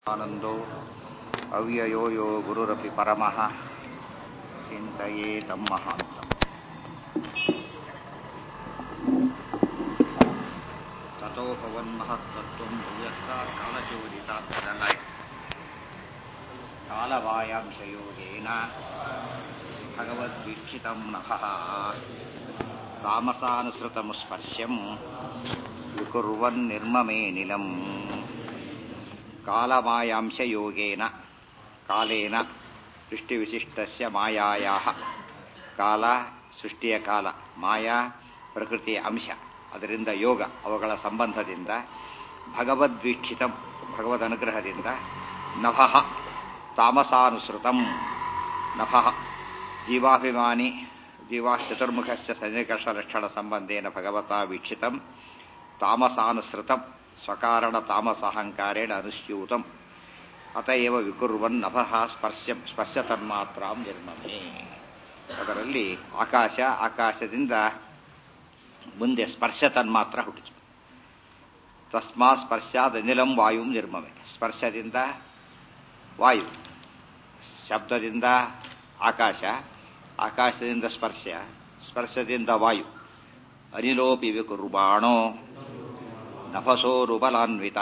ಆನಂದೋ ಅವ್ಯಯೋ ಯೋ ಗುರುರಪಿ ಪರಮಃ ಚಿಂತೆಯೇ ತಮ್ಮಹಾಂತ ತಥೋ ಭವನ್ಮಹತ್ತತ್ವಂ ಅವ್ಯಕ್ತ ಕಾಲಚೋದಿತಾತ್ಮದಲ್ಲಾಯ್ ಕಾಲವಾಯಾಂಶಯೋಗೇನ ಭಗವದ್ವೀಕ್ಷಿತಂ ನಭಃ ತಾಮಸಾನುಸೃತಮುಸ್ಪರ್ಶ್ಯಂ ವಿಕುರ್ವನ್ನಿರ್ಮಮೇನಿಲಂ ಕಾಲಮಾಯಾಂಶಯೋಗೇನ ಕಾಲೇನ ಸೃಷ್ಟಿವಿಶಿಷ್ಟಸ್ಯ ಮಾಯಾಯಾಹ ಕಾಲ ಸೃಷ್ಟಿಯ ಕಾಲ ಮಾಯಾ ಪ್ರಕೃತಿಯ ಅಂಶ ಅದರಿಂದ ಯೋಗ ಅವುಗಳ ಸಂಬಂಧದಿಂದ ಭಗವದ್ವೀಕ್ಷಿತಂ ಭಗವದ್ ಅನುಗ್ರಹದಿಂದ ನಭಃ ತಾಮಸಾನುಸೃತಂ ನಭಃ ಜೀವಾಭಿಮಾನಿ ಜೀವಾ ಚತುರ್ಮುಖಸ್ಯ ಸನ್ನಿಕರ್ಷಲಕ್ಷಣ ಸಂಬಂಧೇನ ಭಗವತಾ ವೀಕ್ಷಿತಂ ತಾಮಸಾನುಸೃತಂ ಸ್ವಕಾರಣ ತಾಮಸಹಂಕಾರೇಣ ಅನುಸ್ಯೂತಂ ಅತಏವ ವಿಕುರ್ವನ್ ನಭಃ ಸ್ಪರ್ಶ ಸ್ಪರ್ಶ ತನ್ಮಾತ್ರಾಂ ನಿರ್ಮಮೆ ಅದರಲ್ಲಿ ಆಕಾಶ ಆಕಾಶದಿಂದ ಮುಂದೆ ಸ್ಪರ್ಶ ತನ್ಮಾತ್ರ ಹುಟ್ಟಿತು ತಸ್ಮಾ ಸ್ಪರ್ಶಾದ ಅನಿಲಂ ವಾಯುಂ ನಿರ್ಮಮೆ ಸ್ಪರ್ಶದಿಂದ ವಾಯು ಶಬ್ದದಿಂದ ಆಕಾಶ ಆಕಾಶದಿಂದ ಸ್ಪರ್ಶ ಸ್ಪರ್ಶದಿಂದ ವಾಯು ಅನಿಲೋಪಿ ವಿಕುರ್ವಾಣೋ ನಭಸೋರುಬಲಾನ್ವಿತ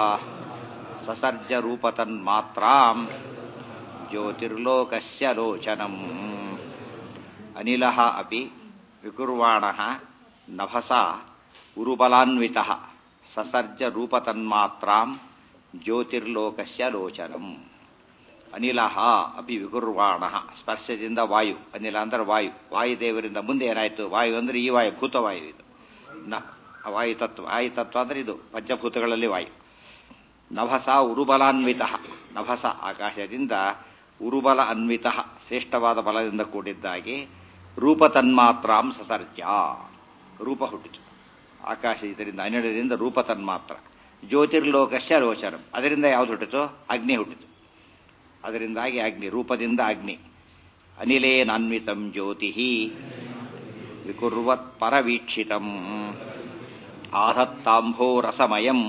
ಸಸರ್ಜರೂಪತನ್ಮಾತ್ರಾಂ ಜ್ಯೋತಿರ್ಲೋಕಸ್ಯ ಲೋಚನಂ ಅನಿಲ ಅಪಿ ವಿಕುರ್ವಾಣ ನಭಸ ಉರುಬಲಾನ್ವಿತ ಸಸರ್ಜರೂಪತನ್ಮಾತ್ರಾಂ ಜ್ಯೋತಿರ್ಲೋಕಸ್ಯ ಲೋಚನಂ ಅನಿಲ ಅಪಿ ವಿಕುರ್ವಾಣ ಸ್ಪರ್ಶದಿಂದ ವಾಯು ಅನಿಲ ಅಂದ್ರೆ ವಾಯು ವಾಯುದೇವರಿಂದ ಮುಂದೆ ಏನಾಯ್ತು ವಾಯು ಅಂದ್ರೆ ಈ ವಾಯು ಭೂತವಾಯು ಇದು ನ ವಾಯುತತ್ವ ವಾಯುತತ್ವ ಅಂದ್ರೆ ಇದು ಪಂಚಭೂತಗಳಲ್ಲಿ ವಾಯು ನಭಸ ಉರುಬಲಾನ್ವಿತ ನಭಸ ಆಕಾಶದಿಂದ ಉರುಬಲ ಅನ್ವಿತ ಶ್ರೇಷ್ಠವಾದ ಬಲದಿಂದ ಕೂಡಿದ್ದಾಗಿ ರೂಪ ತನ್ಮಾತ್ರಾಂ ಸಸರ್ಜ ರೂಪ ಹುಟ್ಟಿತು ಆಕಾಶ ಇದರಿಂದ ಹನ್ನೆರಡರಿಂದ ರೂಪ ತನ್ಮಾತ್ರ ಜ್ಯೋತಿರ್ಲೋಕಸ್ಯ ರೋಚನಂ ಅದರಿಂದ ಯಾವುದು ಹುಟ್ಟಿತು ಅಗ್ನಿ ಹುಟ್ಟಿತು ಅದರಿಂದಾಗಿ ಅಗ್ನಿ ರೂಪದಿಂದ ಅಗ್ನಿ ಅನಿಲೇನಾನ್ವಿತಂ ಜ್ಯೋತಿ ವಿಕುರ್ವತ್ ಪರವೀಕ್ಷಿತಂ ಆಧತ್ತಾಂಭೋ ರಸಮಯಂ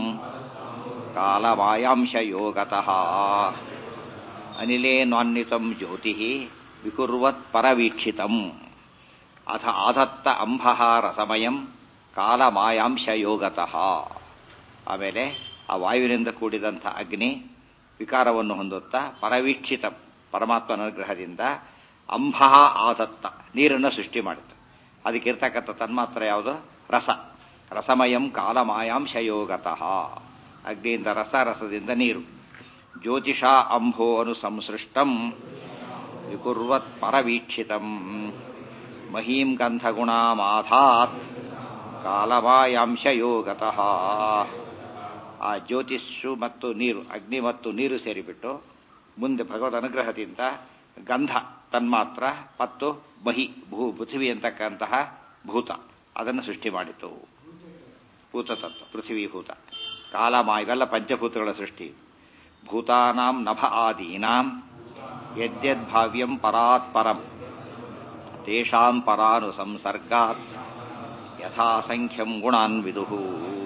ಕಾಲವಾಯಾಂಶಯೋಗತಃ ಅನಿಲೇನಾನ್ವಿತಂ ಜ್ಯೋತಿ ವಿಕುರ್ವತ್ ಪರವೀಕ್ಷಿತಂ ಅಥ ಆಧತ್ತ ಅಂಭ ರಸಮಯಂ ಕಾಲಮಾಯಾಂಶಯೋಗತಃ ಆಮೇಲೆ ಆ ವಾಯುವಿನಿಂದ ಕೂಡಿದಂಥ ಅಗ್ನಿ ವಿಕಾರವನ್ನು ಹೊಂದುತ್ತಾ ಪರವೀಕ್ಷಿತ ಪರಮಾತ್ಮನ ಅನುಗ್ರಹದಿಂದ ಅಂಬ ಆದತ್ತ ನೀರನ್ನು ಸೃಷ್ಟಿ ಮಾಡುತ್ತೆ ಅದಕ್ಕಿರ್ತಕ್ಕಂಥ ತನ್ಮಾತ್ರ ಯಾವುದು ರಸ ರಸಮಯಂ ಕಾಲಮಾಯಾಂಶಯೋಗತಃ ಅಗ್ನಿಯಿಂದ ರಸ ರಸದಿಂದ ನೀರು ಜ್ಯೋತಿಷಾ ಅಂಭೋ ಅನುಸಂಸೃಷ್ಟಂ ವಿಕುರ್ವತ್ ಪರವೀಕ್ಷಿತಂ ಮಹೀಂ ಗಂಧಗುಣಾಮಾಧಾತ್ ಕಾಲಮಾಯಾಂಶಯೋಗತಃ ಆ ಜ್ಯೋತಿಷು ಮತ್ತು ನೀರು ಅಗ್ನಿ ಮತ್ತು ನೀರು ಸೇರಿಬಿಟ್ಟು ಮುಂದೆ ಭಗವದ್ ಅನುಗ್ರಹದಿಂದ ಗಂಧ ತನ್ಮಾತ್ರ ಮತ್ತು ಮಹಿ ಭೂ ಪೃಥ್ವಿ ಅಂತಕ್ಕಂತಹ ಭೂತ ಅದನ್ನು ಸೃಷ್ಟಿ ಮಾಡಿತು ಭೂತತತ್ವ ಪೃಥ್ವಿ ಭೂತ ಕಾಲಮ ಇವೆಲ್ಲ ಪಂಚಭೂತಗಳ ಸೃಷ್ಟಿ ಭೂತಾನಾಂ ನಭ ಆದೀನಾಂ ಯದ್ಯದ್ಭಾವ್ಯಂ ಪರಾತ್ ಪರಂ ತೇಷಾಂ ಪರಾನುಸಂಸರ್ಗಾತ್ ಯಥಾಸಂಖ್ಯಂ ಗುಣಾನ್ ವಿದುಹು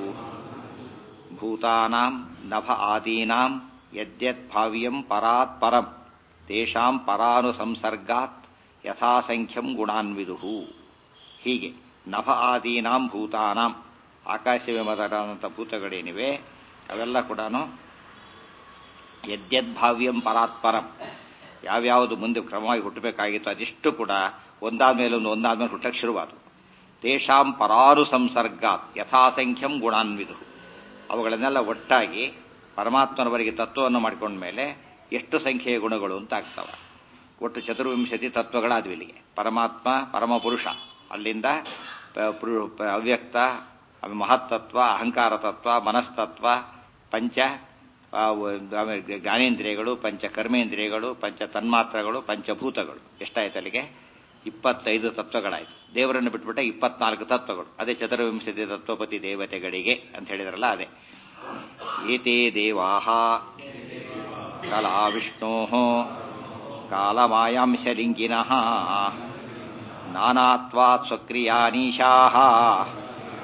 ಭೂತಾನಾಂ ನಭ ಆದೀನಾಂ ಯದ್ಯತ್ ಭಾವ್ಯಂ ಪರಾತ್ ಪರಂ ತೇಷಾಂ ಪರಾನುಸಂಸರ್ಗಾತ್ ಯಥಾಸಂಖ್ಯಂ ಗುಣಾನ್ ವಿದುಹು ಹೀಗೆ ನಭ ಆದೀನಾಂ ಭೂತಾನಾಂ ಆಕಾಶವೇ ಮೊದಲಾದಂಥ ಭೂತಗಳೇನಿವೆ ಅವೆಲ್ಲ ಕೂಡ ಯದ್ಯದ್ಭಾವ್ಯಂ ಪರಾತ್ ಪರಂ ಯಾವ್ಯಾವುದು ಮುಂದೆ ಕ್ರಮವಾಗಿ ಹುಟ್ಟಬೇಕಾಗಿತ್ತು ಅದಿಷ್ಟು ಕೂಡ ಒಂದಾದ್ಮೇಲೆ ಒಂದು ಒಂದಾದ್ಮೇಲೆ ಹುಟ್ಟಕ್ಕೆ ಶುರುವಾದವು ತೇಷಾಂ ಪರಾರು ಸಂಸರ್ಗಾತ್ ಯಥಾಸಂಖ್ಯಂ ಗುಣಾನ್ವಿದು ಅವುಗಳನ್ನೆಲ್ಲ ಒಟ್ಟಾಗಿ ಪರಮಾತ್ಮನವರಿಗೆ ತತ್ವವನ್ನು ಮಾಡಿಕೊಂಡ ಮೇಲೆ ಎಷ್ಟು ಸಂಖ್ಯೆಯ ಗುಣಗಳು ಅಂತ ಆಗ್ತವೆ ಒಟ್ಟು ಚತುರ್ವಿಂಶತಿ ತತ್ವಗಳಾದ್ವು ಇಲ್ಲಿಗೆ ಪರಮಾತ್ಮ ಪರಮ ಪುರುಷ ಅಲ್ಲಿಂದ ಅವ್ಯಕ್ತ ಮಹತ್ತತ್ವ ಅಹಂಕಾರ ತತ್ವ ಮನಸ್ತತ್ವ ಪಂಚ ಜ್ಞಾನೇಂದ್ರಿಯಗಳು ಪಂಚ ಕರ್ಮೇಂದ್ರಿಯಗಳು ಪಂಚ ತನ್ಮಾತ್ರಗಳು ಪಂಚಭೂತಗಳು ಎಷ್ಟಾಯ್ತು ಅಲ್ಲಿಗೆ ಇಪ್ಪತ್ತೈದು ತತ್ವಗಳಾಯ್ತು ದೇವರನ್ನು ಬಿಟ್ಬಿಟ್ಟೆ ಇಪ್ಪತ್ನಾಲ್ಕು ತತ್ವಗಳು ಅದೇ ಚತುರ್ವಿಂಶತಿ ತತ್ವಪತಿ ದೇವತೆಗಳಿಗೆ ಅಂತ ಹೇಳಿದ್ರಲ್ಲ ಅದೇ ಏತೇ ದೇವಾಹ ಕಲಾ ವಿಷ್ಣೋ ಕಾಲಮಾಯಾಂಶಲಿಂಗಿನಃ ನಾನಾತ್ವಾತ್ ಸ್ವಕ್ರಿಯಾನೀಶಾ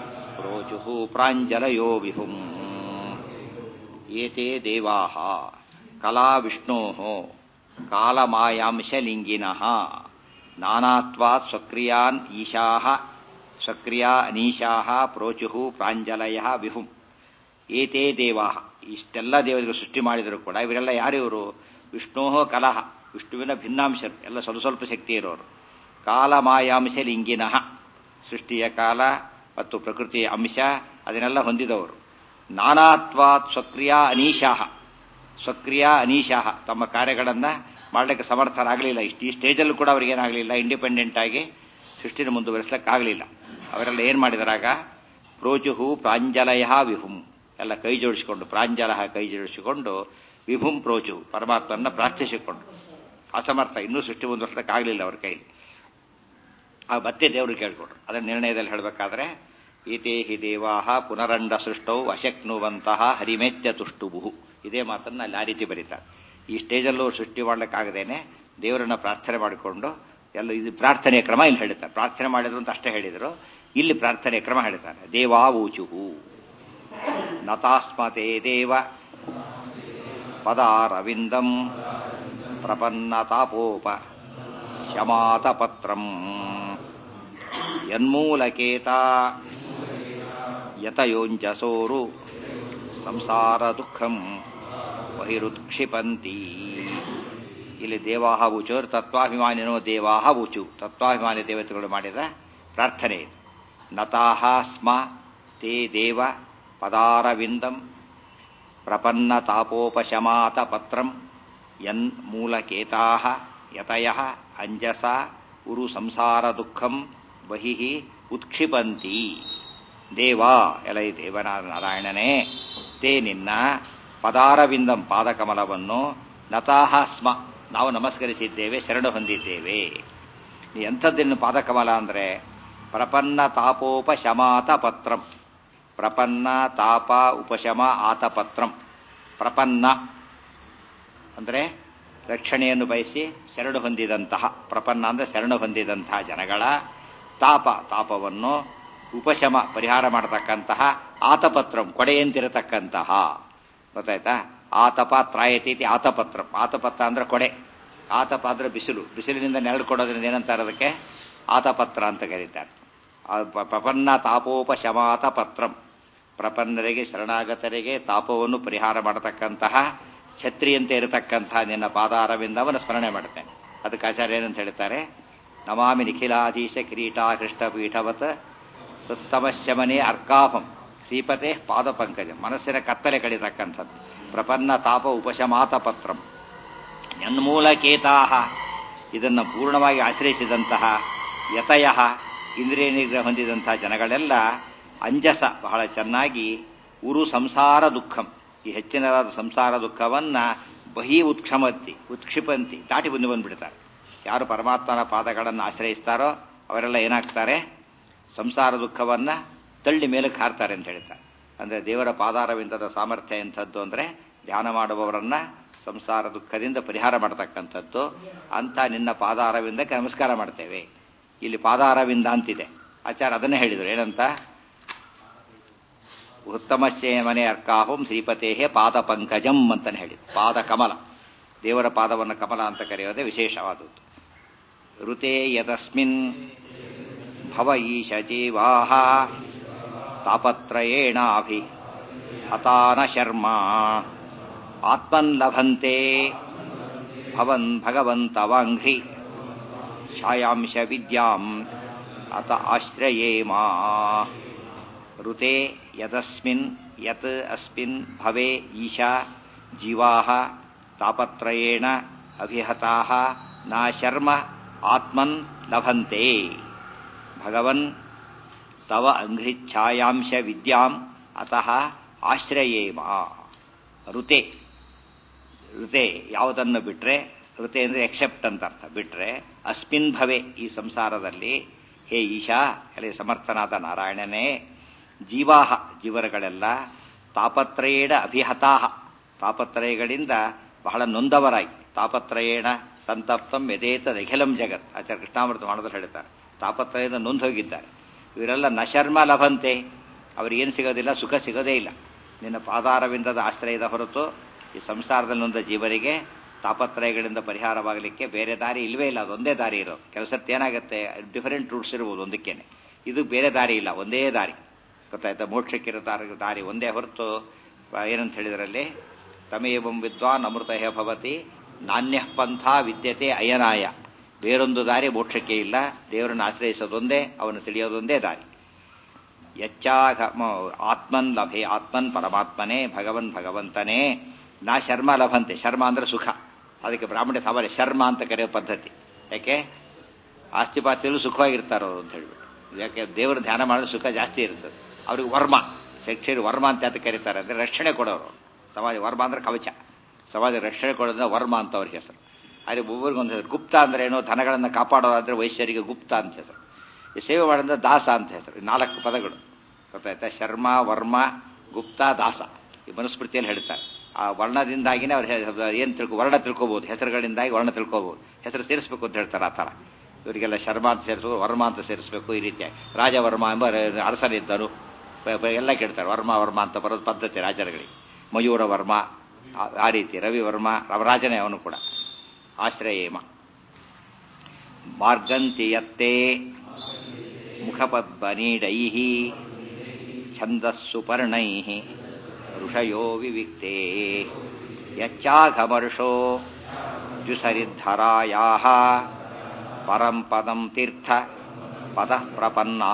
ಪ್ರೋಚು ಪ್ರಾಂಜಲಯೋ ವಿಹುಂ ಏತೇ ದೇವಾಹ ಕಲಾ ವಿಷ್ಣೋ ಕಾಲಮಾಯಾಂಶಲಿಂಗಿನಃ ನಾನಾತ್ವಾತ್ ಸ್ವಕ್ರಿಯಾನ್ ಈಶಾಹ ಸ್ವಕ್ರಿಯಾ ಅನೀಶಾಹ ಪ್ರೋಚುಹು ಪ್ರಾಂಜಲಯ ವಿಹುಂ ಏತೇ ದೇವಾಹ ಇಷ್ಟೆಲ್ಲ ದೇವರಿಗೆ ಸೃಷ್ಟಿ ಮಾಡಿದರೂ ಕೂಡ ಇವರೆಲ್ಲ ಯಾರಿವರು ವಿಷ್ಣೋ ಕಲಹ ವಿಷ್ಣುವಿನ ಭಿನ್ನಾಂಶರು ಎಲ್ಲ ಸ್ವಲ್ಪ ಸ್ವಲ್ಪ ಶಕ್ತಿ ಇರೋರು ಕಾಲಮಾಯಾಂಶ ಲಿಂಗಿನಃ ಸೃಷ್ಟಿಯ ಕಾಲ ಮತ್ತು ಪ್ರಕೃತಿಯ ಅಂಶ ಅದನ್ನೆಲ್ಲ ಹೊಂದಿದವರು ನಾನಾತ್ವಾತ್ ಸ್ವಕ್ರಿಯಾ ಅನೀಶಾಹ ಸ್ವಕ್ರಿಯಾ ಅನೀಶಾಹ ತಮ್ಮ ಕಾರ್ಯಗಳನ್ನು ಮಾಡಲಿಕ್ಕೆ ಸಮರ್ಥರಾಗಲಿಲ್ಲ ಇಷ್ಟು ಈ ಸ್ಟೇಜಲ್ಲೂ ಕೂಡ ಅವ್ರಿಗೇನಾಗಲಿಲ್ಲ ಇಂಡಿಪೆಂಡೆಂಟ್ ಆಗಿ ಸೃಷ್ಟಿನ ಮುಂದುವರಿಸಲಿಕ್ಕಾಗಲಿಲ್ಲ ಅವರೆಲ್ಲ ಏನು ಮಾಡಿದರಾಗ ಪ್ರೋಚುಹು ಪ್ರಾಂಜಲಯ ವಿಹುಂ ಎಲ್ಲ ಕೈ ಜೋಡಿಸಿಕೊಂಡು ಪ್ರಾಂಜಲ ಕೈ ಜೋಡಿಸಿಕೊಂಡು ವಿಭುಂ ಪ್ರೋಚು ಪರಮಾತ್ಮನ ಪ್ರಾರ್ಥಿಸಿಕೊಂಡು ಅಸಮರ್ಥ ಇನ್ನೂ ಸೃಷ್ಟಿ ಮುಂದುವರ್ಸಕ್ಕಾಗಲಿಲ್ಲ ಅವ್ರ ಕೈಲಿ ಆ ಮತ್ತೆ ದೇವರು ಕೇಳ್ಕೊಟ್ರು ಅದನ್ನ ನಿರ್ಣಯದಲ್ಲಿ ಹೇಳಬೇಕಾದ್ರೆ ಈತೇ ಹಿ ದೇವಾಹ ಪುನರಂಡ ಸೃಷ್ಟೌ ಅಶಕ್ನುವಂತಹ ಹರಿಮೆತ್ಯ ತುಷ್ಟುಬುಹು ಇದೇ ಮಾತನ್ನ ಅಲ್ಲಿ ಆ ರೀತಿ ಬರೀತಾರೆ ಈ ಸ್ಟೇಜಲ್ಲೂ ಸೃಷ್ಟಿ ಮಾಡ್ಲಿಕ್ಕಾಗದೇನೆ ದೇವರನ್ನ ಪ್ರಾರ್ಥನೆ ಮಾಡಿಕೊಂಡು ಎಲ್ಲ ಇದು ಪ್ರಾರ್ಥನೆಯ ಕ್ರಮ ಇಲ್ಲಿ ಹೇಳ್ತಾರೆ ಪ್ರಾರ್ಥನೆ ಮಾಡಿದ್ರು ಅಂತ ಅಷ್ಟೇ ಹೇಳಿದರು ಇಲ್ಲಿ ಪ್ರಾರ್ಥನೆಯ ಕ್ರಮ ಹೇಳ್ತಾರೆ ದೇವಾವೂಚುಹು ನತಾಸ್ಮತೆ ದೇವ ಪದಾರವಿಂದಂ ಪ್ರಪನ್ನತಾಪೋಪ ಶಮಾತಪತ್ರಂ ಯನ್ಮೂಲಕೇತ ಯತಯೋಂಜಸೋರು ಸಂಸಾರ ದುಃಖಂ ಬಹಿರುತ್ಕ್ಷಿಪಂತಿ ಇಲ್ಲಿ ದೇವಾಹ ಊಚೋರ್ ತತ್ವಾಭಿಮಾನಿನೋ ದೇವಾಹ ಊಚು ತತ್ವಾಭಿಮಾನಿ ದೇವತೆಗಳು ಮಾಡಿದ ಪ್ರಾರ್ಥನೆ ಇದು ನತಾಹ ಸ್ಮ ತೇ ದೇವ ಪದಾರವಿಂದಂ ಪ್ರಪನ್ನ ತಾಪೋಪಶಮಾತ ಪತ್ರಂ ಯನ್ ಮೂಲಕೇತಾ ಯತಯ ಅಂಜಸ ಉರು ಸಂಸಾರ ದುಃಖಂ ಬಹಿ ಉತ್ಕ್ಷಿಪಂತಿ ದೇವಾ ಎಲೈ ದೇವನಾದ ನಾರಾಯಣನೇ ತೇ ನಿನ್ನ ಪದಾರವಿಂದಂ ಪಾದಕಮಲವನ್ನು ನತಾಹ ಸ್ಮ ನಾವು ನಮಸ್ಕರಿಸಿದ್ದೇವೆ ಶರಣ ಹೊಂದಿದ್ದೇವೆ ಎಂಥದ್ದನ್ನು ಪಾದಕಮಲ ಅಂದರೆ ಪ್ರಪನ್ನ ತಾಪೋಪಶಮಾತ ಪತ್ರಂ ಪ್ರಪನ್ನ ತಾಪ ಉಪಶಮ ಆತಪತ್ರಂ ಪ್ರಪನ್ನ ಅಂದರೆ ರಕ್ಷಣೆಯನ್ನು ಬಯಸಿ ಶರಣು ಹೊಂದಿದಂತಹ ಪ್ರಪನ್ನ ಅಂದರೆ ಶರಣು ಹೊಂದಿದಂತಹ ಜನಗಳ ತಾಪ ತಾಪವನ್ನು ಉಪಶಮ ಪರಿಹಾರ ಮಾಡತಕ್ಕಂತಹ ಆತಪತ್ರಂ ಕೊಡೆಯಂತಿರತಕ್ಕಂತಹ ಗೊತ್ತಾಯ್ತಾ ಆತಪ ತ್ರಾಯತೀತಿ ಆತಪತ್ರ ಆತಪತ್ರ ಅಂದ್ರೆ ಕೊಡೆ ಆತಪ ಅಂದ್ರೆ ಬಿಸಿಲು ಬಿಸಿಲಿನಿಂದ ನೆರಳು ಕೊಡೋದ್ರಿಂದ ಏನಂತಾರೆ ಅದಕ್ಕೆ ಆತಪತ್ರ ಅಂತ ಕರೀತಾರೆ ಪ್ರಪನ್ನ ತಾಪೋಪಶಮಾತ ಪತ್ರಂ ಪ್ರಪನ್ನರಿಗೆ ಶರಣಾಗತರಿಗೆ ತಾಪವನ್ನು ಪರಿಹಾರ ಮಾಡತಕ್ಕಂತಹ ಛತ್ರಿಯಂತೆ ಇರತಕ್ಕಂತಹ ನಿನ್ನ ಪಾದಾರವಿಂದವನ್ನು ಸ್ಮರಣೆ ಮಾಡುತ್ತೇನೆ ಅದಕ್ಕೆ ಆಚಾರ್ಯ ಏನಂತ ಹೇಳ್ತಾರೆ ನಮಾಮಿ ನಿಖಿಲಾಧೀಶ ಕಿರೀಟಾ ಕೃಷ್ಣಪೀಠವತ್ ಉತ್ತಮಶಮನೆ ಅರ್ಕಾಫಂ ಶ್ರೀಪತೆ ಪಾದಪಂಕಜ ಮನಸ್ಸಿನ ಕತ್ತಲೆ ಕಡಿತಕ್ಕಂಥದ್ದು ಪ್ರಪನ್ನ ತಾಪ ಉಪಶಮಾತ ಪತ್ರಂ ಯನ್ಮೂಲಕೇತಾಹ ಇದನ್ನು ಪೂರ್ಣವಾಗಿ ಆಶ್ರಯಿಸಿದಂತಹ ಯತಯ ಇಂದ್ರಿಯ ನಿಗ್ರಹ ಹೊಂದಿದಂತಹ ಜನಗಳೆಲ್ಲ ಅಂಜಸ ಬಹಳ ಚೆನ್ನಾಗಿ ಉರು ಸಂಸಾರ ದುಃಖಂ ಈ ಹೆಚ್ಚಿನದಾದ ಸಂಸಾರ ದುಃಖವನ್ನ ಬಹಿ ಉತ್ಕ್ಷಮತ್ತಿ ಉತ್ಕ್ಷಿಪಂತಿ ದಾಟಿ ಬಂದು ಬಂದ್ಬಿಡ್ತಾರೆ ಯಾರು ಪರಮಾತ್ಮನ ಪಾದಗಳನ್ನು ಆಶ್ರಯಿಸ್ತಾರೋ ಅವರೆಲ್ಲ ಏನಾಗ್ತಾರೆ ಸಂಸಾರ ದುಃಖವನ್ನ ತಳ್ಳಿ ಮೇಲಕ್ಕೆ ಹಾರ್ತಾರೆ ಅಂತ ಹೇಳ್ತಾರೆ ಅಂದ್ರೆ ದೇವರ ಪಾದಾರವಿಂದದ ಸಾಮರ್ಥ್ಯ ಎಂಥದ್ದು ಅಂದ್ರೆ ಧ್ಯಾನ ಮಾಡುವವರನ್ನ ಸಂಸಾರ ದುಃಖದಿಂದ ಪರಿಹಾರ ಮಾಡತಕ್ಕಂಥದ್ದು ಅಂತ ನಿನ್ನ ಪಾದಾರವಿಂದಕ್ಕೆ ನಮಸ್ಕಾರ ಮಾಡ್ತೇವೆ ಇಲ್ಲಿ ಪಾದಾರವಿಂದ ಅಂತಿದೆ ಆಚಾರ ಅದನ್ನೇ ಹೇಳಿದರು ಏನಂತ ಉತ್ತಮಶ್ಚೇ ಮನೆ ಅರ್ಕಾಹುಂ ಶ್ರೀಪತೇಹೇ ಪಾದ ಪಂಕಜಂ ಅಂತಾನೆ ಹೇಳಿ ಪಾದ ಕಮಲ ದೇವರ ಪಾದವನ್ನು ಕಮಲ ಅಂತ ಕರೆಯೋದೇ ವಿಶೇಷವಾದದ್ದು ಋತೆ ಯತಸ್ಮಿನ್ ಭವ ಈಶ ಜೀವಾಹ ತಾಪತ್ರಯೇಣಾಭಿ ಹತಾನ ಶರ್ಮ ಆತ್ಮನ್ ಲಭಂತೆ ಭವನ್ ಭಗವಂತವಾಂಘ್ರಿ ಛಾಯಾಂಶ ವಿದ್ಯಾಂ ಅತ ಆಶ್ರಯೇಮಾ ಋತೆ ಯದಸ್ಮಿನ್ ಯತ್ ಅಸ್ಮಿನ್ ಭವೆ ಈಶಾ ಜೀವಾಹ ತಾಪತ್ರಯೇಣ ಅಭಿಹತಾಹ ನಾ ಶರ್ಮ ಆತ್ಮನ್ ಲಭಂತೆ ಭಗವನ್ ತವ ಅಂಘ್ರಿಚ್ಛಾಯಾಂಶ ವಿದ್ಯಾಂ ಅತಃ ಆಶ್ರಯೇಮ ಋತೆ ಋತೆ ಯಾವುದನ್ನು ಬಿಟ್ರೆ ಋತೆ ಅಂದರೆ ಎಕ್ಸೆಪ್ಟ್ ಅಂತ ಅರ್ಥ ಬಿಟ್ರೆ ಅಸ್ಮಿನ್ ಭವೆ ಈ ಸಂಸಾರದಲ್ಲಿ ಹೇ ಈಶಾ ಅಲ್ಲಿ ಸಮರ್ಥನಾದ ನಾರಾಯಣನೇ ಜೀವಾಹ ಜೀವರಗಳೆಲ್ಲ ತಾಪತ್ರಯೇಣ ಅಭಿಹತಾಹ ತಾಪತ್ರಯಗಳಿಂದ ಬಹಳ ನೊಂದವರಾಗಿ ತಾಪತ್ರಯೇಣ ಸಂತಪ್ತಂ ಯಥೇತ ಅಖಿಲಂ ಜಗತ್ ಆಚಾರ್ಯ ಕೃಷ್ಣಾಮೃತ ಮಾಡೋದು ಹೇಳ್ತಾರೆ ತಾಪತ್ರಯದಿಂದ ನೊಂದು ಹೋಗಿದ್ದಾರೆ ಇವರೆಲ್ಲ ನಶರ್ಮ ಲಭಂತೆ ಅವ್ರಿಗೇನು ಸಿಗೋದಿಲ್ಲ ಸುಖ ಸಿಗೋದೇ ಇಲ್ಲ ನಿನ್ನ ಪಾದಾರವಿಂದದ ಆಶ್ರಯದ ಹೊರತು ಈ ಸಂಸಾರದಲ್ಲಿ ನೊಂದ ಜೀವರಿಗೆ ತಾಪತ್ರಯಗಳಿಂದ ಪರಿಹಾರವಾಗಲಿಕ್ಕೆ ಬೇರೆ ದಾರಿ ಇಲ್ವೇ ಇಲ್ಲ ಅದೊಂದೇ ದಾರಿ ಇರೋದು ಕೆಲಸಕ್ಕೆ ಏನಾಗುತ್ತೆ ಡಿಫರೆಂಟ್ ರೂಟ್ಸ್ ಇರ್ಬೋದು ಒಂದಕ್ಕೇನೆ ಇದು ಬೇರೆ ದಾರಿ ಇಲ್ಲ ಒಂದೇ ದಾರಿ ಗೊತ್ತಾಯ್ತಾ ಮೋಕ್ಷಕ್ಕಿರೋ ದಾರಿ ದಾರಿ ಒಂದೇ ಹೊರತು ಏನಂತ ಹೇಳಿದ್ರಲ್ಲಿ ತಮೇವಂ ವಿದ್ವಾನ್ ಅಮೃತ ಹೇ ಭವತಿ ನಾಣ್ಯ ಪಂಥ ವಿದ್ಯತೆ ಅಯನಾಯ ಬೇರೊಂದು ದಾರಿ ಮೋಕ್ಷಕ್ಕೆ ಇಲ್ಲ ದೇವರನ್ನು ಆಶ್ರಯಿಸೋದೊಂದೇ ಅವನು ತಿಳಿಯೋದೊಂದೇ ದಾರಿ ಯಚ್ಚಾಘ ಆತ್ಮನ್ ಲಭೆ ಆತ್ಮನ್ ಪರಮಾತ್ಮನೇ ಭಗವನ್ ಭಗವಂತನೇ ನಾ ಶರ್ಮ ಲಭಂತೆ ಶರ್ಮ ಅಂದ್ರೆ ಸುಖ ಅದಕ್ಕೆ ಬ್ರಾಹ್ಮಣ ಸಾಮಾನ್ಯ ಶರ್ಮ ಅಂತ ಕರೆಯೋ ಪದ್ಧತಿ ಯಾಕೆ ಆಸ್ತಿಪಾಸ್ತಿಯಲ್ಲೂ ಸುಖವಾಗಿರ್ತಾರೋ ಅವರು ಅಂತ ಹೇಳ್ಬಿಟ್ಟು ಯಾಕೆ ದೇವರ ಧ್ಯಾನ ಮಾಡಿದ್ರೆ ಸುಖ ಜಾಸ್ತಿ ಇರ್ತದೆ ಅವ್ರಿಗೆ ವರ್ಮ ಶಕ್ತಿಯರು ವರ್ಮ ಅಂತ ಯಾತ ಕರೀತಾರೆ ಅಂದ್ರೆ ರಕ್ಷಣೆ ಕೊಡೋರು ಸಮಾಜ ವರ್ಮ ಅಂದ್ರೆ ಕವಚ ಸಮಾಜ ರಕ್ಷಣೆ ಕೊಡೋದ್ರೆ ವರ್ಮ ಅಂತ ಅವ್ರಿಗೆ ಹೆಸರು ಆದರೆ ಒಬ್ಬರಿಗೊಂದು ಹೆಸರು ಗುಪ್ತ ಅಂದ್ರೆ ಏನೋ ಧನಗಳನ್ನು ಕಾಪಾಡೋದಾದ್ರೆ ವೈಶ್ಯರಿಗೆ ಗುಪ್ತ ಅಂತ ಹೆಸರು ಈ ಸೇವೆ ಮಾಡೋದ್ರೆ ದಾಸ ಅಂತ ಹೆಸರು ನಾಲ್ಕು ಪದಗಳು ಗೊತ್ತಾಯ್ತಾ ಶರ್ಮ ವರ್ಮ ಗುಪ್ತ ದಾಸ ಈ ಮನುಸ್ಮೃತಿಯಲ್ಲಿ ಹೇಳ್ತಾರೆ ಆ ವರ್ಣದಿಂದಾಗಿನೇ ಅವ್ರು ಏನು ತಿಳ್ಕೊ ವರ್ಣ ತಿಳ್ಕೊಬಹುದು ಹೆಸರುಗಳಿಂದಾಗಿ ವರ್ಣ ತಿಳ್ಕೊಬಹುದು ಹೆಸರು ಸೇರಿಸ್ಬೇಕು ಅಂತ ಹೇಳ್ತಾರೆ ಆ ಥರ ಇವರಿಗೆಲ್ಲ ಶರ್ಮ ಅಂತ ಸೇರಿಸ್ಬೇಕು ವರ್ಮ ಅಂತ ಸೇರಿಸ್ಬೇಕು ಈ ರೀತಿಯಾಗಿ ರಾಜವರ್ಮ ಎಂಬ ಅರಸನಿದ್ದರು ಎಲ್ಲ ಕೇಳ್ತಾರೆ ವರ್ಮ ವರ್ಮ ಅಂತ ಬರೋದು ಪದ್ಧತಿ ರಾಜರುಗಳಿಗೆ ಮಯೂರ ವರ್ಮ ಆ ರೀತಿ ರವಿ ವರ್ಮ ರವರಾಜನೇ ಅವನು ಕೂಡ ಆಶ್ರಯೇಮ ಮಾರ್ಗಂತಿಯತ್ತೆ ಮುಖಪದ್ಮನೀಡೈ ಛಂದಸ್ಸುಪರ್ಣೈ ಋಷಯೋ ವಿವಿಕ್ತೆ ಯಚ್ಚಾಘಮರ್ಷೋ ಜುಸರಿದ್ಧರಾಯಾ ಪರಂ ಪದಂ ತೀರ್ಥ ಪದ ಪ್ರಪನ್ನಾ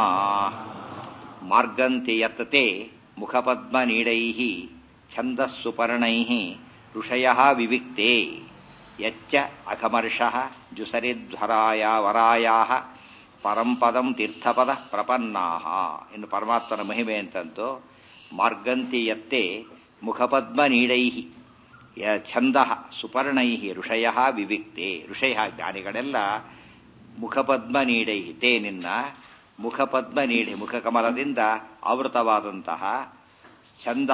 ಮಾರ್ಗಂತಿ ಯತ್ತತೆ ಮುಖಪದ್ಮನೀಡೈ ಛಂದಸ್ಸುಪರ್ಣೈ ಋಷಯ ವಿವಿಕ್ತೆ ಯಚ್ಚ ಅಘಮರ್ಷ ಜುಸರಿಧ್ವರಾಯ ವರಾಯಾ ಪರಂಪದಂ ತೀರ್ಥಪದ ಪ್ರಪನ್ನಾ ಇನ್ನು ಪರಮಾತ್ಮನ ಮಹಿಮೆ ಅಂತಂತೂ ಮಾರ್ಗಂತಿ ಯತ್ತೆ ಮುಖಪದ್ಮನೀಡೈ ಛಂದ ಸುಪರ್ಣೈ ಋಷಯ ವಿವಿಕ್ತೆ ಋಷಯ ಜ್ಞಾನಿಗಳೆಲ್ಲ ಮುಖಪದ್ಮ ನೀಡೈ ತೇ ನಿನ್ನ ಮುಖಪದ್ಮ ನೀಡಿ ಮುಖಕಮಲದಿಂದ ಆವೃತವಾದಂತಹ ಛಂದ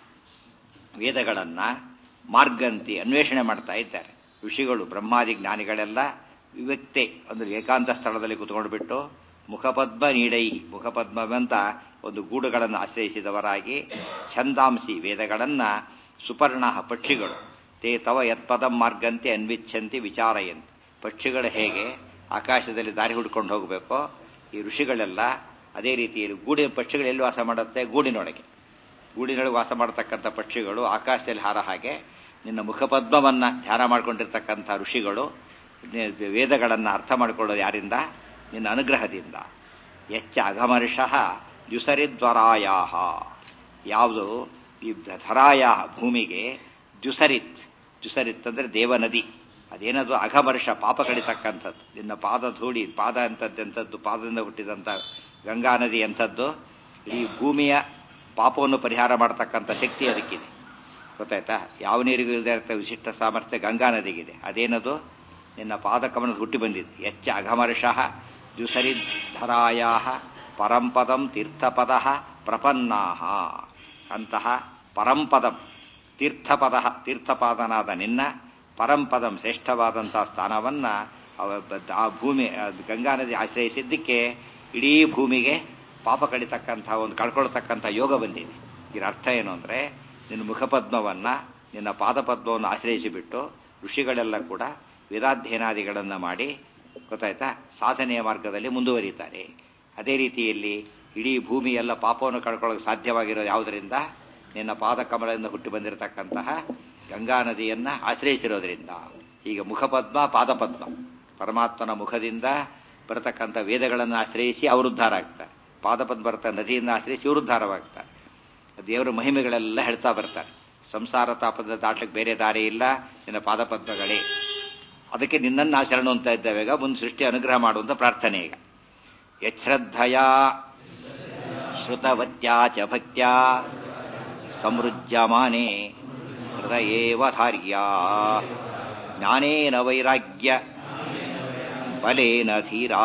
ವೇದಗಳನ್ನು ಮಾರ್ಗಂತಿ ಅನ್ವೇಷಣೆ ಮಾಡ್ತಾ ಇದ್ದಾರೆ ಋಷಿಗಳು ಬ್ರಹ್ಮಾದಿ ಜ್ಞಾನಿಗಳೆಲ್ಲ ವಿವಕ್ತೆ ಅಂದ್ರೆ ಏಕಾಂತ ಸ್ಥಳದಲ್ಲಿ ಕುತ್ಕೊಂಡು ಬಿಟ್ಟು ಮುಖಪದ್ಮ ನೀಡೈ ಮುಖಪದ್ಮವಂತ ಒಂದು ಗೂಡುಗಳನ್ನು ಆಶ್ರಯಿಸಿದವರಾಗಿ ಛಂದಾಂಸಿ ವೇದಗಳನ್ನ ಸುಪರ್ಣ ಪಕ್ಷಿಗಳು ತೇ ತವ ಯತ್ಪದಂ ಮಾರ್ಗಂತೆ ಅನ್ವಿಚ್ಛಂತಿ ವಿಚಾರಯಂತಿ ಪಕ್ಷಿಗಳು ಹೇಗೆ ಆಕಾಶದಲ್ಲಿ ದಾರಿ ಹುಡ್ಕೊಂಡು ಹೋಗಬೇಕೋ ಈ ಋಷಿಗಳೆಲ್ಲ ಅದೇ ರೀತಿಯಲ್ಲಿ ಗೂಡಿನ ಪಕ್ಷಿಗಳು ಎಲ್ಲಿ ವಾಸ ಮಾಡುತ್ತೆ ಗೂಡಿನೊಳಗೆ ಗೂಡಿನೊಳಗೆ ವಾಸ ಮಾಡತಕ್ಕಂಥ ಪಕ್ಷಿಗಳು ಆಕಾಶದಲ್ಲಿ ಹಾರ ಹಾಗೆ ನಿನ್ನ ಮುಖಪದ್ಮವನ್ನ ಧ್ಯಾನ ಮಾಡ್ಕೊಂಡಿರ್ತಕ್ಕಂಥ ಋಷಿಗಳು ವೇದಗಳನ್ನು ಅರ್ಥ ಮಾಡಿಕೊಳ್ಳೋದು ಯಾರಿಂದ ನಿನ್ನ ಅನುಗ್ರಹದಿಂದ ಎಚ್ಚ ಅಘಮರ್ಷಃ ದ್ಯುಸರಿದ್ವರಾಯ ಯಾವುದು ಈ ಧರಾಯ ಭೂಮಿಗೆ ದ್ಯುಸರಿತ್ ದ್ಯುಸರಿತ್ ಅಂದ್ರೆ ದೇವನದಿ ಅದೇನದು ಅಘಮರ್ಷ ಪಾಪ ಕಡಿತಕ್ಕಂಥದ್ದು ನಿನ್ನ ಪಾದ ಧೂಳಿ ಪಾದ ಅಂತದ್ದೆಂಥದ್ದು ಪಾದದಿಂದ ಹುಟ್ಟಿದಂಥ ಗಂಗಾ ನದಿ ಅಂಥದ್ದು ಈ ಭೂಮಿಯ ಪಾಪವನ್ನು ಪರಿಹಾರ ಮಾಡತಕ್ಕಂಥ ಶಕ್ತಿ ಅದಕ್ಕಿದೆ ಗೊತ್ತಾಯ್ತಾ ಯಾವ ನೀರಿಗೂ ಇಲ್ಲದೆ ಇರತ್ತ ವಿಶಿಷ್ಟ ಸಾಮರ್ಥ್ಯ ಗಂಗಾ ನದಿಗಿದೆ ಅದೇನದು ನಿನ್ನ ಪಾದಕಮನದ ಹುಟ್ಟಿ ಬಂದಿದೆ ಎಚ್ಚ ಅಘಮರ್ಷಃ ದ್ಯುಸರಿಧರಾಯ ಪರಂಪದಂ ತೀರ್ಥಪದ ಪ್ರಪನ್ನಾ ಅಂತಹ ಪರಂಪದಂ ತೀರ್ಥಪದ ತೀರ್ಥಪಾದನಾದ ನಿನ್ನ ಪರಂಪದಂ ಶ್ರೇಷ್ಠವಾದಂತಹ ಸ್ಥಾನವನ್ನ ಆ ಭೂಮಿ ಗಂಗಾ ನದಿ ಆಶ್ರಯಿಸಿದ್ದಕ್ಕೆ ಇಡೀ ಭೂಮಿಗೆ ಪಾಪ ಕಡಿತಕ್ಕಂತಹ ಒಂದು ಕಳ್ಕೊಳ್ತಕ್ಕಂಥ ಯೋಗ ಬಂದಿದೆ ಇದರ ಅರ್ಥ ಏನು ಅಂದ್ರೆ ನಿನ್ನ ಮುಖಪದ್ಮವನ್ನ ನಿನ್ನ ಪಾದಪದ್ಮವನ್ನು ಆಶ್ರಯಿಸಿಬಿಟ್ಟು ಋಷಿಗಳೆಲ್ಲ ಕೂಡ ವೇದಾಧ್ಯಯನಾದಿಗಳನ್ನು ಮಾಡಿ ಗೊತ್ತಾಯ್ತಾ ಸಾಧನೆಯ ಮಾರ್ಗದಲ್ಲಿ ಮುಂದುವರಿತಾರೆ ಅದೇ ರೀತಿಯಲ್ಲಿ ಇಡೀ ಭೂಮಿ ಎಲ್ಲ ಪಾಪವನ್ನು ಕಳ್ಕೊಳ್ಳೋಕೆ ಸಾಧ್ಯವಾಗಿರೋದು ಯಾವುದರಿಂದ ನಿನ್ನ ಪಾದಕಮಲದಿಂದ ಹುಟ್ಟಿ ಬಂದಿರತಕ್ಕಂತಹ ಗಂಗಾ ನದಿಯನ್ನ ಆಶ್ರಯಿಸಿರೋದ್ರಿಂದ ಈಗ ಮುಖಪದ್ಮ ಪಾದಪದ್ಮ ಪರಮಾತ್ಮನ ಮುಖದಿಂದ ಬರತಕ್ಕಂಥ ವೇದಗಳನ್ನು ಆಶ್ರಯಿಸಿ ಅವರು ಉದ್ಧಾರ ಆಗ್ತಾರೆ ಪಾದಪದ್ಮ ಬರ್ತಾ ನದಿಯಿಂದ ಆಶ್ರಯಿಸಿ ಇವರು ಉದ್ಧಾರವಾಗ್ತಾರೆ ದೇವರ ಮಹಿಮೆಗಳೆಲ್ಲ ಹೇಳ್ತಾ ಬರ್ತಾರೆ ಸಂಸಾರ ತಾಪದ ದಾಟ್ಲಿಕ್ಕೆ ಬೇರೆ ದಾರಿ ಇಲ್ಲ ನಿನ್ನ ಪಾದಪದ್ಮಗಳೇ ಅದಕ್ಕೆ ನಿನ್ನನ್ನು ಆಚರಣೆ ಅಂತ ಇದ್ದಾವಾಗ ಮುಂದೆ ಸೃಷ್ಟಿ ಅನುಗ್ರಹ ಮಾಡುವಂತ ಪ್ರಾರ್ಥನೆ ಈಗ ಯಚ್ಛ್ರದ್ಧಯ ಶ್ರುತವತ್ಯಾ ಚ ಭಕ್ತ್ಯಾ ಸಮೃಜ್ಯಮಾನೆ ಹೃದಯೇವ ಧಾರ್ಯಾ ಜ್ಞಾನೇನ ವೈರಾಗ್ಯ ಬಲೇನ ಧೀರಾ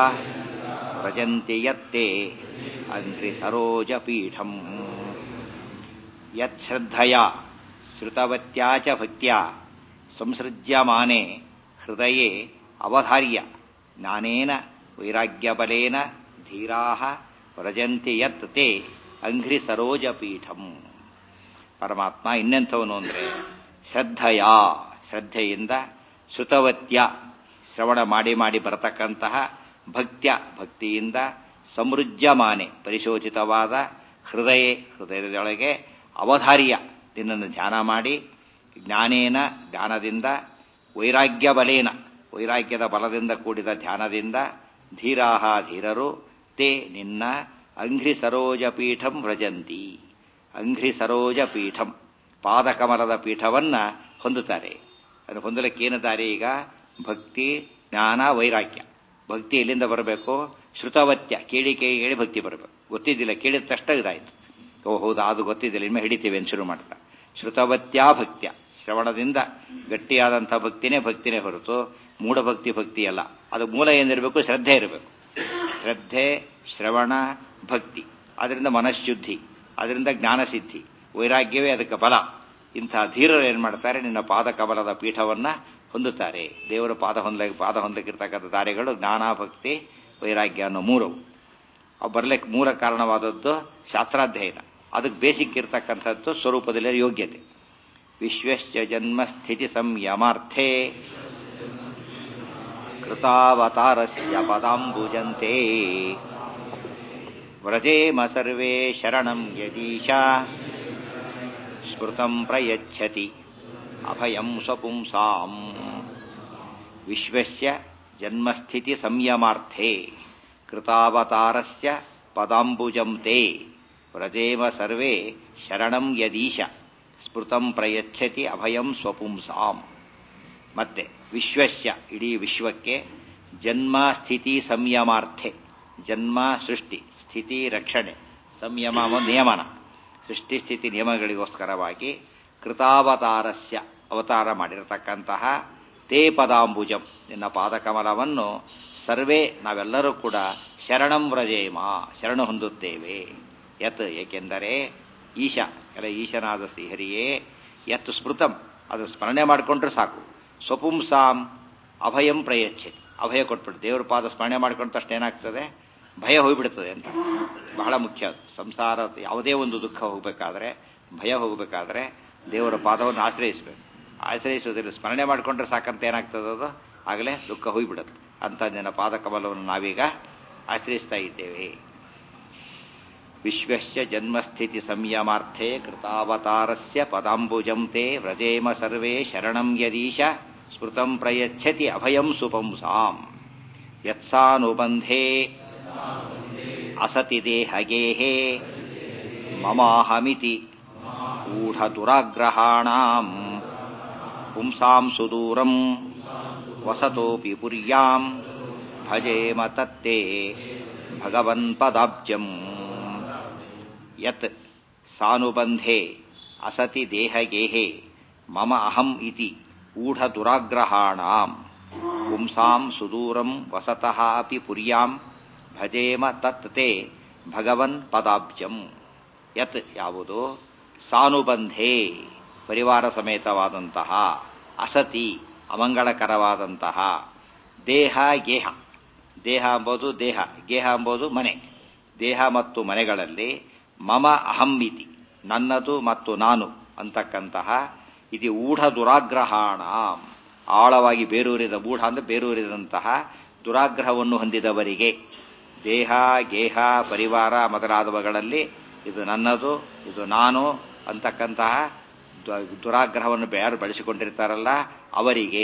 ವ್ರಜಂತಿ ಯತ್ತೆ ಅಂಧ್ರಿ ಸರೋಜ ಪೀಠಂ ಯಚ್ಛ್ರದ್ಧಯ ಶ್ರುತವತ್ಯಾ ಚ ಭಕ್ತ್ಯಾ ಸಂಸೃಜ್ಯಮಾನೆ ಹೃದಯೇ ಅವಧಾರ್ಯ ಜ್ಞಾನೇನ ವೈರಾಗ್ಯಬಲೇನ ಧೀರಾ ವ್ರಜಂತಿ ಯತ್ ತೇ ಅಂಘ್ರಿ ಸರೋಜ ಪೀಠಂ ಪರಮಾತ್ಮ ಇನ್ನೆಂಥವನು ಅಂದರೆ ಶ್ರದ್ಧಯ ಶ್ರದ್ಧೆಯಿಂದ ಶ್ರುತವತ್ಯ ಶ್ರವಣ ಮಾಡಿ ಮಾಡಿ ಬರತಕ್ಕಂತಹ ಭಕ್ತ್ಯ ಭಕ್ತಿಯಿಂದ ಸಮೃದ್ಧಮಾನೆ ಪರಿಶೋಚಿತವಾದ ಹೃದಯ ಹೃದಯದೊಳಗೆ ಅವಧಾರ್ಯ ನಿನ್ನನ್ನು ಧ್ಯಾನ ಮಾಡಿ ಜ್ಞಾನೇನ ಜ್ಞಾನದಿಂದ ವೈರಾಗ್ಯ ಬಲೇನ ವೈರಾಗ್ಯದ ಬಲದಿಂದ ಕೂಡಿದ ಧ್ಯಾನದಿಂದ ಧೀರಾಹ ಧೀರರು ತೇ ನಿನ್ನ ಅಂಘ್ರಿ ಸರೋಜ ಪೀಠಂ ವ್ರಜಂತಿ ಅಂಘ್ರಿ ಸರೋಜ ಪೀಠಂ ಪಾದಕಮಲದ ಪೀಠವನ್ನ ಹೊಂದುತ್ತಾರೆ ಅದನ್ನು ಹೊಂದಲಿಕ್ಕೆ ಏನು ದಾರಿ ಈಗ ಭಕ್ತಿ ಜ್ಞಾನ ವೈರಾಗ್ಯ ಭಕ್ತಿ ಎಲ್ಲಿಂದ ಬರಬೇಕು ಶ್ರುತವತ್ಯ ಕೇಳಿ ಕೇಳಿ ಕೇಳಿ ಭಕ್ತಿ ಬರಬೇಕು ಗೊತ್ತಿದ್ದಿಲ್ಲ ಕೇಳಿದ ತಕ್ಷಣ ಇದಾಯ್ತು ಓ ಹೌದಾ ಅದು ಗೊತ್ತಿದ್ದಿಲ್ಲ ಇನ್ಮೇಲೆ ಹಿಡಿತೀವಿ ಅಂತ ಶುರು ಮಾಡ್ತಾ ಶ್ರುತವತ್ಯ ಭಕ್ತ್ಯ ಶ್ರವಣದಿಂದ ಗಟ್ಟಿಯಾದಂಥ ಭಕ್ತಿನೇ ಭಕ್ತಿನೇ ಹೊರತು ಮೂಢಭಕ್ತಿ ಭಕ್ತಿ ಅಲ್ಲ ಅದು ಮೂಲ ಏನಿರಬೇಕು ಶ್ರದ್ಧೆ ಇರಬೇಕು ಶ್ರದ್ಧೆ ಶ್ರವಣ ಭಕ್ತಿ ಅದರಿಂದ ಮನಃಶುದ್ಧಿ ಅದರಿಂದ ಜ್ಞಾನಸಿದ್ಧಿ ವೈರಾಗ್ಯವೇ ಅದಕ್ಕೆ ಬಲ ಇಂಥ ಧೀರರು ಏನು ಮಾಡ್ತಾರೆ ನಿನ್ನ ಪಾದ ಕಮಲದ ಪೀಠವನ್ನ ಹೊಂದುತ್ತಾರೆ ದೇವರ ಪಾದ ಹೊಂದ ಪಾದ ಹೊಂದಕ್ಕಿರ್ತಕ್ಕಂಥ ದಾರಿಗಳು ಜ್ಞಾನ ಭಕ್ತಿ ವೈರಾಗ್ಯ ಅನ್ನೋ ಮೂರವು ಅವು ಬರ್ಲಿಕ್ಕೆ ಮೂಲ ಕಾರಣವಾದದ್ದು ಶಾಸ್ತ್ರಾಧ್ಯಯನ ಅದಕ್ಕೆ ಬೇಸಿಕ್ ಇರ್ತಕ್ಕಂಥದ್ದು ಸ್ವರೂಪದಲ್ಲಿ ಯೋಗ್ಯತೆ ವಿಶ್ವಶ್ಚ ಜನ್ಮ ಸ್ಥಿತಿ ಸಂಯಮಾರ್ಥೇ ಕೃತಾವತಾರಸ್ಯ ಪದಾಂಬುಜಂತೆ ವ್ರಜೇಮ ಸರ್ವೇ ಶರಣಂ ಯದೀಶಾ ಸ್ಮೃತಂ ಪ್ರಯಚ್ಛತಿ ಅಭಯಂ ಸ್ವಪುಂಸಾಂ ವಿಶ್ವಸ್ಯ ಜನ್ಮಸ್ಥಿತಿ ಸಂಯಮಾರ್ಥೇ ಕೃತಾವತಾರಸ್ಯ ಪದಾಂಬುಜಂ ತೇ ವ್ರಜೇಮ ಸರ್ವೇ ಶರಣಂ ಯದೀಶ ಸ್ಮೃತಂ ಪ್ರಯಚ್ಛತಿ ಅಭಯಂ ಸ್ವಪುಂಸಾಂ ಮತ್ತೆ ವಿಶ್ವಸ್ಯ ಇಡೀ ವಿಶ್ವಕ್ಕೆ ಜನ್ಮ ಸ್ಥಿತಿ ಸಂಯಮಾರ್ಥೆ ಜನ್ಮ ಸೃಷ್ಟಿ ಸ್ಥಿತಿ ರಕ್ಷಣೆ ಸಂಯಮ ನಿಯಮನ ಸೃಷ್ಟಿ ಸ್ಥಿತಿ ನಿಯಮಗಳಿಗೋಸ್ಕರವಾಗಿ ಕೃತಾವತಾರಸ್ಯ ಅವತಾರ ಮಾಡಿರತಕ್ಕಂತಹ ತೇ ಪದಾಂಬುಜಂ ನಿನ್ನ ಪಾದಕಮಲವನ್ನು ಸರ್ವೇ ನಾವೆಲ್ಲರೂ ಕೂಡ ಶರಣಂ ವ್ರಜೇಮ ಶರಣ ಹೊಂದುತ್ತೇವೆ ಯತ್ ಏಕೆಂದರೆ ಈಶ ಎಲ್ಲ ಈಶನಾದ ಶ್ರೀಹರಿಯೇ ಯತ್ ಸ್ಮೃತಂ ಅದು ಸ್ಮರಣೆ ಮಾಡಿಕೊಂಡ್ರೆ ಸಾಕು ಸ್ವಪುಂಸಾಂ ಅಭಯಂ ಪ್ರಯಚ್ಛೆ ಅಭಯ ಕೊಟ್ಬಿಟ್ಟು ದೇವರ ಪಾದ ಸ್ಮರಣೆ ಮಾಡ್ಕೊಂಡ ತಕ್ಷಣ ಏನಾಗ್ತದೆ ಭಯ ಹೋಗ್ಬಿಡ್ತದೆ ಅಂತ ಬಹಳ ಮುಖ್ಯ ಅದು ಸಂಸಾರ ಯಾವುದೇ ಒಂದು ದುಃಖ ಹೋಗಬೇಕಾದ್ರೆ ಭಯ ಹೋಗಬೇಕಾದ್ರೆ ದೇವರ ಪಾದವನ್ನು ಆಶ್ರಯಿಸಬೇಕು ಆಶ್ರಯಿಸೋದ್ರಲ್ಲಿ ಸ್ಮರಣೆ ಮಾಡಿಕೊಂಡ್ರೆ ಸಾಕಂತ ಏನಾಗ್ತದೆ ಅದು ಆಗಲೇ ದುಃಖ ಹೋಗ್ಬಿಡುತ್ತೆ ಅಂತ ನಿನ್ನ ಪಾದಕಮಲವನ್ನು ನಾವೀಗ ಆಶ್ರಯಿಸ್ತಾ ಇದ್ದೇವೆ ವಿಶ್ವಸ್ಯ ಜನ್ಮಸ್ಥಿತಿ ಸಂಯಮಾರ್ಥೆ ಕೃತಾವತಾರಸ್ಯ ಪದಾಂಬುಜಂ ತೇ ವ್ರಜೇಮ ಸರ್ವೇ ಶರಣಂ ಯದೀಶ ಸ್ಮೃತಂ ಪ್ರಯಚ್ಛತಿ ಅಭಯಂ ಸುಪಂಸಾಂ ಯತ್ಸಾನುಬಂಧೇ ಅಸತಿ ದೇಹಗೇಹೇ ಮಮಾಹಮಿತಿ ಊಢದುರಾಗ್ರಹಾಣಾಂ ಪುಂಸಾಂ ಸುದೂರಂ ವಸತೋಪಿ ಪುರ್ಯಾಂ ಭಜೇಮ ತತ್ತೇ ಭಗವನ್ ಪದಾಬ್ಜಂ ಯತ್ ಸಾನುಬಂಧೆ ಅಸತಿ ದೇಹಗೇಹೆ ಮಮ ಅಹಂ ಇತಿ ಊಢದುರಾಗ್ರಹಾಣಾಂ ಪುಂಸಾಂ ಸುದೂರಂ ವಸತಃ ಅಪಿ ಪುರ್ಯಾಂ ಭಜೇಮ ತತ್ ತೇ ಭಗವನ್ ಪದಾಬ್ಜಂ ಯತ್ ಯಾವುದು ಸಾನುಬಂಧೆ ಪರಿವಾರ ಸಮೇತವಾದಂತಹ ಅಸತಿ ಅಮಂಗಳಕರವಾದಂತಹ ದೇಹ ಗೇಹ ದೇಹ ಎಂಬುದು ದೇಹ ಗೇಹ ಎಂಬುದು ಮನೆ ದೇಹ ಮತ್ತು ಮನೆಗಳಲ್ಲಿ ಮಮ ಅಹಂಮಿತಿ ನನ್ನದು ಮತ್ತು ನಾನು ಅಂತಕ್ಕಂತಹ ಇದು ಊಢ ದುರಾಗ್ರಹಾಣ ಆಳವಾಗಿ ಬೇರೂರಿದ ಊಢ ಅಂದ್ರೆ ಬೇರೂರಿದಂತಹ ದುರಾಗ್ರಹವನ್ನು ಹೊಂದಿದವರಿಗೆ ದೇಹ ಗೇಹ ಪರಿವಾರ ಮೊದಲಾದವುಗಳಲ್ಲಿ ಇದು ನನ್ನದು ಇದು ನಾನು ಅಂತಕ್ಕಂತಹ ದುರಾಗ್ರಹವನ್ನು ಯಾರು ಬೆಳೆಸಿಕೊಂಡಿರ್ತಾರಲ್ಲ ಅವರಿಗೆ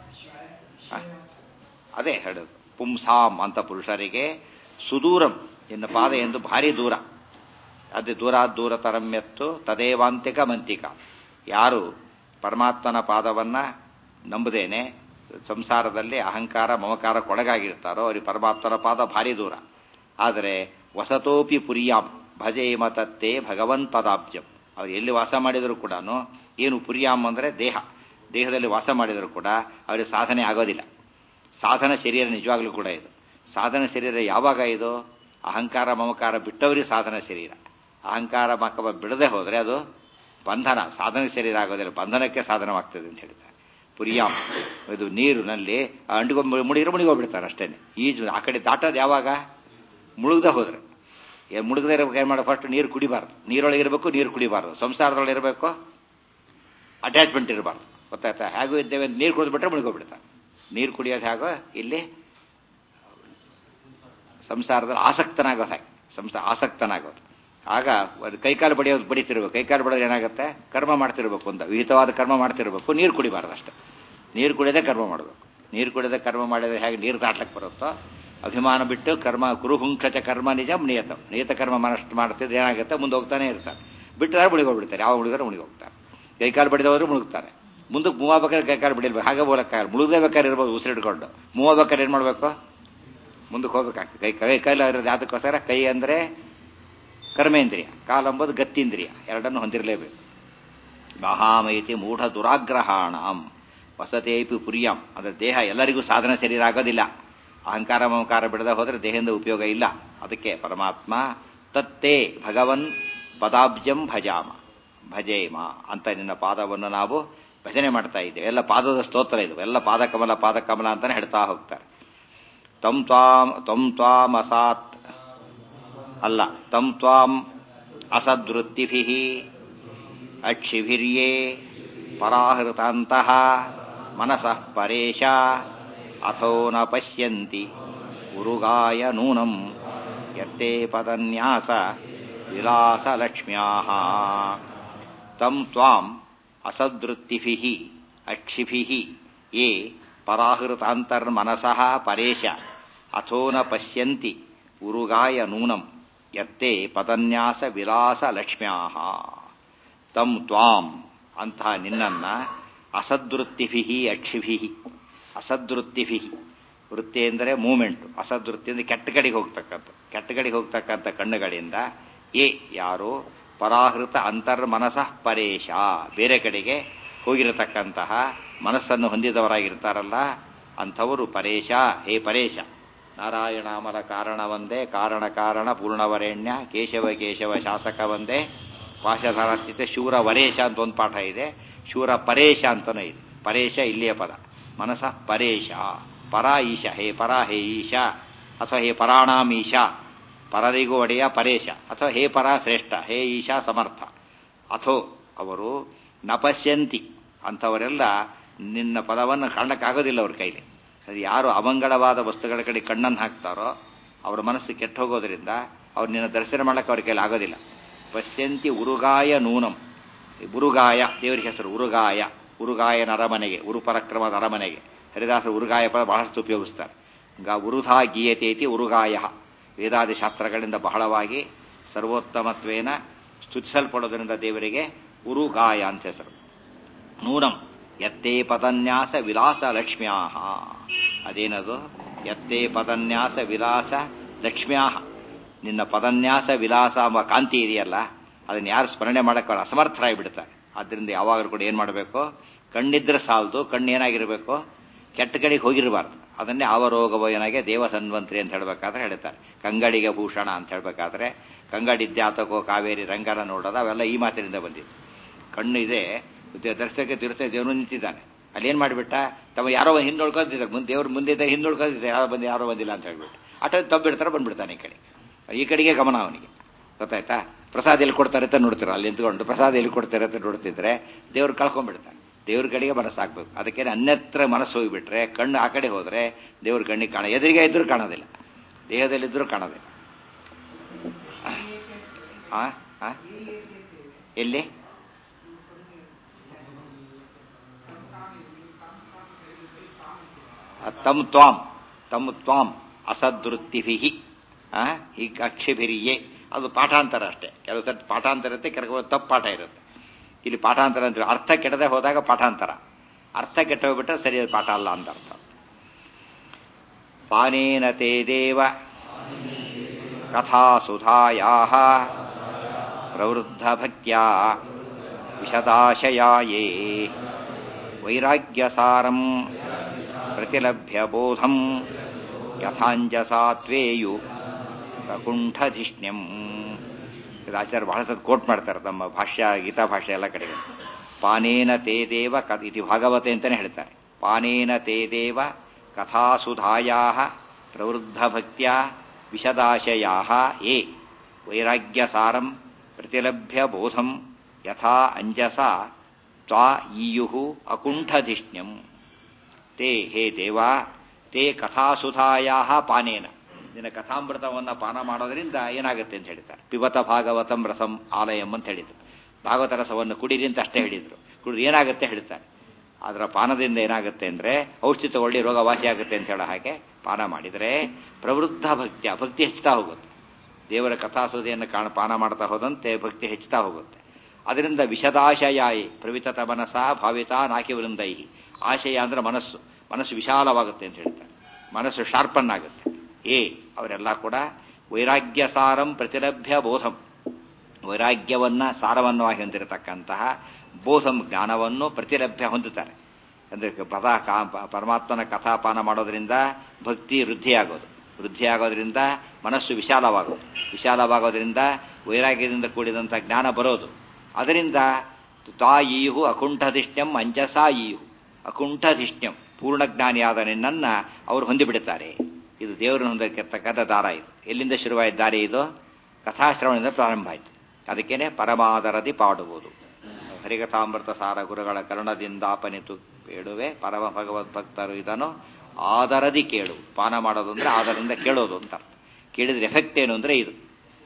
ಅದೇ ಹೇಳೋದು ಪುಂಸಾಂ ಅಂತ ಪುರುಷರಿಗೆ ಸುದೂರಂ ಎನ್ನ ಪಾದ ಎಂದು ಭಾರಿ ದೂರ ಅದು ದೂರ ದೂರ ತರಮ್ಯತ್ತು ತದೇವಾಂತಿಕ ಮಂತಿಕ ಯಾರು ಪರಮಾತ್ಮನ ಪಾದವನ್ನ ನಂಬುದೇನೆ ಸಂಸಾರದಲ್ಲಿ ಅಹಂಕಾರ ಮಮಕಾರ ಕೊಳಗಾಗಿರ್ತಾರೋ ಅವರಿಗೆ ಪರಮಾತ್ಮನ ಪಾದ ಭಾರಿ ದೂರ ಆದರೆ ವಸತೋಪಿ ಪುರಿಯಾಂ ಭಜೇಮ ತತ್ತೇ ಭಗವನ್ ಪದಾಬ್ಜಂ ಅವ್ರು ಎಲ್ಲಿ ವಾಸ ಮಾಡಿದರೂ ಕೂಡ ಏನು ಪುರಿಯಾಂ ಅಂದರೆ ದೇಹ ದೇಹದಲ್ಲಿ ವಾಸ ಮಾಡಿದರೂ ಕೂಡ ಅವರಿಗೆ ಸಾಧನೆ ಆಗೋದಿಲ್ಲ ಸಾಧನ ಶರೀರ ನಿಜವಾಗ್ಲೂ ಕೂಡ ಇದು ಸಾಧನ ಶರೀರ ಯಾವಾಗ ಇದು ಅಹಂಕಾರ ಮಮಕಾರ ಬಿಟ್ಟವರಿಗೆ ಸಾಧನ ಶರೀರ ಅಹಂಕಾರ ಮಕವ ಬಿಡದೆ ಹೋದರೆ ಅದು ಬಂಧನ ಸಾಧನ ಶರೀರ ಆಗೋದಿಲ್ಲ ಬಂಧನಕ್ಕೆ ಸಾಧನವಾಗ್ತದೆ ಅಂತ ಹೇಳ್ತಾರೆ ಪುರಿಯಾಮ್ ಇದು ನೀರಿನಲ್ಲಿ ಅಂಡ್ಕೊಂಡ್ ಮುಡಿದ್ರೆ ಮುಣಿಗೋಗ್ಬಿಡ್ತಾರೆ ಅಷ್ಟೇನೆ ಈಜು ಆ ಕಡೆ ದಾಟೋದು ಯಾವಾಗ ಮುಳುಗ್ದ ಹೋದ್ರೆ ಮುಳುಗದೆ ಇರ್ಬೇಕು ಏನು ಮಾಡೋ ಫಸ್ಟ್ ನೀರು ಕುಡಿಬಾರ್ದು ನೀರೊಳಗೆ ಇರಬೇಕು ನೀರು ಕುಡಿಬಾರ್ದು ಸಂಸಾರದೊಳಗೆ ಇರಬೇಕು ಅಟ್ಯಾಚ್ಮೆಂಟ್ ಇರಬಾರ್ದು ಗೊತ್ತಾಯ್ತಾ ಹೇಗೂ ಇದ್ದೇವೆ ಅಂತ ನೀರು ಕುಡಿದ್ಬಿಟ್ರೆ ಮುಳುಗೋಗ್ಬಿಡ್ತಾರೆ ನೀರು ಕುಡಿಯೋದು ಹೇಗೋ ಇಲ್ಲಿ ಸಂಸಾರದಲ್ಲಿ ಆಸಕ್ತನಾಗೋದು ಹಾಗೆ ಸಂಸಾರ ಆಸಕ್ತನಾಗೋದು ಆಗ ಅದು ಕೈಕಾಲು ಬಡಿಯೋದು ಬಡಿತಿರ್ಬೇಕು ಕೈಕಾಲು ಬಡಿಯೋದು ಏನಾಗುತ್ತೆ ಕರ್ಮ ಮಾಡ್ತಿರ್ಬೇಕು ಅಂತ ವಿಹಿತವಾದ ಕರ್ಮ ಮಾಡ್ತಿರ್ಬೇಕು ನೀರು ಕುಡಿಬಾರ್ದು ಅಷ್ಟೇ ನೀರು ಕುಡಿಯೋದೇ ಕರ್ಮ ಮಾಡಬೇಕು ನೀರು ಕುಡಿಯೋದೇ ಕರ್ಮ ಮಾಡಿದ್ರೆ ಹೇಗೆ ನೀರು ದಾಟ್ಲಕ್ಕೆ ಬರುತ್ತೋ ಅಭಿಮಾನ ಬಿಟ್ಟು ಕರ್ಮ ಕುರುಹುಂಕ್ಷಚ ಕರ್ಮ ನಿಜ ನಿಯತ ನಿಯತ ಕರ್ಮ ಮನಷ್ಟು ಮಾಡ್ತಿದ್ರೆ ಏನಾಗುತ್ತೆ ಮುಂದೆ ಹೋಗ್ತಾನೆ ಇರ್ತಾರೆ ಬಿಟ್ಟರೆ ಮುಳುಗೋಗ್ಬಿಡ್ತಾರೆ ಯಾವ ಮುಳುಗರು ಮುಳುಗೋಗ್ತಾರೆ ಕೈಕಾಲು ಬಡಿದವರು ಮುಳುಗ್ತಾರೆ ಮುಂದಕ್ಕೆ ಮೂವಬೇಕಾದ್ರೆ ಕೈಕಾಲು ಬಿಡಿಲ್ಬೇಕು ಹಾಗೆ ಬೋಲಕ್ಕಾಗಲ್ಲ ಮುಳುಗಲೇಬೇಕಾದ್ರೆ ಇರ್ಬೋದು ಉಸಿರಿಡ್ಕೊಂಡು ಮೂವಬೇಕಾದ್ರೆ ಏನು ಮಾಡಬೇಕು ಮುಂದಕ್ಕೆ ಹೋಗ್ಬೇಕಾಗ್ತದೆ ಕೈ ಕೈ ಕೈಲ ಇರೋದು ಯಾತಕ್ಕೋಸ್ಕರ ಕೈ ಅಂದರೆ ಕರ್ಮೇಂದ್ರಿಯ ಕಾಲಂಬುದು ಗತ್ತೀಂದ್ರಿಯ ಎರಡನ್ನು ಹೊಂದಿರಲೇಬೇಕು ಮಹಾಮೈತಿ ಮೂಢ ದುರಾಗ್ರಹಾಣಂ ವಸತೇಪಿ ಪುರಿಯಂ ಅಂದರೆ ದೇಹ ಎಲ್ಲರಿಗೂ ಸಾಧನ ಶರೀರ ಆಗೋದಿಲ್ಲ ಅಹಂಕಾರ ಮಮಕಾರ ಬಿಡದ ಹೋದರೆ ದೇಹದಿಂದ ಉಪಯೋಗ ಇಲ್ಲ ಅದಕ್ಕೆ ಪರಮಾತ್ಮ ತತ್ತೇ ಭಗವನ್ ಪದಾಬ್ಜಂ ಭಜಾಮ ಭಜೇಮ ಅಂತ ನಿನ್ನ ಪಾದವನ್ನು ನಾವು ಭಜನೆ ಮಾಡ್ತಾ ಇದ್ದೇವೆ ಎಲ್ಲ ಪಾದದ ಸ್ತೋತ್ರ ಇದು ಎಲ್ಲ ಪಾದಕಮಲ ಪಾದಕಮಲ ಅಂತಾನೆ ಹೇಳ್ತಾ ಹೋಗ್ತಾರೆ ತಂ ತ್ವಾಂ ತ್ವಂ ತ್ವಾಂ ಅಸಾತ್ ಅಲ್ಲ ತಂ ತ್ವಾಂ ಅಸದ್ವೃತ್ತಿಭಿ ಅಕ್ಷಿಭಿರ್ಯೇ ಪರಾಹೃತಾಂತಹ ಮನಸಃ ಪರೇಶ ಅಥೋ ನ ಪಶ್ಯಂತಿ ಉರುಗಾಯ ನೂನಂ ಯತ್ತೇ ಪದನ್ಯಾಸ ವಿಲಾಸಲಕ್ಷ್ಮ್ಯಾ ತಂ ತ್ವಾಂ ಅಸದೃತ್ತಿಭಿಃ ಅಕ್ಷಿಭಿಃ ಯೇ ಪರಾಹೃತಾಂತರ್ಮನಸಃ ಪರೇಶ ಅಥೋ ನ ಪಶ್ಯಂತಿ ಉರುಗಾಯ ನೂನಂ ಯತ್ತೇ ಪದನ್ಯಾಸ ವಿಲಾಸ ಲಕ್ಷ್ಮ್ಯಾ ತಂ ತ್ವಾಂ ಅಂತಹ ನಿನ್ನನ್ನ ಅಸದೃತ್ತಿಭಿ ಅಕ್ಷಿಭಿ ಅಸದೃತ್ತಿಭಿ ವೃತ್ತಿ ಎಂದರೆ ಮೂಮೆಂಟು ಅಸದೃತ್ತಿ ಅಂದರೆ ಕೆಟ್ಟ ಕಡೆಗೆ ಹೋಗ್ತಕ್ಕಂಥ ಕೆಟ್ಟ ಕಡೆಗೆ ಹೋಗ್ತಕ್ಕಂಥ ಕಣ್ಣುಗಳಿಂದ ಎ ಯಾರು ಪರಾಹೃತ ಅಂತರ್ಮನಸಃ ಪರೇಶ ಬೇರೆ ಕಡೆಗೆ ಹೋಗಿರತಕ್ಕಂತಹ ಮನಸ್ಸನ್ನು ಹೊಂದಿದವರಾಗಿರ್ತಾರಲ್ಲ ಅಂಥವರು ಪರೇಶ ಹೇ ಪರೇಶ ನಾರಾಯಣಾಮಲ ಕಾರಣ ಒಂದೇ ಕಾರಣ ಕಾರಣ ಪೂರ್ಣವರೇಣ್ಯ ಕೇಶವ ಕೇಶವ ಶಾಸಕ ಒಂದೇ ಪಾಶಧಾರಸ್ಥಿತ ಶೂರ ವರೇಶ ಅಂತ ಒಂದು ಪಾಠ ಇದೆ ಶೂರ ಪರೇಶ ಅಂತನೂ ಇದೆ ಪರೇಶ ಇಲ್ಲಿಯ ಪದ ಮನಸ ಪರೇಶ ಪರ ಈಶ ಹೇ ಪರ ಹೇ ಈಶ ಅಥವಾ ಹೇ ಪರಾಣಾಮ್ ಈಶ ಪರರಿಗೂ ಒಡೆಯ ಪರೇಶ ಅಥವಾ ಹೇ ಪರ ಶ್ರೇಷ್ಠ ಹೇ ಈಶಾ ಸಮರ್ಥ ಅಥೋ ಅವರು ನಪಶ್ಯಂತಿ ಅಂಥವರೆಲ್ಲ ನಿನ್ನ ಪದವನ್ನು ಕಾಣಕ್ಕಾಗೋದಿಲ್ಲ ಅವ್ರ ಕೈಲಿ ಅದು ಯಾರು ಅಮಂಗಳವಾದ ವಸ್ತುಗಳ ಕಡೆ ಕಣ್ಣನ್ನು ಹಾಕ್ತಾರೋ ಅವರ ಮನಸ್ಸು ಕೆಟ್ಟು ಹೋಗೋದ್ರಿಂದ ಅವ್ರು ನಿನ್ನ ದರ್ಶನ ಮಾಡಕ್ಕೆ ಅವ್ರ ಕೈಲಿ ಆಗೋದಿಲ್ಲ ಪಶ್ಯಂತಿ ಉರುಗಾಯ ನೂನಂ ಉರುಗಾಯ ದೇವರ ಹೆಸರು ಉರುಗಾಯ ಉರುಗಾಯನ ಅರಮನೆಗೆ ಉರುಪರಕ್ರಮದ ಅರಮನೆಗೆ ಹರಿದಾಸರು ಉರುಗಾಯ ಪದ ಬಹಳಷ್ಟು ಉಪಯೋಗಿಸ್ತಾರೆ ಗ ಉರುಧಾ ಗೀಯತೇತಿ ಉರುಗಾಯ ವೇದಾದಿ ಶಾಸ್ತ್ರಗಳಿಂದ ಬಹಳವಾಗಿ ಸರ್ವೋತ್ತಮತ್ವೇನ ಸ್ತುತಿಸಲ್ಪಡೋದ್ರಿಂದ ದೇವರಿಗೆ ಉರುಗಾಯ ಅಂತ ಹೆಸರು ನೂನಂ ಯತ್ತೇ ಪದನ್ಯಾಸ ವಿಲಾಸ ಲಕ್ಷ್ಮ್ಯಾ ಅದೇನದು ಯತ್ತೇ ಪದನ್ಯಾಸ ವಿಲಾಸ ಲಕ್ಷ್ಮ್ಯಾ ನಿನ್ನ ಪದನ್ಯಾಸ ವಿಲಾಸ ಎಂಬ ಕಾಂತಿ ಇದೆಯಲ್ಲ ಅದನ್ನ ಯಾರು ಸ್ಮರಣೆ ಮಾಡಕ್ಕೆ ಅಸಮರ್ಥರಾಗಿ ಬಿಡ್ತಾರೆ ಆದ್ದರಿಂದ ಯಾವಾಗಲೂ ಕೂಡ ಏನು ಮಾಡಬೇಕು ಕಣ್ಣಿದ್ರೆ ಸಾಲದು ಕಣ್ಣು ಏನಾಗಿರಬೇಕು ಕೆಟ್ಟ ಕಡೆಗೆ ಹೋಗಿರಬಾರ್ದು ಅದನ್ನೇ ಅವರೋಗವಯನಾಗೆ ದೇವ ಸನ್ವಂತ್ರಿ ಅಂತ ಹೇಳಬೇಕಾದ್ರೆ ಹೇಳ್ತಾರೆ ಕಂಗಡಿಗೆ ಭೂಷಣ ಅಂತ ಹೇಳಬೇಕಾದ್ರೆ ಕಂಗಡಿದ್ಯಾತಕೋ ಕಾವೇರಿ ರಂಗನ ನೋಡೋದು ಅವೆಲ್ಲ ಈ ಮಾತಿನಿಂದ ಬಂದಿದೆ ಕಣ್ಣು ಇದೆ ದರ್ಶನಕ್ಕೆ ತಿರುತ್ತ ದೇವರು ನಿಂತಿದ್ದಾನೆ ಅಲ್ಲಿ ಏನು ಮಾಡಿಬಿಟ್ಟ ತಮ್ಮ ಯಾರೋ ಹಿಂದೆ ನೋಡ್ಕೊತಿದ್ದಾರೆ ಮುಂದೆ ದೇವ್ರ ಮುಂದೆ ಹಿಂದೆ ನೋಡ್ಕೊತಿದ್ದಾರೆ ಯಾರೋ ಬಂದು ಯಾರೋ ಬಂದಿಲ್ಲ ಅಂತ ಹೇಳ್ಬಿಟ್ಟು ಆಟ ತಬ್ಬಿಡ್ತಾರೆ ಬಂದ್ಬಿಡ್ತಾನೆ ಈ ಕಡೆ ಈ ಕಡೆಗೆ ಗಮನ ಅವನಿಗೆ ಗೊತ್ತಾಯ್ತಾ ಪ್ರಸಾದ ಎಲ್ಲಿ ಕೊಡ್ತಾರೆ ಅಂತ ನೋಡ್ತಾರೆ ಅಲ್ಲಿ ನಿಂತ್ಕೊಂಡು ಪ್ರಸಾದ ಎಲ್ಲಿ ಕೊಡ್ತಾರೆ ಅಂತ ನೋಡ್ತಿದ್ರೆ ದೇವ್ರು ಕಳ್ಕೊಂಡ್ಬಿಡ್ತಾನೆ ದೇವ್ರ ಕಡೆಗೆ ಮನಸ್ಸಾಗ್ಬೇಕು ಅದಕ್ಕೆ ಅನ್ಯತ್ರ ಮನಸ್ಸು ಹೋಗಿಬಿಟ್ರೆ ಕಣ್ಣು ಆ ಕಡೆ ಹೋದ್ರೆ ದೇವ್ರ ಕಣ್ಣಿಗೆ ಕಾಣ ಎದುರಿಗೆ ಇದ್ರೂ ಕಾಣೋದಿಲ್ಲ ದೇಹದಲ್ಲಿದ್ದರೂ ಕಾಣೋದಿಲ್ಲ ಆ ಆ? ಎಲ್ಲಿ ತಮ್ ತ್ವಾಂ ತಮ್ ತ್ವಾಂ ಅಸದೃತ್ತಿಭಿ ಈ ಅಕ್ಷಿಭಿರಿಯೇ ಅದು ಪಾಠಾಂತರ ಅಷ್ಟೇ ಕೆಲವು ಸರ್ತಿ ಪಾಠಾಂತರ ಇರುತ್ತೆ ಕೆಲವು ತಪ್ಪು ಪಾಠ ಇರುತ್ತೆ ಇಲ್ಲಿ ಪಾಠಾಂತರ ಅಂತ ಅರ್ಥ ಕೆಡದೆ ಹೋದಾಗ ಪಾಠಾಂತರ ಅರ್ಥ ಕೆಟ್ಟ ಹೋಗ್ಬಿಟ್ರೆ ಸರಿಯಾದ ಪಾಠ ಅಲ್ಲ ಅಂತ ಅರ್ಥ ಪಾನೇನ ತೇ ದೇವ ಕಥಾ ಸುಧಾಯಾ ಪ್ರವೃದ್ಧ ಭಕ್ತ್ಯಾ ವಿಶದಾಶಯಾಯೇ ವೈರಾಗ್ಯಸಾರಂ ಪ್ರತಿಲಭ್ಯ ಬೋಧಂ ಯಥಾಂಜಸಾತ್ವೇಯು ಪ್ರಕುಂಠಧಿಷ್ಣ್ಯಂ ಇದು ಆಚಾರ್ಯ ಬಹಳ ಸತ್ ಕೋಟ್ ಮಾಡ್ತಾರೆ ತಮ್ಮ ಭಾಷ್ಯ ಗೀತಾ ಭಾಷ್ಯ ಎಲ್ಲ ಕಡೆಗೆ ಪಾನೇನ ತೇ ದೇವ ಕ ಇತಿ ಭಾಗವತೆ ಅಂತಾನೆ ಹೇಳ್ತಾರೆ ಪಾನೇನ ತೇ ದೇವ ಕಥಾಸುಧಾಯಾ ಪ್ರವೃದ್ಧ ಭಕ್ತ್ಯ ವಿಶದಾಶಯಾ ಏ ವೈರಾಗ್ಯ ಸಾರಂ ಪ್ರತಿಲಭ್ಯ ಬೋಧಂ ಯಥಾ ಅಂಜಸ ತ್ವಾ ಈಯು ಅಕುಂಠಧಿಷ್ಣ್ಯಂ ತೇ ಹೇ ದೇವಾ ತೇ ಕಥಾಸುಧಾಯಾ ಪಾನೇನ ನಿನ್ನ ಕಥಾಮೃತವನ್ನು ಪಾನ ಮಾಡೋದ್ರಿಂದ ಏನಾಗುತ್ತೆ ಅಂತ ಹೇಳ್ತಾರೆ ಪಿಬತ ಭಾಗವತಂ ರಸಂ ಆಲಯಂ ಅಂತ ಹೇಳಿದ್ರು ಭಾಗವತ ರಸವನ್ನು ಕುಡೀರಿ ಅಂತ ಅಷ್ಟೇ ಹೇಳಿದ್ರು ಕುಡಿದು ಏನಾಗುತ್ತೆ ಹೇಳ್ತಾರೆ ಅದರ ಪಾನದಿಂದ ಏನಾಗುತ್ತೆ ಅಂದ್ರೆ ಔಷಧಿ ತಗೊಳ್ಳಿ ರೋಗ ವಾಸಿ ಆಗುತ್ತೆ ಅಂತ ಹೇಳೋ ಹಾಗೆ ಪಾನ ಮಾಡಿದರೆ ಪ್ರವೃದ್ಧ ಭಕ್ತಿ ಆ ಭಕ್ತಿ ಹೆಚ್ಚುತ್ತಾ ಹೋಗುತ್ತೆ ದೇವರ ಕಥಾಸುದಿಯನ್ನು ಕಾಣ ಪಾನ ಮಾಡ್ತಾ ಹೋದಂತೆ ಭಕ್ತಿ ಹೆಚ್ಚುತ್ತಾ ಹೋಗುತ್ತೆ ಅದರಿಂದ ವಿಷದಾಶಯಾಯಿ ಪ್ರವಿತತ ಮನಸ ಭಾವಿತ ನಾಕಿ ವೃಂದೈಹಿ ಆಶಯ ಅಂದ್ರೆ ಮನಸ್ಸು ಮನಸ್ಸು ವಿಶಾಲವಾಗುತ್ತೆ ಅಂತ ಹೇಳ್ತಾರೆ ಮನಸ್ಸು ಶಾರ್ಪನ್ ಆಗುತ್ತೆ ಏ ಅವರೆಲ್ಲ ಕೂಡ ವೈರಾಗ್ಯ ಸಾರಂ ಪ್ರತಿಲಭ್ಯ ಬೋಧಂ ವೈರಾಗ್ಯವನ್ನ ಸಾರವನ್ನವಾಗಿ ಹೊಂದಿರತಕ್ಕಂತಹ ಬೋಧಂ ಜ್ಞಾನವನ್ನು ಪ್ರತಿಲಭ್ಯ ಹೊಂದುತ್ತಾರೆ ಅಂದ್ರೆ ಪದ ಪರಮಾತ್ಮನ ಕಥಾಪಾನ ಮಾಡೋದ್ರಿಂದ ಭಕ್ತಿ ವೃದ್ಧಿಯಾಗೋದು ವೃದ್ಧಿಯಾಗೋದ್ರಿಂದ ಮನಸ್ಸು ವಿಶಾಲವಾಗೋದು ವಿಶಾಲವಾಗೋದ್ರಿಂದ ವೈರಾಗ್ಯದಿಂದ ಕೂಡಿದಂಥ ಜ್ಞಾನ ಬರೋದು ಅದರಿಂದ ತಾಯೀಹು ಅಕುಂಠಧಿಷ್ಣ್ಯಂ ಅಂಜಸಾ ಈಹು ಅಕುಂಠಧಿಷ್ಣ್ಯಂ ಪೂರ್ಣಜ್ಞಾನಿಯಾದ ನಿನ್ನನ್ನ ಅವರು ಹೊಂದಿಬಿಡುತ್ತಾರೆ ಇದು ದೇವರು ಹೊಂದಿರತಕ್ಕಂಥ ದಾರ ಇದು ಎಲ್ಲಿಂದ ಶುರುವಾದ ದಾರಿ ಇದು ಕಥಾಶ್ರವಣದಿಂದ ಪ್ರಾರಂಭ ಆಯಿತು ಅದಕ್ಕೇನೆ ಪರಮಾದರದಿ ಪಾಡುವುದು ಹರಿಕಥಾಮೃತ ಸಾರ ಗುರುಗಳ ಕರ್ಣದಿಂದಾಪನಿತು ಬೇಡುವೆ ಪರಮ ಭಗವದ್ಭಕ್ತರು ಇದನ್ನು ಆದರದಿ ಕೇಳು ಪಾನ ಮಾಡೋದು ಅಂದ್ರೆ ಆದರದಿಂದ ಕೇಳೋದು ಅಂತ ಅರ್ಥ ಕೇಳಿದ್ರೆ ಎಫೆಕ್ಟ್ ಏನು ಅಂದ್ರೆ ಇದು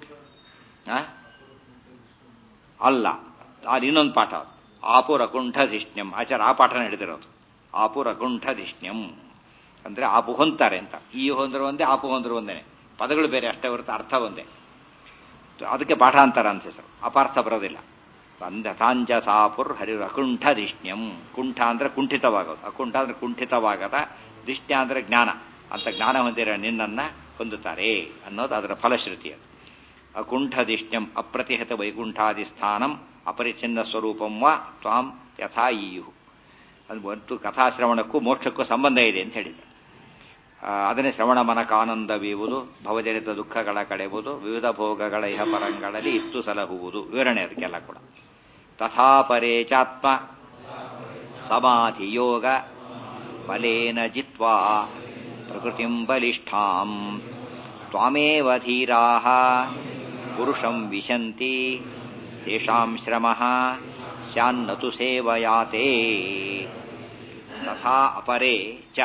ಅಲ್ಲ ಅದು ಇನ್ನೊಂದು ಪಾಠ ಅದು ಆಪುರ ಕುಂಠಧಿಷ್ಣ್ಯಂ ಆಚಾರ ಆ ಪಾಠನ ಹಿಡಿದಿರೋದು ಆಪುರ ಕುಂಠಧಿಷ್ಣ್ಯಂ ಅಂದ್ರೆ ಆಪು ಹೊಂತಾರೆ ಅಂತ ಈ ಹೊಂದ್ರು ಒಂದೇ ಆಪು ಹೊಂದ್ರು ಒಂದೇನೆ ಪದಗಳು ಬೇರೆ ಅಷ್ಟೇ ಹೊರತು ಅರ್ಥ ಒಂದೇ ಅದಕ್ಕೆ ಪಾಠಾಂತರ ಅಂತ ಹೆಸರು ಅಪಾರ್ಥ ಬರೋದಿಲ್ಲ ಅಂಧತಾಂಜ ಸಾಪುರ್ ಹರಿ ಅಕುಂಠಧಿಷ್ಣ್ಯಂ ಕುಂಠ ಅಂದ್ರೆ ಕುಂಠಿತವಾಗೋದು ಅಕುಂಠ ಅಂದ್ರೆ ಕುಂಠಿತವಾಗದ ದಿಷ್ಣ್ಯ ಅಂದ್ರೆ ಜ್ಞಾನ ಅಂತ ಜ್ಞಾನ ಹೊಂದಿರೋ ನಿನ್ನನ್ನ ಹೊಂದುತ್ತಾರೆ ಅನ್ನೋದು ಅದರ ಫಲಶ್ರುತಿ ಅದು ಅಕುಂಠಧಿಷ್ಣ್ಯಂ ಅಪ್ರತಿಹತ ವೈಕುಂಠಾದಿ ಸ್ಥಾನಂ ಅಪರಿಚ್ಛಿನ್ನ ಸ್ವರೂಪಂ ವಾ ತ್ವಾಂ ಯಥಾ ಈಯು ಅದು ಮತ್ತು ಕಥಾಶ್ರವಣಕ್ಕೂ ಮೋಕ್ಷಕ್ಕೂ ಸಂಬಂಧ ಇದೆ ಅಂತ ಹೇಳಿದ್ರು ಅದನ್ನೇ ಶ್ರವಣ ಮನಕಾನಂದವೀವುದು ಭವಜನಿತ ದುಃಖಗಳ ಕಳೆಯುವುದು ವಿವಿಧ ಭೋಗಗಳ ಇಹ ಪರಂಗಳಲ್ಲಿ ಇತ್ತು ಸಲಹುವುದು ವಿವರಣೆ ಅದಕ್ಕೆಲ್ಲ ಕೂಡ ತಥಾಪರೇ ಚಾತ್ಮ ಸಮಾಧಿ ಯೋಗ ಬಲೇನ ಜಿತ್ವಾ ಪ್ರಕೃತಿಂ ಬಲಿಷ್ಠಾಂ ತ್ವಾಮೇವ ಧೀರಾಃ ಪುರುಷಂ ವಿಶಂತಿ ತೇಷಾಂ ಶ್ರಮಃ ಸ್ಯಾನ್ನತು ಸೇವಯಾತೆ ತಥಾ ಅಪರೇ ಚ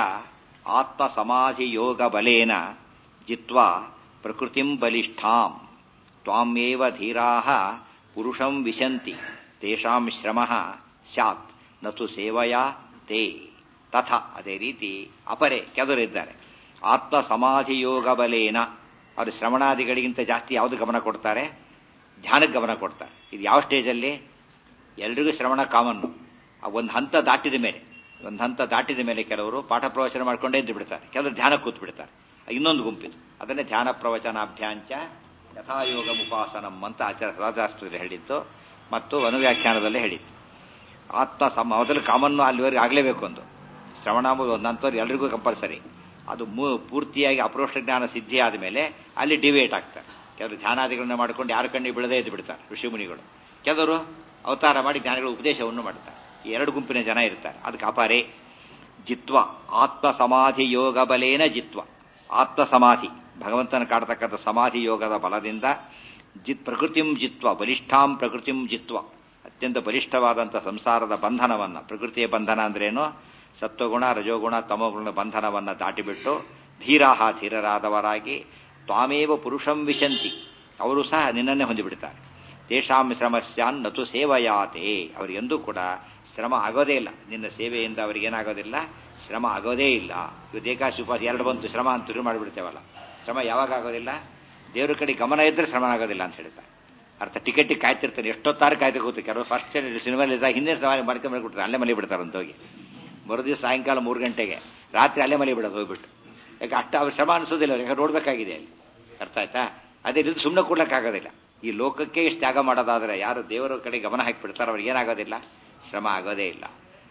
ಆತ್ಮಸಮಾಧಿಯೋಗಬಲೇನ ಜಿತ್ವಾ ಪ್ರಕೃತಿಂ ಬಲಿಷ್ಠಾಂ ತ್ವಾಮೇವ ಧೀರಾಃ ಪುರುಷಂ ವಿಶಂತಿ ತೇಷಾಂ ಶ್ರಮಃ ಸ್ಯಾತ್ ನತು ಸೇವಯಾ ತೇ ತಥ ಅದೇ ರೀತಿ ಅಪರೆ ಕೆದರಿದ್ದಾರೆ ಆತ್ಮ ಸಮಾಧಿಯೋಗ ಬಲೇನ ಅವರು ಶ್ರವಣಾದಿಗಳಿಗಿಂತ ಜಾಸ್ತಿ ಯಾವುದು ಗಮನ ಕೊಡ್ತಾರೆ ಧ್ಯಾನಕ್ಕೆ ಗಮನ ಕೊಡ್ತಾರೆ ಇದು ಯಾವ ಸ್ಟೇಜಲ್ಲಿ ಎಲ್ರಿಗೂ ಶ್ರವಣ ಕಾಮನ್ನು ಒಂದು ಹಂತ ದಾಟಿದ ಮೇಲೆ ಒಂದು ಹಂತ ದಾಟಿದ ಮೇಲೆ ಕೆಲವರು ಪಾಠ ಪ್ರವಚನ ಮಾಡ್ಕೊಂಡೇ ಇದ್ದು ಬಿಡ್ತಾರೆ ಕೆಲವರು ಧ್ಯಾನ ಕೂತ್ ಬಿಡ್ತಾರೆ ಇನ್ನೊಂದು ಗುಂಪಿದು ಅದನ್ನೇ ಧ್ಯಾನ ಪ್ರವಚನಾಭ್ಯಾಂಚ ಯಥಾಯೋಗ ಉಪಾಸನಂ ಅಂತ ಆಚಾರ ರಾಜಾಸ್ತ್ರದಲ್ಲಿ ಹೇಳಿತ್ತು ಮತ್ತು ಅನುವ್ಯಾಖ್ಯಾನದಲ್ಲೇ ಹೇಳಿತ್ತು ಆತ್ಮ ಸಮ ಮೊದಲು ಕಾಮನ್ನು ಅಲ್ಲಿವರೆಗೆ ಆಗಲೇಬೇಕು ಒಂದು ಶ್ರವಣ ಒಂದು ಹಂತವ್ರು ಎಲ್ರಿಗೂ ಕಂಪಲ್ಸರಿ ಅದು ಪೂರ್ತಿಯಾಗಿ ಅಪ್ರೋಷ್ಟ ಜ್ಞಾನ ಸಿದ್ಧಿ ಆದ ಮೇಲೆ ಅಲ್ಲಿ ಡಿವೇಟ್ ಆಗ್ತಾರೆ ಕೆಲವರು ಧ್ಯಾನಾದಿಗಳನ್ನ ಮಾಡ್ಕೊಂಡು ಯಾರ ಕಣ್ಣಿಗೆ ಬಿಡದೇ ಇದ್ದು ಬಿಡ್ತಾರೆ ಋಷಿಮುನಿಗಳು ಕೆಲವರು ಅವತಾರ ಮಾಡಿ ಜ್ಞಾನಿಗಳ ಉಪದೇಶವನ್ನು ಮಾಡ್ತಾರೆ ಈ ಎರಡು ಗುಂಪಿನ ಜನ ಇರ್ತಾರೆ ಅದಕ್ಕೆ ಅಪಾರೆ ಜಿತ್ವ ಆತ್ಮ ಸಮಾಧಿ ಯೋಗ ಬಲೇನ ಜಿತ್ವ ಆತ್ಮ ಸಮಾಧಿ ಭಗವಂತನ ಕಾಡತಕ್ಕಂಥ ಸಮಾಧಿ ಯೋಗದ ಬಲದಿಂದ ಜಿತ್ ಪ್ರಕೃತಿಂ ಜಿತ್ವ ಬಲಿಷ್ಠಾಂ ಪ್ರಕೃತಿಂ ಜಿತ್ವ ಅತ್ಯಂತ ಬಲಿಷ್ಠವಾದಂಥ ಸಂಸಾರದ ಬಂಧನವನ್ನ ಪ್ರಕೃತಿಯ ಬಂಧನ ಅಂದ್ರೇನು ಸತ್ವಗುಣ ರಜೋಗುಣ ತಮೋಗುಣ ಬಂಧನವನ್ನ ದಾಟಿಬಿಟ್ಟು ಧೀರಾಹ ಧೀರರಾದವರಾಗಿ ತ್ವಾಮೇವ ಪುರುಷಂ ವಿಶಂತಿ ಅವರು ಸಹ ನಿನ್ನನ್ನೇ ಹೊಂದಿಬಿಡ್ತಾರೆ ತೇಷಾಂ ಶ್ರಮಸ್ಯಾನ್ ನತು ಸೇವಯಾತೆ ಅವರಿಗೆಂದೂ ಕೂಡ ಶ್ರಮ ಆಗೋದೇ ಇಲ್ಲ ನಿನ್ನ ಸೇವೆಯಿಂದ ಅವರಿಗೇನಾಗೋದಿಲ್ಲ ಶ್ರಮ ಆಗೋದೇ ಇಲ್ಲ ಇವತ್ತು ಏಕಾಶಿ ಉಪವಾಸ ಎರಡು ಬಂತು ಶ್ರಮ ಅಂತ ಶುರು ಮಾಡಿಬಿಡ್ತೇವಲ್ಲ ಶ್ರಮ ಯಾವಾಗ ಆಗೋದಿಲ್ಲ ದೇವ್ರ ಕಡೆ ಗಮನ ಇದ್ರೆ ಶ್ರಮ ಆಗೋದಿಲ್ಲ ಅಂತ ಹೇಳ್ತಾರೆ ಅರ್ಥ ಟಿಕೆಟಿಗೆ ಕಾಯ್ತಿರ್ತಾನೆ ಎಷ್ಟೊತ್ತಾರು ಕಾಯ್ದು ಕೂತು ಕೆಲವರು ಫಸ್ಟ್ ಸಿನಿಮಾಲಿ ಹಿಂದಿನ ಸವಾರಿ ಮಾಡ್ಕೊಂಡು ಮಾಡ್ಕೊಡ್ತಾರೆ ಅಲ್ಲೇ ಮಲಿ ಬಿಡ್ತಾರೆ ಅಂತ ಹೋಗಿ ಮರುದಿವ್ಸ ಸಾಯಂಕಾಲ ಮೂರು ಗಂಟೆಗೆ ರಾತ್ರಿ ಅಲ್ಲೇ ಮಲಿ ಬಿಡೋದು ಹೋಗ್ಬಿಟ್ಟು ಯಾಕೆ ಅಷ್ಟು ಅವ್ರ ಶ್ರಮ ಅನಿಸೋದಿಲ್ಲ ಯಾಕೆ ನೋಡ್ಬೇಕಾಗಿದೆ ಅಲ್ಲಿ ಅರ್ಥ ಆಯ್ತಾ ಅದೇ ರೀತಿ ಸುಮ್ಮನೆ ಕೊಡ್ಲಿಕ್ಕಾಗೋದಿಲ್ಲ ಈ ಲೋಕಕ್ಕೆ ಇಷ್ಟು ತ್ಯಾಗ ಮಾಡೋದಾದ್ರೆ ಯಾರು ದೇವರ ಕಡೆ ಗಮನ ಹಾಕಿಬಿಡ್ತಾರೆ ಅವ್ರಿಗೆ ಏನಾಗೋದಿಲ್ಲ ಶ್ರಮ ಆಗೋದೇ ಇಲ್ಲ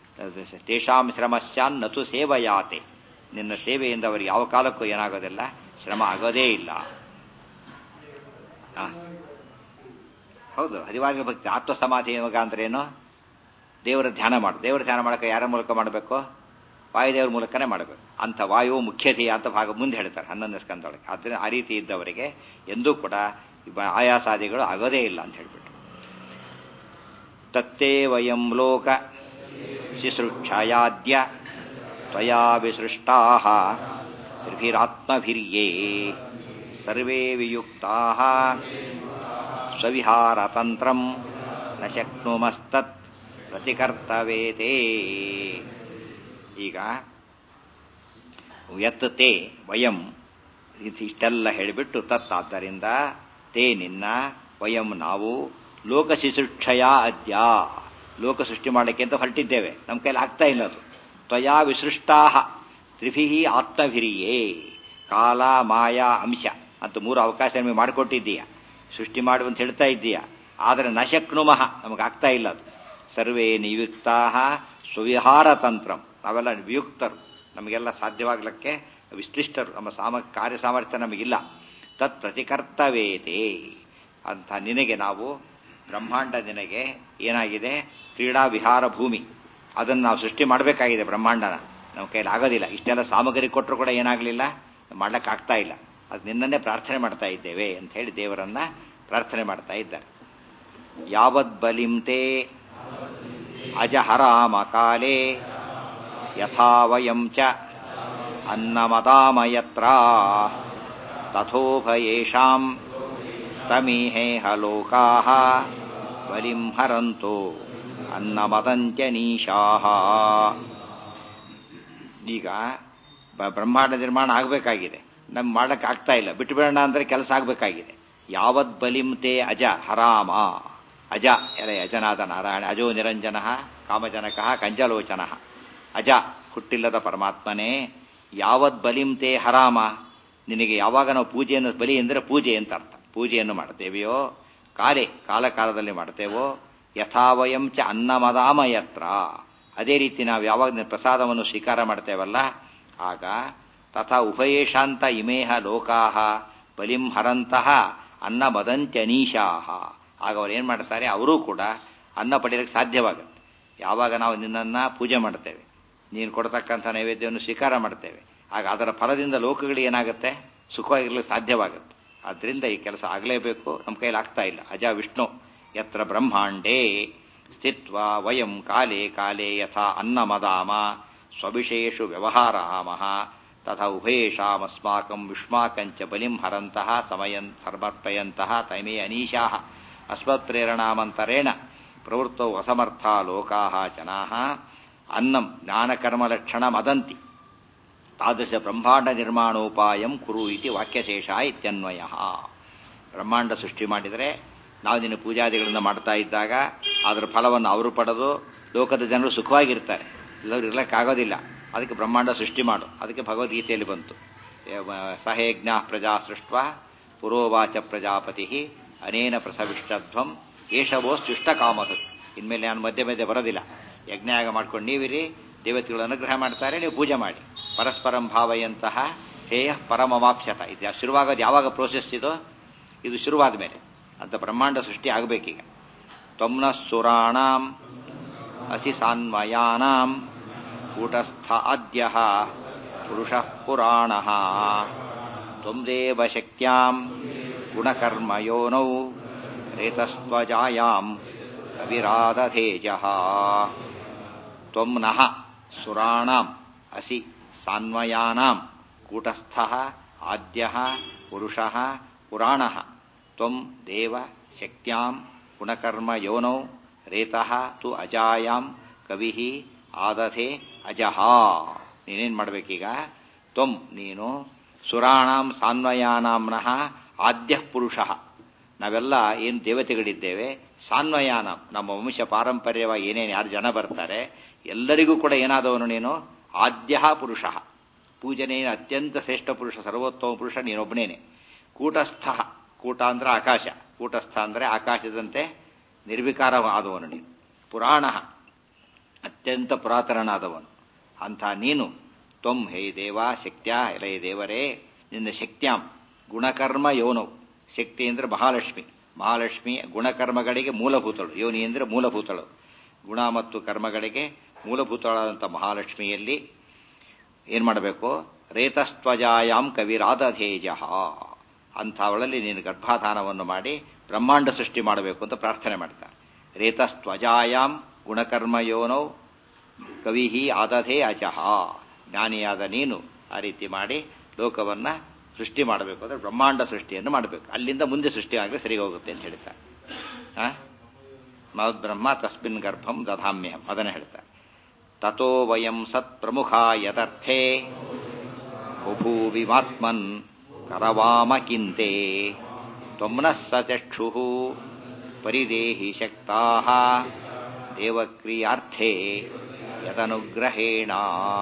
ತೇಷಾಂ ಶ್ರಮಸ್ಯಾನ್ ನತು ಸೇವಯಾತೆ ನಿನ್ನ ಸೇವೆಯಿಂದ ಅವರಿಗೆ ಯಾವ ಕಾಲಕ್ಕೂ ಏನಾಗೋದಿಲ್ಲ ಶ್ರಮ ಆಗೋದೇ ಇಲ್ಲ ಹೌದು ಹರಿವಾಗ್ಯ ಭಕ್ತಿ ಆತ್ಮ ಸಮಾಧಿ ಯೋಗ ಅಂದ್ರೆ ಏನು ದೇವರ ಧ್ಯಾನ ಮಾಡು ದೇವರ ಧ್ಯಾನ ಮಾಡಕ್ಕೆ ಯಾರ ಮೂಲಕ ಮಾಡಬೇಕು ವಾಯುದೇವರ ಮೂಲಕನೇ ಮಾಡಬೇಕು ಅಂತ ವಾಯು ಮುಖ್ಯತೆಯ ಅಂತ ಭಾಗ ಮುಂದೆ ಹೇಳ್ತಾರೆ ಹನ್ನೊಂದನೇ ಸ್ಕಂದೊಳಗೆ ಆದ್ದರಿಂದ ಆ ರೀತಿ ಇದ್ದವರಿಗೆ ಎಂದೂ ಕೂಡ ಬ- ಆಯಾಸಾದಿಗಳು ಆಗೋದೇ ಇಲ್ಲ ಅಂತ ಹೇಳ್ಬಿಟ್ಟು ತತ್ತೇ ವಯಂ ಲೋಕ ಶಿಸೃಕ್ಷಯಾದ್ಯ ತ್ವಯಾ ವಿಸೃಷ್ಟಾ ತ್ರಿಭಿರಾತ್ಮಭಿರ್ಯೇ ಸರ್ವೇ ವಿಯುಕ್ತಾ ಸ್ವವಿಹಾರತಂತ್ರಂ ನ ಶಕ್ನುಮಸ್ತತ್ ಪ್ರತಿಕರ್ತವೇತೇ ಈಗ ಯತ್ ತೇ ವಯಂ ಇದು ಇಷ್ಟೆಲ್ಲ ಹೇಳಿಬಿಟ್ಟು ತತ್ ಆದ್ದರಿಂದ ತೇ ನಿನ್ನ ವಯಂ ನಾವು ಲೋಕ ಶಿಶುಕ್ಷಯ ಅದ್ಯ ಲೋಕ ಸೃಷ್ಟಿ ಮಾಡಲಿಕ್ಕೆ ಅಂತ ಹೊರಟಿದ್ದೇವೆ ನಮ್ಮ ಕೈಲಿ ಆಗ್ತಾ ಇಲ್ಲ ಅದು ತ್ವಯಾ ವಿಸೃಷ್ಟಾ ತ್ರಿಭಿ ಆತ್ಮಭಿರಿಯೇ ಕಾಲ ಮಾಯಾ ಅಂಶ ಅಂತ ಮೂರು ಅವಕಾಶ ನಿಮಗೆ ಮಾಡಿಕೊಟ್ಟಿದ್ದೀಯ ಸೃಷ್ಟಿ ಮಾಡು ಅಂತ ಹೇಳ್ತಾ ಇದ್ದೀಯ ಆದರೆ ನಶಕ್ನುಮಃ ನಮಗೆ ಆಗ್ತಾ ಇಲ್ಲ ಅದು ಸರ್ವೇ ನಿಯುಕ್ತಾ ಸ್ವವಿಹಾರ ತಂತ್ರಂ ನಾವೆಲ್ಲ ವಿಯುಕ್ತರು ನಮಗೆಲ್ಲ ಸಾಧ್ಯವಾಗಲಿಕ್ಕೆ ವಿಶ್ಲಿಷ್ಟರು ನಮ್ಮ ಸಾಮ ಕಾರ್ಯ ಸಾಮರ್ಥ್ಯ ನಮಗಿಲ್ಲ ತತ್ ಪ್ರತಿಕರ್ತವೇತೆ ಅಂತ ನಿನಗೆ ನಾವು ಬ್ರಹ್ಮಾಂಡ ನಿನಗೆ ಏನಾಗಿದೆ ಕ್ರೀಡಾ ವಿಹಾರ ಭೂಮಿ ಅದನ್ನು ನಾವು ಸೃಷ್ಟಿ ಮಾಡಬೇಕಾಗಿದೆ ಬ್ರಹ್ಮಾಂಡನ ನಮ್ಮ ಕೈಲಿ ಆಗೋದಿಲ್ಲ ಇಷ್ಟೆಲ್ಲ ಸಾಮಗ್ರಿ ಕೊಟ್ಟರು ಕೂಡ ಏನಾಗಲಿಲ್ಲ ಮಾಡ್ಲಿಕ್ಕಾಗ್ತಾ ಇಲ್ಲ ಅದು ನಿನ್ನನ್ನೇ ಪ್ರಾರ್ಥನೆ ಮಾಡ್ತಾ ಇದ್ದೇವೆ ಅಂತ ಹೇಳಿ ದೇವರನ್ನ ಪ್ರಾರ್ಥನೆ ಮಾಡ್ತಾ ಇದ್ದಾರೆ ಯಾವದ್ ಬಲಿಂತೆ ಅಜಹರಾಮ ಕಾಲೇ ಯಥಾ ವಯಂ ಚ ಅನ್ನಮದಾಮಯತ್ರ ತಥೋಭಯೇಷಾಂ ತಮೀಹೇಹ ಲೋಕಾಃ ಬಲಿಂ ಹರಂತೋ ಅನ್ನಮದಂತ್ಯನೀಶಾಃ ಈಗ ಬ- ಬ್ರಹ್ಮಾಂಡ ನಿರ್ಮಾಣ ಆಗಬೇಕಾಗಿದೆ ನಮ್ಗೆ ಮಾಡಕ್ಕೆ ಆಗ್ತಾ ಇಲ್ಲ ಬಿಟ್ಟು ಬಿಡೋಣ ಅಂದ್ರೆ ಕೆಲಸ ಆಗಬೇಕಾಗಿದೆ ಯಾವದ್ ಬಲಿಂತೆ ಅಜ ಹರಾಮ ಅಜ ಎಲೆ ಅಜನಾದ ನಾರಾಯಣ ಅಜೋ ನಿರಂಜನ ಕಾಮಜನಕ ಕಂಜಲೋಚನ ಅಜ ಹುಟ್ಟಿಲ್ಲದ ಪರಮಾತ್ಮನೇ ಯಾವದ್ ಬಲಿಂತೆ ಹರಾಮ ನಿನಗೆ ಯಾವಾಗ ನಾವು ಪೂಜೆಯನ್ನು ಬಲಿ ಅಂದರೆ ಪೂಜೆ ಅಂತ ಅರ್ಥ ಪೂಜೆಯನ್ನು ಮಾಡ್ತೇವೆಯೋ ಕಾಲೇ ಕಾಲ ಕಾಲದಲ್ಲಿ ಮಾಡ್ತೇವೋ ಯಥಾವಯಂ ಚ ಅನ್ನಮದಾಮಯತ್ರ ಅದೇ ರೀತಿ ನಾವು ಯಾವಾಗ ನಿನ್ನ ಪ್ರಸಾದವನ್ನು ಸ್ವೀಕಾರ ಮಾಡ್ತೇವಲ್ಲ ಆಗ ತಥಾ ಉಭಯೇಶಾಂತ ಇಮೇಹ ಲೋಕಾಹ ಬಲಿಂ ಹರಂತಹ ಅನ್ನ ಮದಂತ್ಯನೀಶಾಹ ಆಗ ಅವ್ರು ಏನು ಮಾಡ್ತಾರೆ ಅವರೂ ಕೂಡ ಅನ್ನ ಪಡೆಯಲಿಕ್ಕೆ ಸಾಧ್ಯವಾಗುತ್ತೆ ಯಾವಾಗ ನಾವು ನಿನ್ನನ್ನ ಪೂಜೆ ಮಾಡ್ತೇವೆ ನೀನು ಕೊಡ್ತಕ್ಕಂಥ ನೈವೇದ್ಯವನ್ನು ಸ್ವೀಕಾರ ಮಾಡ್ತೇವೆ ಆಗ ಅದರ ಫಲದಿಂದ ಲೋಕಗಳಿಗೆ ಏನಾಗುತ್ತೆ ಸುಖವಾಗಿರ್ಲಿಕ್ಕೆ ಸಾಧ್ಯವಾಗುತ್ತೆ ಆದ್ರಿಂದ ಈ ಕೆಲಸ ಆಗಲೇಬೇಕು ನಮ್ಮ ಕೈಲಿ ಆಗ್ತಾ ಇಲ್ಲ ಅಜ ವಿಷ್ಣು ಯತ್ರ ಬ್ರಹ್ಮಾಂಡೇ ಸ್ಥಿತ್ವ ವಯಂ ಕಾಲೇ ಕಾಲೇ ಯಥಾ ಅನ್ನಮದಾಮ ಸ್ವವಿಷಯೇಷು ವ್ಯವಹಾರಾಮಃ ತಥಾ ಉಭಯೇಷಾಮಸ್ಮಾಕಂ ವಿಷ್ಮಾಕಂಚ ಬಲಿಂ ಹರಂತಹ ಸಮಯನ್ ಸಮರ್ಪಯಂತಹ ತೈಮೇ ಅನೀಶಾಃ ಅಸ್ಮತ್ಪ್ರೇರಣಾಮಂತರೇಣ ಪ್ರವೃತ್ತೌ ಅಸಮರ್ಥಾ ಲೋಕಾಃ ಜನಾಃ ಅನ್ನಂ ಜ್ಞಾನಕರ್ಮಲಕ್ಷಣ ಮದಂತಿ ತಾದೃಶ ಬ್ರಹ್ಮಾಂಡ ನಿರ್ಮಾಣೋಪಾಯಂ ಕುರು ಇತಿ ವಾಕ್ಯಶೇಷ ಇತ್ಯನ್ವಯ ಬ್ರಹ್ಮಾಂಡ ಸೃಷ್ಟಿ ಮಾಡಿದರೆ ನಾವು ನಿನ್ನ ಪೂಜಾದಿಗಳನ್ನು ಮಾಡ್ತಾ ಇದ್ದಾಗ ಅದರ ಫಲವನ್ನು ಅವರು ಪಡೆದು ಲೋಕದ ಜನರು ಸುಖವಾಗಿರ್ತಾರೆ ಎಲ್ಲರೂ ಇರ್ಲಿಕ್ಕಾಗೋದಿಲ್ಲ ಅದಕ್ಕೆ ಬ್ರಹ್ಮಾಂಡ ಸೃಷ್ಟಿ ಮಾಡು ಅದಕ್ಕೆ ಭಗವದ್ಗೀತೆಯಲ್ಲಿ ಬಂತು ಸಹೇಜ್ಞ ಪ್ರಜಾ ಸೃಷ್ಟ ಪುರೋವಾಚ ಪ್ರಜಾಪತಿ ಅನೇನ ಪ್ರಸವಿಷ್ಟಧ್ವಂ ಏಷವೋಶ್ಚಿಷ್ಟ ಕಾಮಸತ್ ಇನ್ಮೇಲೆ ನಾನು ಮಧ್ಯೆ ಮಧ್ಯೆ ಬರೋದಿಲ್ಲ ಯಜ್ಞಯಾಗ ಮಾಡ್ಕೊಂಡು ನೀವಿರಿ ದೇವತೆಗಳು ಅನುಗ್ರಹ ಮಾಡ್ತಾರೆ ನೀವು ಪೂಜೆ ಮಾಡಿ ಪರಸ್ಪರಂ ಭಾವಯಂತಹ ಹೇಯ ಪರಮವಾಪ್ಸ್ಯತ ಇದು ಶುರುವಾಗೋದು ಯಾವಾಗ ಪ್ರೋಸೆಸ್ ಇದು ಇದು ಶುರುವಾದ ಮೇಲೆ ಅಂತ ಬ್ರಹ್ಮಾಂಡ ಸೃಷ್ಟಿ ಆಗಬೇಕೀಗ ತ್ವಮ್ನ ಸುರಾಣಾಂ ಅಸಿ ಸಾನ್ವಯಾನಾಂ ಕೂಟಸ್ಥ ಅದ್ಯ ಪುರುಷ ಪುರಾಣ ತ್ವದೇವ ಶಕ್ತ್ಯಾಂ ಗುಣಕರ್ಮಯೋನೌ ರೇತಸ್ತ್ವಜಾಯಾಂ ಕವಿರಾದಧೇಜಃ ತ್ವಂ ನಃ ಸುರಾಣಾಂ ಅಸಿ ಸಾನ್ವಯಾನಾಂ ಕೂಟಸ್ಥಃ ಆದ್ಯಃ ಪುರುಷಃ ಪುರಾಣಃ ತ್ವಂ ದೇವ ಶಕ್ತ್ಯಾಂ ಗುಣಕರ್ಮಯೋನೌ ರೇತಃ ತು ಅಜಾಯಾಂ ಕವಿಃ ಆದಧೆ ಅಜಃ ನೀನೇನ್ ಮಾಡ್ಬೇಕೀಗ ತ್ವಂ ನೀನು ಸುರಾಣಾಂ ಸಾನ್ವಯಾನಾಂನಃ ಆದ್ಯ ಪುರುಷಃ ನಾವೆಲ್ಲ ಏನು ದೇವತೆಗಳಿದ್ದೇವೆ ಸಾನ್ವಯಾನ ನಮ್ಮ ವಂಶ ಪಾರಂಪರ್ಯವಾಗಿ ಏನೇನು ಯಾರು ಜನ ಬರ್ತಾರೆ ಎಲ್ಲರಿಗೂ ಕೂಡ ಏನಾದವನು ನೀನು ಆದ್ಯ ಪುರುಷ ಪೂಜನೆಯ ಅತ್ಯಂತ ಶ್ರೇಷ್ಠ ಪುರುಷ ಸರ್ವೋತ್ತಮ ಪುರುಷ ನೀನೊಬ್ಬನೇನೆ ಕೂಟಸ್ಥ ಕೂಟ ಅಂದ್ರೆ ಆಕಾಶ ಕೂಟಸ್ಥ ಅಂದ್ರೆ ಆಕಾಶದಂತೆ ನಿರ್ವಿಕಾರ ಆದವನು ನೀನು ಪುರಾಣ ಅತ್ಯಂತ ಪುರಾತನನಾದವನು ಅಂಥ ನೀನು ತ್ವಂ ಹೇ ದೇವ ಶಕ್ತ್ಯ ಎಲೈ ದೇವರೇ ನಿನ್ನ ಶಕ್ತ್ಯಾಂ ಗುಣಕರ್ಮ ಯೋನವು ಶಕ್ತಿ ಅಂದ್ರೆ ಮಹಾಲಕ್ಷ್ಮಿ ಮಹಾಲಕ್ಷ್ಮಿ ಗುಣಕರ್ಮಗಳಿಗೆ ಮೂಲಭೂತಳು ಯೋನಿ ಅಂದ್ರೆ ಮೂಲಭೂತಳು ಗುಣ ಮತ್ತು ಕರ್ಮಗಳಿಗೆ ಮೂಲಭೂತಳಾದಂಥ ಅಂಥವಳಲ್ಲಿ ನೀನು ಗರ್ಭಾಧಾನವನ್ನು ಮಾಡಿ ಬ್ರಹ್ಮಾಂಡ ಸೃಷ್ಟಿ ಮಾಡಬೇಕು ಅಂತ ಪ್ರಾರ್ಥನೆ ಮಾಡ್ತಾರೆ ರೇತಸ್ತ್ವಜಾಯಾಮ್ ಗುಣಕರ್ಮಯೋನೋ ಕವಿಹಿ ಆದಧೇ ಅಜಹ ಜ್ಞಾನಿಯಾದ ನೀನು ಆ ರೀತಿ ಮಾಡಿ ಲೋಕವನ್ನ ಸೃಷ್ಟಿ ಮಾಡಬೇಕು ಅಂದ್ರೆ ಬ್ರಹ್ಮಾಂಡ ಸೃಷ್ಟಿಯನ್ನು ಮಾಡಬೇಕು ಅಲ್ಲಿಂದ ಮುಂದೆ ಸೃಷ್ಟಿ ಆಗಲಿ ಸರಿ ಹೋಗುತ್ತೆ ಅಂತ ಹೇಳ್ತಾರೆ ಆ ಬ್ರಹ್ಮ ತಸ್ಮಿನ್ ಗರ್ಭಂ ದಧಾಮ್ಯಹಂ ಅದನ್ನು ಹೇಳ್ತಾರೆ ತಥೋ ವಯಂ ಸತ್ ಪ್ರಮುಖ ಯದರ್ಥೇ ಬಭೂವಿಮಾತ್ಮನ್ ಕರವಾಮ ಕಿಂತೆ ತ್ವಮ್ನಃ ಸ ಚಕ್ಷು ಪರಿದೇಹಿ ಶಕ್ತಾ ದೇವಕ್ರಿಯಾರ್ಥೇ ಯದನುಗ್ರಹೇಣ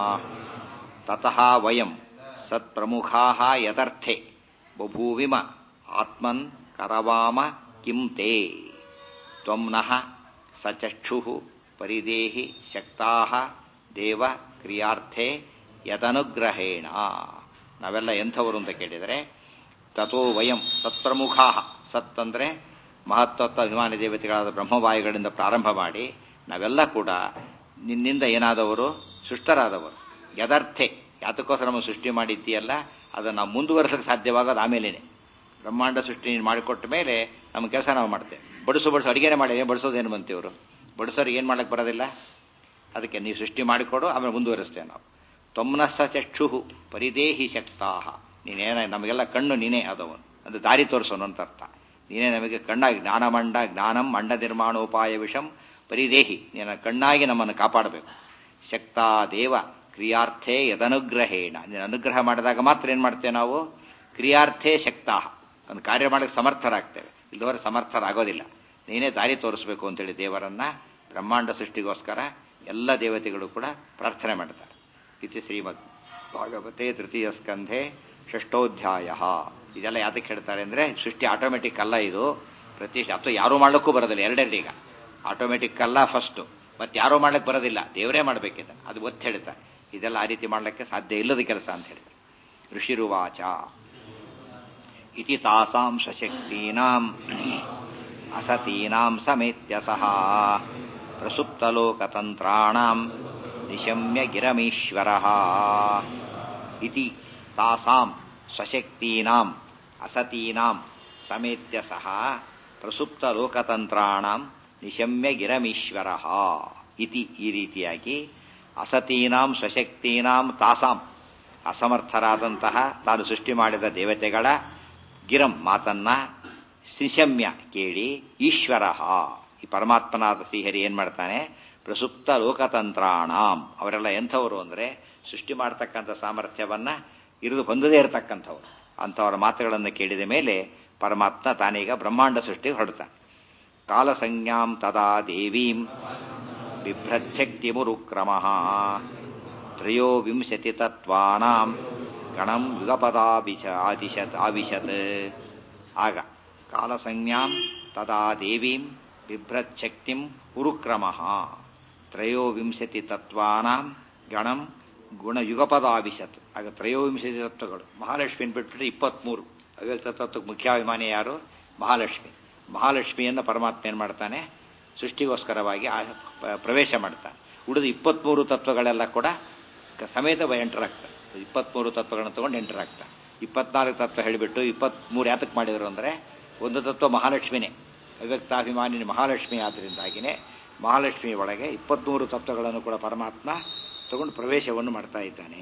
ತತಃ ವಯಂ ಸತ್ಪ್ರಮುಖಾ ಯದರ್ಥೆ ಬಭೂವಿಮ ಆತ್ಮನ್ ಕರವಾಮ ಕಿಂ ತೇ ತ್ವಮ್ನಃ ಸಚಕ್ಷು ಪರಿದೇಹಿ ಶಕ್ತಾ ದೇವ ಕ್ರಿಯಾರ್ಥೆ ಯದನುಗ್ರಹೇಣ ನಾವೆಲ್ಲ ಎಂಥವರು ಅಂತ ಕೇಳಿದರೆ ತಥೋ ವಯಂ ಸತ್ಪ್ರಮುಖಾ ಸತ್ ಅಂದರೆ ಮಹತ್ವತ್ವ ಅಭಿಮಾನಿ ದೇವತೆಗಳಾದ ಬ್ರಹ್ಮವಾಯುಗಳಿಂದ ಪ್ರಾರಂಭ ಮಾಡಿ ನಾವೆಲ್ಲ ಕೂಡ ನಿನ್ನಿಂದ ಏನಾದವರು ಸೃಷ್ಟರಾದವರು ಯದರ್ಥೆ ಯಾತಕ್ಕೋಸ್ಕರ ನಮ್ಮ ಸೃಷ್ಟಿ ಮಾಡಿದ್ದೀಯಲ್ಲ ಅದನ್ನು ನಾವು ಮುಂದುವರೆಸಕ್ಕೆ ಸಾಧ್ಯವಾಗೋದು ಆಮೇಲೇನೆ ಬ್ರಹ್ಮಾಂಡ ಸೃಷ್ಟಿ ನೀನು ಮಾಡಿಕೊಟ್ಟ ಮೇಲೆ ನಮ್ಮ ಕೆಲಸ ನಾವು ಮಾಡ್ತೇವೆ ಬಡಿಸು ಬಡಿಸು ಅಡಿಗೆನೆ ಮಾಡಿ ಬಡಿಸೋದೇನು ಬಂತೀವರು ಬಡಿಸೋರಿಗೆ ಏನು ಮಾಡಕ್ಕೆ ಬರೋದಿಲ್ಲ ಅದಕ್ಕೆ ನೀವು ಸೃಷ್ಟಿ ಮಾಡಿಕೊಡು ಆಮೇಲೆ ಮುಂದುವರಿಸ್ತೇವೆ ನಾವು ತೊಮ್ನಸ್ಸ ಚಕ್ಷು ಪರಿದೇಹಿ ಶಕ್ತಾ ನೀನೇನ ನಮಗೆಲ್ಲ ಕಣ್ಣು ನೀನೇ ಆದವನು ಅದು ದಾರಿ ತೋರಿಸೋನು ಅಂತ ಅರ್ಥ ನೀನೇ ನಮಗೆ ಕಣ್ಣಾಗಿ ಜ್ಞಾನಮಂಡ ಜ್ಞಾನಂ ಮಂಡ ನಿರ್ಮಾಣೋಪಾಯ ವಿಷಂ ಪರಿದೇಹಿ ನೀನ ಕಣ್ಣಾಗಿ ನಮ್ಮನ್ನು ಕಾಪಾಡಬೇಕು ಶಕ್ತಾ ದೇವ ಕ್ರಿಯಾರ್ಥೇ ಯದನುಗ್ರಹೇಣ ನೀನು ಅನುಗ್ರಹ ಮಾಡಿದಾಗ ಮಾತ್ರ ಏನು ಮಾಡ್ತೇವೆ ನಾವು ಕ್ರಿಯಾರ್ಥೇ ಶಕ್ತಾ ಒಂದು ಕಾರ್ಯ ಮಾಡಕ್ಕೆ ಸಮರ್ಥರಾಗ್ತೇವೆ ಇಲ್ಲದವರೆ ಸಮರ್ಥರಾಗೋದಿಲ್ಲ ನೀನೇ ದಾರಿ ತೋರಿಸ್ಬೇಕು ಅಂತೇಳಿ ದೇವರನ್ನ ಬ್ರಹ್ಮಾಂಡ ಸೃಷ್ಟಿಗೋಸ್ಕರ ಎಲ್ಲ ದೇವತೆಗಳು ಕೂಡ ಪ್ರಾರ್ಥನೆ ಮಾಡ್ತಾರೆ ಇತಿ ಶ್ರೀಮದ್ ಭಾಗವತೆ ತೃತೀಯ ಸ್ಕಂಧೆ ಷಷ್ಠೋಧ್ಯಾಯ ಇದೆಲ್ಲ ಯಾತಕ್ಕೆ ಹೇಳ್ತಾರೆ ಅಂದ್ರೆ ಸೃಷ್ಟಿ ಆಟೋಮೆಟಿಕ್ ಅಲ್ಲ ಇದು ಪ್ರತಿ ಅಥವಾ ಯಾರೂ ಮಾಡ್ಲಿಕ್ಕೂ ಬರೋದಿಲ್ಲ ಎರಡೆರಡು ಈಗ ಆಟೋಮೆಟಿಕ್ ಅಲ್ಲ ಫಸ್ಟ್ ಮತ್ತೆ ಯಾರೂ ಮಾಡ್ಲಿಕ್ಕೆ ಬರೋದಿಲ್ಲ ದೇವರೇ ಮಾಡ್ಬೇಕಿದೆ ಅದು ಒತ್ತು ಹೇಳ್ತಾರೆ ಇದೆಲ್ಲ ಆ ರೀತಿ ಮಾಡ್ಲಿಕ್ಕೆ ಸಾಧ್ಯ ಇಲ್ಲದ ಕೆಲಸ ಅಂತ ಹೇಳಿದ್ರು ಋಷಿರುವಾಚ ಇತಿ ತಾಸಾಂ ಸಶಕ್ತೀನಾಂ ಅಸತೀನಾಂ ಸಮೇತ್ಯ ಸಹ ಪ್ರಸುಪ್ತಲೋಕತಂತ್ರಾಣಾಂ ನಿಶಮ್ಯ ಗಿರಮೀಶ್ವರ ಇತಿ ತಾಸಾಂ ಸ್ವಶಕ್ತೀನಾಂ ಅಸತೀನಾಂ ಸಮೇತ್ಯ ಸಹ ಪ್ರಸುಪ್ತಲೋಕತಂತ್ರಾಣಾಂ ನಿಶಮ್ಯ ಗಿರಮೀಶ್ವರ ಇತಿ ಈ ರೀತಿಯಾಗಿ ಅಸತೀನಾಂ ಸ್ವಶಕ್ತೀನಾಂ ತಾಸಾಂ ಅಸಮರ್ಥರಾದಂತಹ ತಾನು ಸೃಷ್ಟಿ ಮಾಡಿದ ದೇವತೆಗಳ ಗಿರಂ ಮಾತನ್ನ ನಿಶಮ್ಯ ಕೇಳಿ ಈಶ್ವರ ಈ ಪರಮಾತ್ಮನಾದ ಶ್ರೀಹರಿ ಏನ್ ಮಾಡ್ತಾನೆ ಪ್ರಸುಪ್ತ ಲೋಕತಂತ್ರಾಣಾಂ ಅವರೆಲ್ಲ ಎಂಥವರು ಅಂದ್ರೆ ಸೃಷ್ಟಿ ಮಾಡತಕ್ಕಂಥ ಸಾಮರ್ಥ್ಯವನ್ನ ಇರಿದು ಹೊಂದದೇ ಇರತಕ್ಕಂಥವ್ರು ಅಂಥವರ ಮಾತುಗಳನ್ನು ಕೇಳಿದ ಮೇಲೆ ಪರಮಾತ್ಮ ತಾನೀಗ ಬ್ರಹ್ಮಾಂಡ ಸೃಷ್ಟಿ ಹೊರಡ್ತಾನೆ ಕಾಲಸಂಜ್ಞಾಂ ತದಾ ದೇವೀಂ ಬಿಭ್ರಚ್ಛಕ್ತಿ ಮುರುಕ್ರಮ ತ್ರಯೋವಿಂಶತಿ ತತ್ವಾನಾಂ ಗಣಂ ಯುಗಪದಾಭಿಷ ಆದಿಶತ್ ಆವಿಶತ್ ಆಗ ಕಾಲಸಂಜ್ಞಾಂ ತದಾ ದೇವೀಂ ಬಿಭ್ರಚ್ಛಕ್ತಿಂ ಉರುಕ್ರಮ ತ್ರಯೋವಿಂಶತಿ ತತ್ವಾನಾಂ ಗಣಂ ಗುಣಯುಗಪದಾಭಿಷತ್ ಆಗ ತ್ರಯೋವಿಂಶತಿ ತತ್ವಗಳು ಮಹಾಲಕ್ಷ್ಮಿಯನ್ನು ಬಿಟ್ಬಿಟ್ರೆ ಇಪ್ಪತ್ಮೂರು ಅವ್ಯಕ್ತ ತತ್ವಕ್ಕೆ ಮುಖ್ಯಾಭಿಮಾನಿ ಯಾರು ಮಹಾಲಕ್ಷ್ಮಿ ಮಹಾಲಕ್ಷ್ಮಿಯನ್ನು ಪರಮಾತ್ಮ ಏನು ಮಾಡ್ತಾನೆ ಸೃಷ್ಟಿಗೋಸ್ಕರವಾಗಿ ಪ್ರವೇಶ ಮಾಡ್ತಾನೆ ಉಳಿದ ಇಪ್ಪತ್ಮೂರು ತತ್ವಗಳೆಲ್ಲ ಕೂಡ ಸಮೇತ ಎಂಟರ್ ಆಗ್ತದೆ ಇಪ್ಪತ್ಮೂರು ತತ್ವಗಳನ್ನು ತಗೊಂಡು ಎಂಟರ್ ಆಗ್ತಾರೆ ಇಪ್ಪತ್ನಾಲ್ಕು ತತ್ವ ಹೇಳಿಬಿಟ್ಟು ಇಪ್ಪತ್ಮೂರು ಯಾತಕ್ಕೆ ಮಾಡಿದರು ಅಂದರೆ ಒಂದು ತತ್ವ ಮಹಾಲಕ್ಷ್ಮಿನೇ ಅವ್ಯಕ್ತಾಭಿಮಾನಿ ಮಹಾಲಕ್ಷ್ಮಿ ಆದ್ದರಿಂದಾಗಿನೇ ಮಹಾಲಕ್ಷ್ಮಿ ಒಳಗೆ ಇಪ್ಪತ್ಮೂರು ತತ್ವಗಳನ್ನು ಕೂಡ ಪರಮಾತ್ಮ ತಗೊಂಡು ಪ್ರವೇಶವನ್ನು ಮಾಡ್ತಾ ಇದ್ದಾನೆ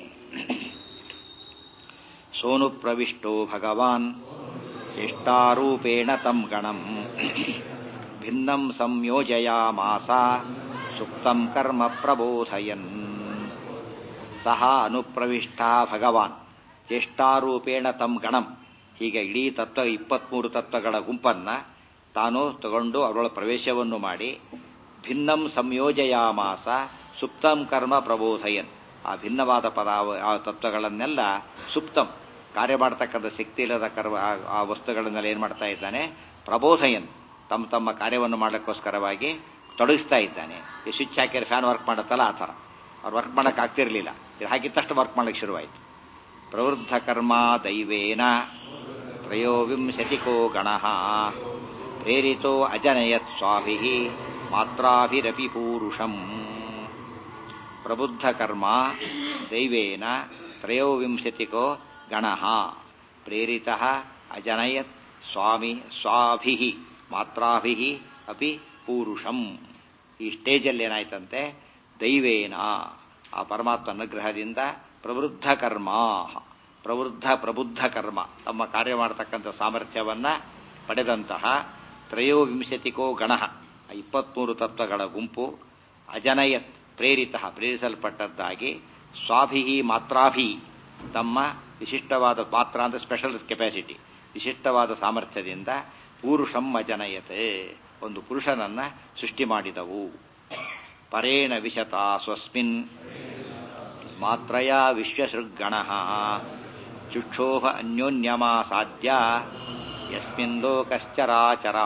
ಸೋನು ಪ್ರವಿಷ್ಟೋ ಭಗವಾನ್ ಚೇಷ್ಟಾರೂಪೇಣ ತಂ ಗಣಂ ಭಿನ್ನಂ ಸಂಯೋಜಯಾಮಾಸ ಸುಪ್ತಂ ಕರ್ಮ ಪ್ರಬೋಧಯನ್ ಸಹ ಅನುಪ್ರವಿಷ್ಟ ಭಗವಾನ್ ಚೇಷ್ಟಾರೂಪೇಣ ತಂ ಗಣಂ ಹೀಗೆ ಇಡೀ ತತ್ವ ಇಪ್ಪತ್ಮೂರು ತತ್ವಗಳ ಗುಂಪನ್ನ ತಾನು ತಗೊಂಡು ಅವರೊಳ ಪ್ರವೇಶವನ್ನು ಮಾಡಿ ಭಿನ್ನಂ ಸಂಯೋಜಯಾಮಾಸ ಸುಪ್ತಂ ಕರ್ಮ ಪ್ರಬೋಧಯನ್ ಆ ಭಿನ್ನವಾದ ಪದ ಆ ತತ್ವಗಳನ್ನೆಲ್ಲ ಸುಪ್ತಂ ಕಾರ್ಯ ಮಾಡತಕ್ಕಂಥ ಶಕ್ತಿ ಇಲ್ಲದ ಕರ್ಮ ಆ ವಸ್ತುಗಳನ್ನೆಲ್ಲ ಏನು ಮಾಡ್ತಾ ಇದ್ದಾನೆ ಪ್ರಬೋಧಯನ್ ತಮ್ಮ ತಮ್ಮ ಕಾರ್ಯವನ್ನು ಮಾಡಲಿಕ್ಕೋಸ್ಕರವಾಗಿ ತೊಡಗಿಸ್ತಾ ಇದ್ದಾನೆ ಈ ಸ್ವಿಚ್ ಹಾಕಿದ್ರೆ ಫ್ಯಾನ್ ವರ್ಕ್ ಮಾಡುತ್ತಲ್ಲ ಆ ಥರ ಅವ್ರು ವರ್ಕ್ ಮಾಡಕ್ಕೆ ಆಗ್ತಿರ್ಲಿಲ್ಲ ಇದು ಹಾಕಿದ ತಕ್ಷಣ ವರ್ಕ್ ಮಾಡಕ್ಕೆ ಶುರುವಾಯಿತು ಪ್ರವೃದ್ಧ ಕರ್ಮ ದೈವೇನ ತ್ರಯೋವಿಂಶತಿಕೋ ಗಣ ಪ್ರೇರಿತೋ ಅಜನಯತ್ ಸ್ವಾಭಿ ಮಾತ್ರಾಭಿರಪಿ ಪೂರುಷಂ ಪ್ರಬುದ್ಧ ಕರ್ಮ ದೈವೇನ ತ್ರಯೋವಿಂಶತಿಕೋ ಗಣ ಪ್ರೇರಿತ ಅಜನಯತ್ ಸ್ವಾಮಿ ಸ್ವಾಭಿ ಮಾತ್ರಾಭಿ ಅಪಿ ಪೂರುಷಂ ಈ ಸ್ಟೇಜಲ್ಲಿ ಏನಾಯ್ತಂತೆ ದೈವೇನ ಆ ಪರಮಾತ್ಮ ಅನುಗ್ರಹದಿಂದ ಪ್ರವೃದ್ಧ ಕರ್ಮ ಪ್ರವೃದ್ಧ ಪ್ರಬುದ್ಧ ಕರ್ಮ ತಮ್ಮ ಕಾರ್ಯ ಮಾಡತಕ್ಕಂಥ ಸಾಮರ್ಥ್ಯವನ್ನ ಪಡೆದಂತಹ ತ್ರಯೋವಿಂಶತಿಕೋ ಗಣ ಇಪ್ಪತ್ಮೂರು ತತ್ವಗಳ ಗುಂಪು ಅಜನಯತ್ ಪ್ರೇರಿತ ಪ್ರೇರಿಸಲ್ಪಟ್ಟದ್ದಾಗಿ ಸ್ವಾಭಿ ಮಾತ್ರಾಭಿ ತಮ್ಮ ವಿಶಿಷ್ಟವಾದ ಪಾತ್ರ ಅಂತ ಸ್ಪೆಷಲ್ ಕೆಪಾಸಿಟಿ ವಿಶಿಷ್ಟವಾದ ಸಾಮರ್ಥ್ಯದಿಂದ ಪೂರುಷಂ ಅಜನಯತೆ ಒಂದು ಪುರುಷನನ್ನ ಸೃಷ್ಟಿ ಮಾಡಿದವು ಪರೇಣ ವಿಶತ ಸ್ವಸ್ಮಿನ್ ಮಾತ್ರಯ ವಿಶ್ವಸೃಗ್ಗಣ ಚುಕ್ಷೋಭ ಅನ್ಯೋನ್ಯಮಾಸಾದ್ಯ ಯಸ್ಮಿನ್ ಲೋಕಶ್ಚರಾಚರ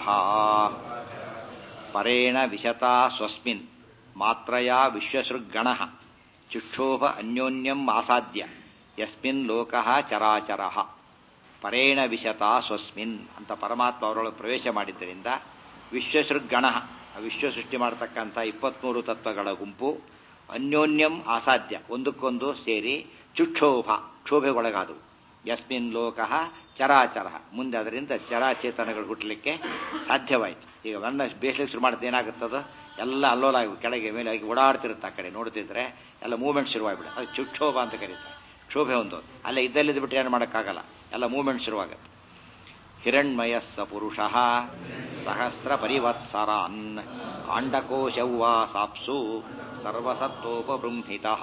ಪರೇಣ ವಿಶತ ಸ್ವಸ್ಮಿನ್ ಮಾತ್ರಯ ವಿಶ್ವಸೃಗ್ಗಣ ಚುಕ್ಷೋಭ ಅನ್ಯೋನ್ಯಂ ಆಸಾದ್ಯ ಯಸ್ಮಿನ್ ಲೋಕ ಚರಾಚರ ಪರೇಣ ವಿಶತ ಸ್ವಸ್ಮಿನ್ ಅಂತ ಪರಮಾತ್ಮ ಅವರೊಳಗೆ ಪ್ರವೇಶ ಮಾಡಿದ್ದರಿಂದ ವಿಶ್ವಸೃಗ್ಗಣ ವಿಶ್ವ ಸೃಷ್ಟಿ ಮಾಡತಕ್ಕಂಥ ಇಪ್ಪತ್ಮೂರು ತತ್ವಗಳ ಗುಂಪು ಅನ್ಯೋನ್ಯಂ ಅಸಾಧ್ಯ ಒಂದಕ್ಕೊಂದು ಸೇರಿ ಚುಕ್ಷೋಭ ಕ್ಷೋಭೆಗೊಳಗಾದವು ಯಸ್ಮಿನ್ ಲೋಕ ಚರಾಚರ ಮುಂದೆ ಅದರಿಂದ ಚರಾಚೇತನಗಳು ಹುಟ್ಟಲಿಕ್ಕೆ ಸಾಧ್ಯವಾಯಿತು ಈಗ ನನ್ನ ಬೇಸಲಿಕ್ಕೆ ಶುರು ಮಾಡಿದ್ರೆ ಏನಾಗುತ್ತದೋ ಎಲ್ಲ ಅಲ್ಲೋಲ ಕೆಳಗೆ ಮೇಲೆ ಆಗಿ ಓಡಾಡ್ತಿರುತ್ತೆ ಆ ಕಡೆ ನೋಡ್ತಿದ್ರೆ ಎಲ್ಲ ಮೂವ್ಮೆಂಟ್ ಶುರುವಾಗ್ಬಿಡ ಅದು ಚುಕ್ಷೋಭ ಅಂತ ಕರೀತಾರೆ ಕ್ಷೋಭೆ ಒಂದು ಅಲ್ಲೇ ಇದ್ದಲ್ಲಿದ್ದು ಬಿಟ್ಟು ಏನು ಮಾಡೋಕ್ಕಾಗಲ್ಲ ಎಲ್ಲ ಮೂವ್ಮೆಂಟ್ ಶುರುವಾಗುತ್ತೆ ಹಿರಣ್ಮಯ ಸ ಪುರುಷ ಸಹಸ್ರ ಪರಿವತ್ಸರಾನ್ ಆಂಡಕೋಶೌವಾಸಾಪ್ಸು ಸರ್ವಸತ್ವೋಪಬೃಂಹಿತ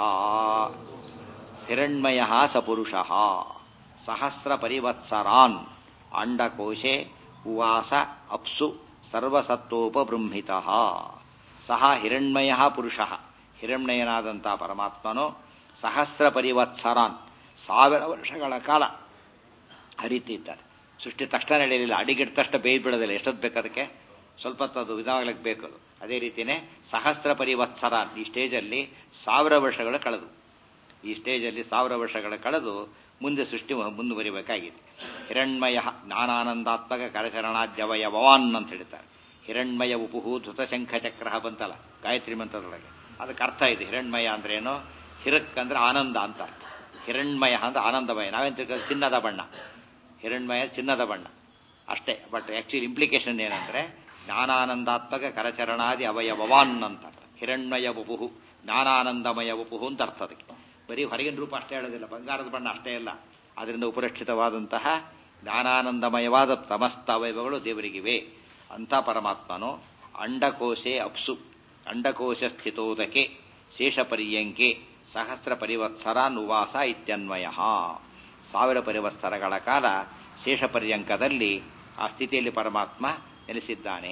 ಹಿರಣ್ಮಯ ಸ ಪುರುಷ ಸಹಸ್ರ ಪರಿವತ್ಸರಾನ್ ಅಂಡಕೋಶೆ ಉವಾಸ ಅಪ್ಸು ಸರ್ವಸತ್ವೋಪಬೃಂಹಿತ ಸಹ ಹಿರಣ್ಮಯ ಪುರುಷ ಹಿರಣ್ಮಯನಾದಂಥ ಪರಮಾತ್ಮನು ಸಹಸ್ರ ಪರಿವತ್ಸರಾನ್ ಸಾವಿರ ವರ್ಷಗಳ ಕಾಲ ಹರಿತಿದ್ದಾರೆ ಸೃಷ್ಟಿ ತಕ್ಷಣ ನಡೆಯಲಿಲ್ಲ ಅಡಿಗಿಟ್ಟ ತಕ್ಷಣ ಬೇಯ್ದು ಬಿಡೋದಿಲ್ಲ ಎಷ್ಟೊತ್ತು ಬೇಕು ಅದಕ್ಕೆ ಸ್ವಲ್ಪ ಅದು ವಿಧಾನಗಳಿಗೆ ಬೇಕು ಅದು ಅದೇ ರೀತಿಯೇ ಸಹಸ್ರ ಪರಿವತ್ಸರ ಈ ಸ್ಟೇಜಲ್ಲಿ ಸಾವಿರ ವರ್ಷಗಳು ಕಳೆದು ಈ ಸ್ಟೇಜಲ್ಲಿ ಸಾವಿರ ವರ್ಷಗಳ ಕಳೆದು ಮುಂದೆ ಸೃಷ್ಟಿ ಮುಂದುವರಿಬೇಕಾಗಿದೆ ಹಿರಣ್ಮಯ ಜ್ಞಾನಾನಂದಾತ್ಮಕ ಕರಚರಣಾದ್ಯವಯವವಾನ್ ಅಂತ ಹೇಳ್ತಾರೆ ಹಿರಣ್ಮಯ ಉಪುಹು ಧೃತಶಂಖ ಚಕ್ರ ಬಂತಲ್ಲ ಗಾಯತ್ರಿ ಮಂತ್ರದೊಳಗೆ ಅದಕ್ಕೆ ಅರ್ಥ ಇದೆ ಹಿರಣ್ಮಯ ಅಂದ್ರೆ ಏನು ಹಿರಕ್ ಅಂದ್ರೆ ಆನಂದ ಅಂತ ಅರ್ಥ ಹಿರಣ್ಮಯ ಅಂದ್ರೆ ಆನಂದಮಯ ನಾವೇನ್ ತಿಳ್ಕೊಳ್ಳೋದು ಚಿನ್ನದ ಬಣ್ಣ ಹಿರಣ್ಮಯ ಚಿನ್ನದ ಬಣ್ಣ ಅಷ್ಟೇ ಬಟ್ ಆಕ್ಚುಲಿ ಇಂಪ್ಲಿಕೇಶನ್ ಏನಂದ್ರೆ ಜ್ಞಾನಾನಂದಾತ್ಮಕ ಕರಚರಣಾದಿ ಅವಯವವಾನ್ ಅಂತ ಅರ್ಥ ಹಿರಣ್ಮಯ ವಪುಹು ಜ್ಞಾನಾನಂದಮಯ ವಪುಹು ಅಂತ ಅರ್ಥ ಅದಕ್ಕೆ ಬರೀ ಹೊರಗಿನ ರೂಪ ಅಷ್ಟೇ ಹೇಳೋದಿಲ್ಲ ಬಂಗಾರದ ಬಣ್ಣ ಅಷ್ಟೇ ಅಲ್ಲ ಅದರಿಂದ ಉಪರಕ್ಷಿತವಾದಂತಹ ಜ್ಞಾನಾನಂದಮಯವಾದ ಸಮಸ್ತ ಅವಯವಗಳು ದೇವರಿಗಿವೆ ಅಂತ ಪರಮಾತ್ಮನು ಅಂಡಕೋಶೆ ಅಪ್ಸು ಅಂಡಕೋಶ ಸ್ಥಿತೋದಕೆ ಶೇಷಪರ್ಯಂಕೆ ಸಹಸ್ರ ಪರಿವತ್ಸರ ನುವಾಸ ಇತ್ಯನ್ವಯ ಸಾವಿರ ಪರಿವತ್ಸರಗಳ ಕಾಲ ಶೇಷಪರ್ಯಂಕದಲ್ಲಿ ಆ ಸ್ಥಿತಿಯಲ್ಲಿ ಪರಮಾತ್ಮ ನೆಲೆಸಿದ್ದಾನೆ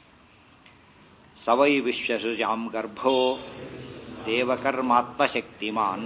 ಸವೈ ವಿಶ್ವಸುಜಾಂ ಗರ್ಭೋ ದೇವಕರ್ಮಾತ್ಮಶಕ್ತಿಮಾನ್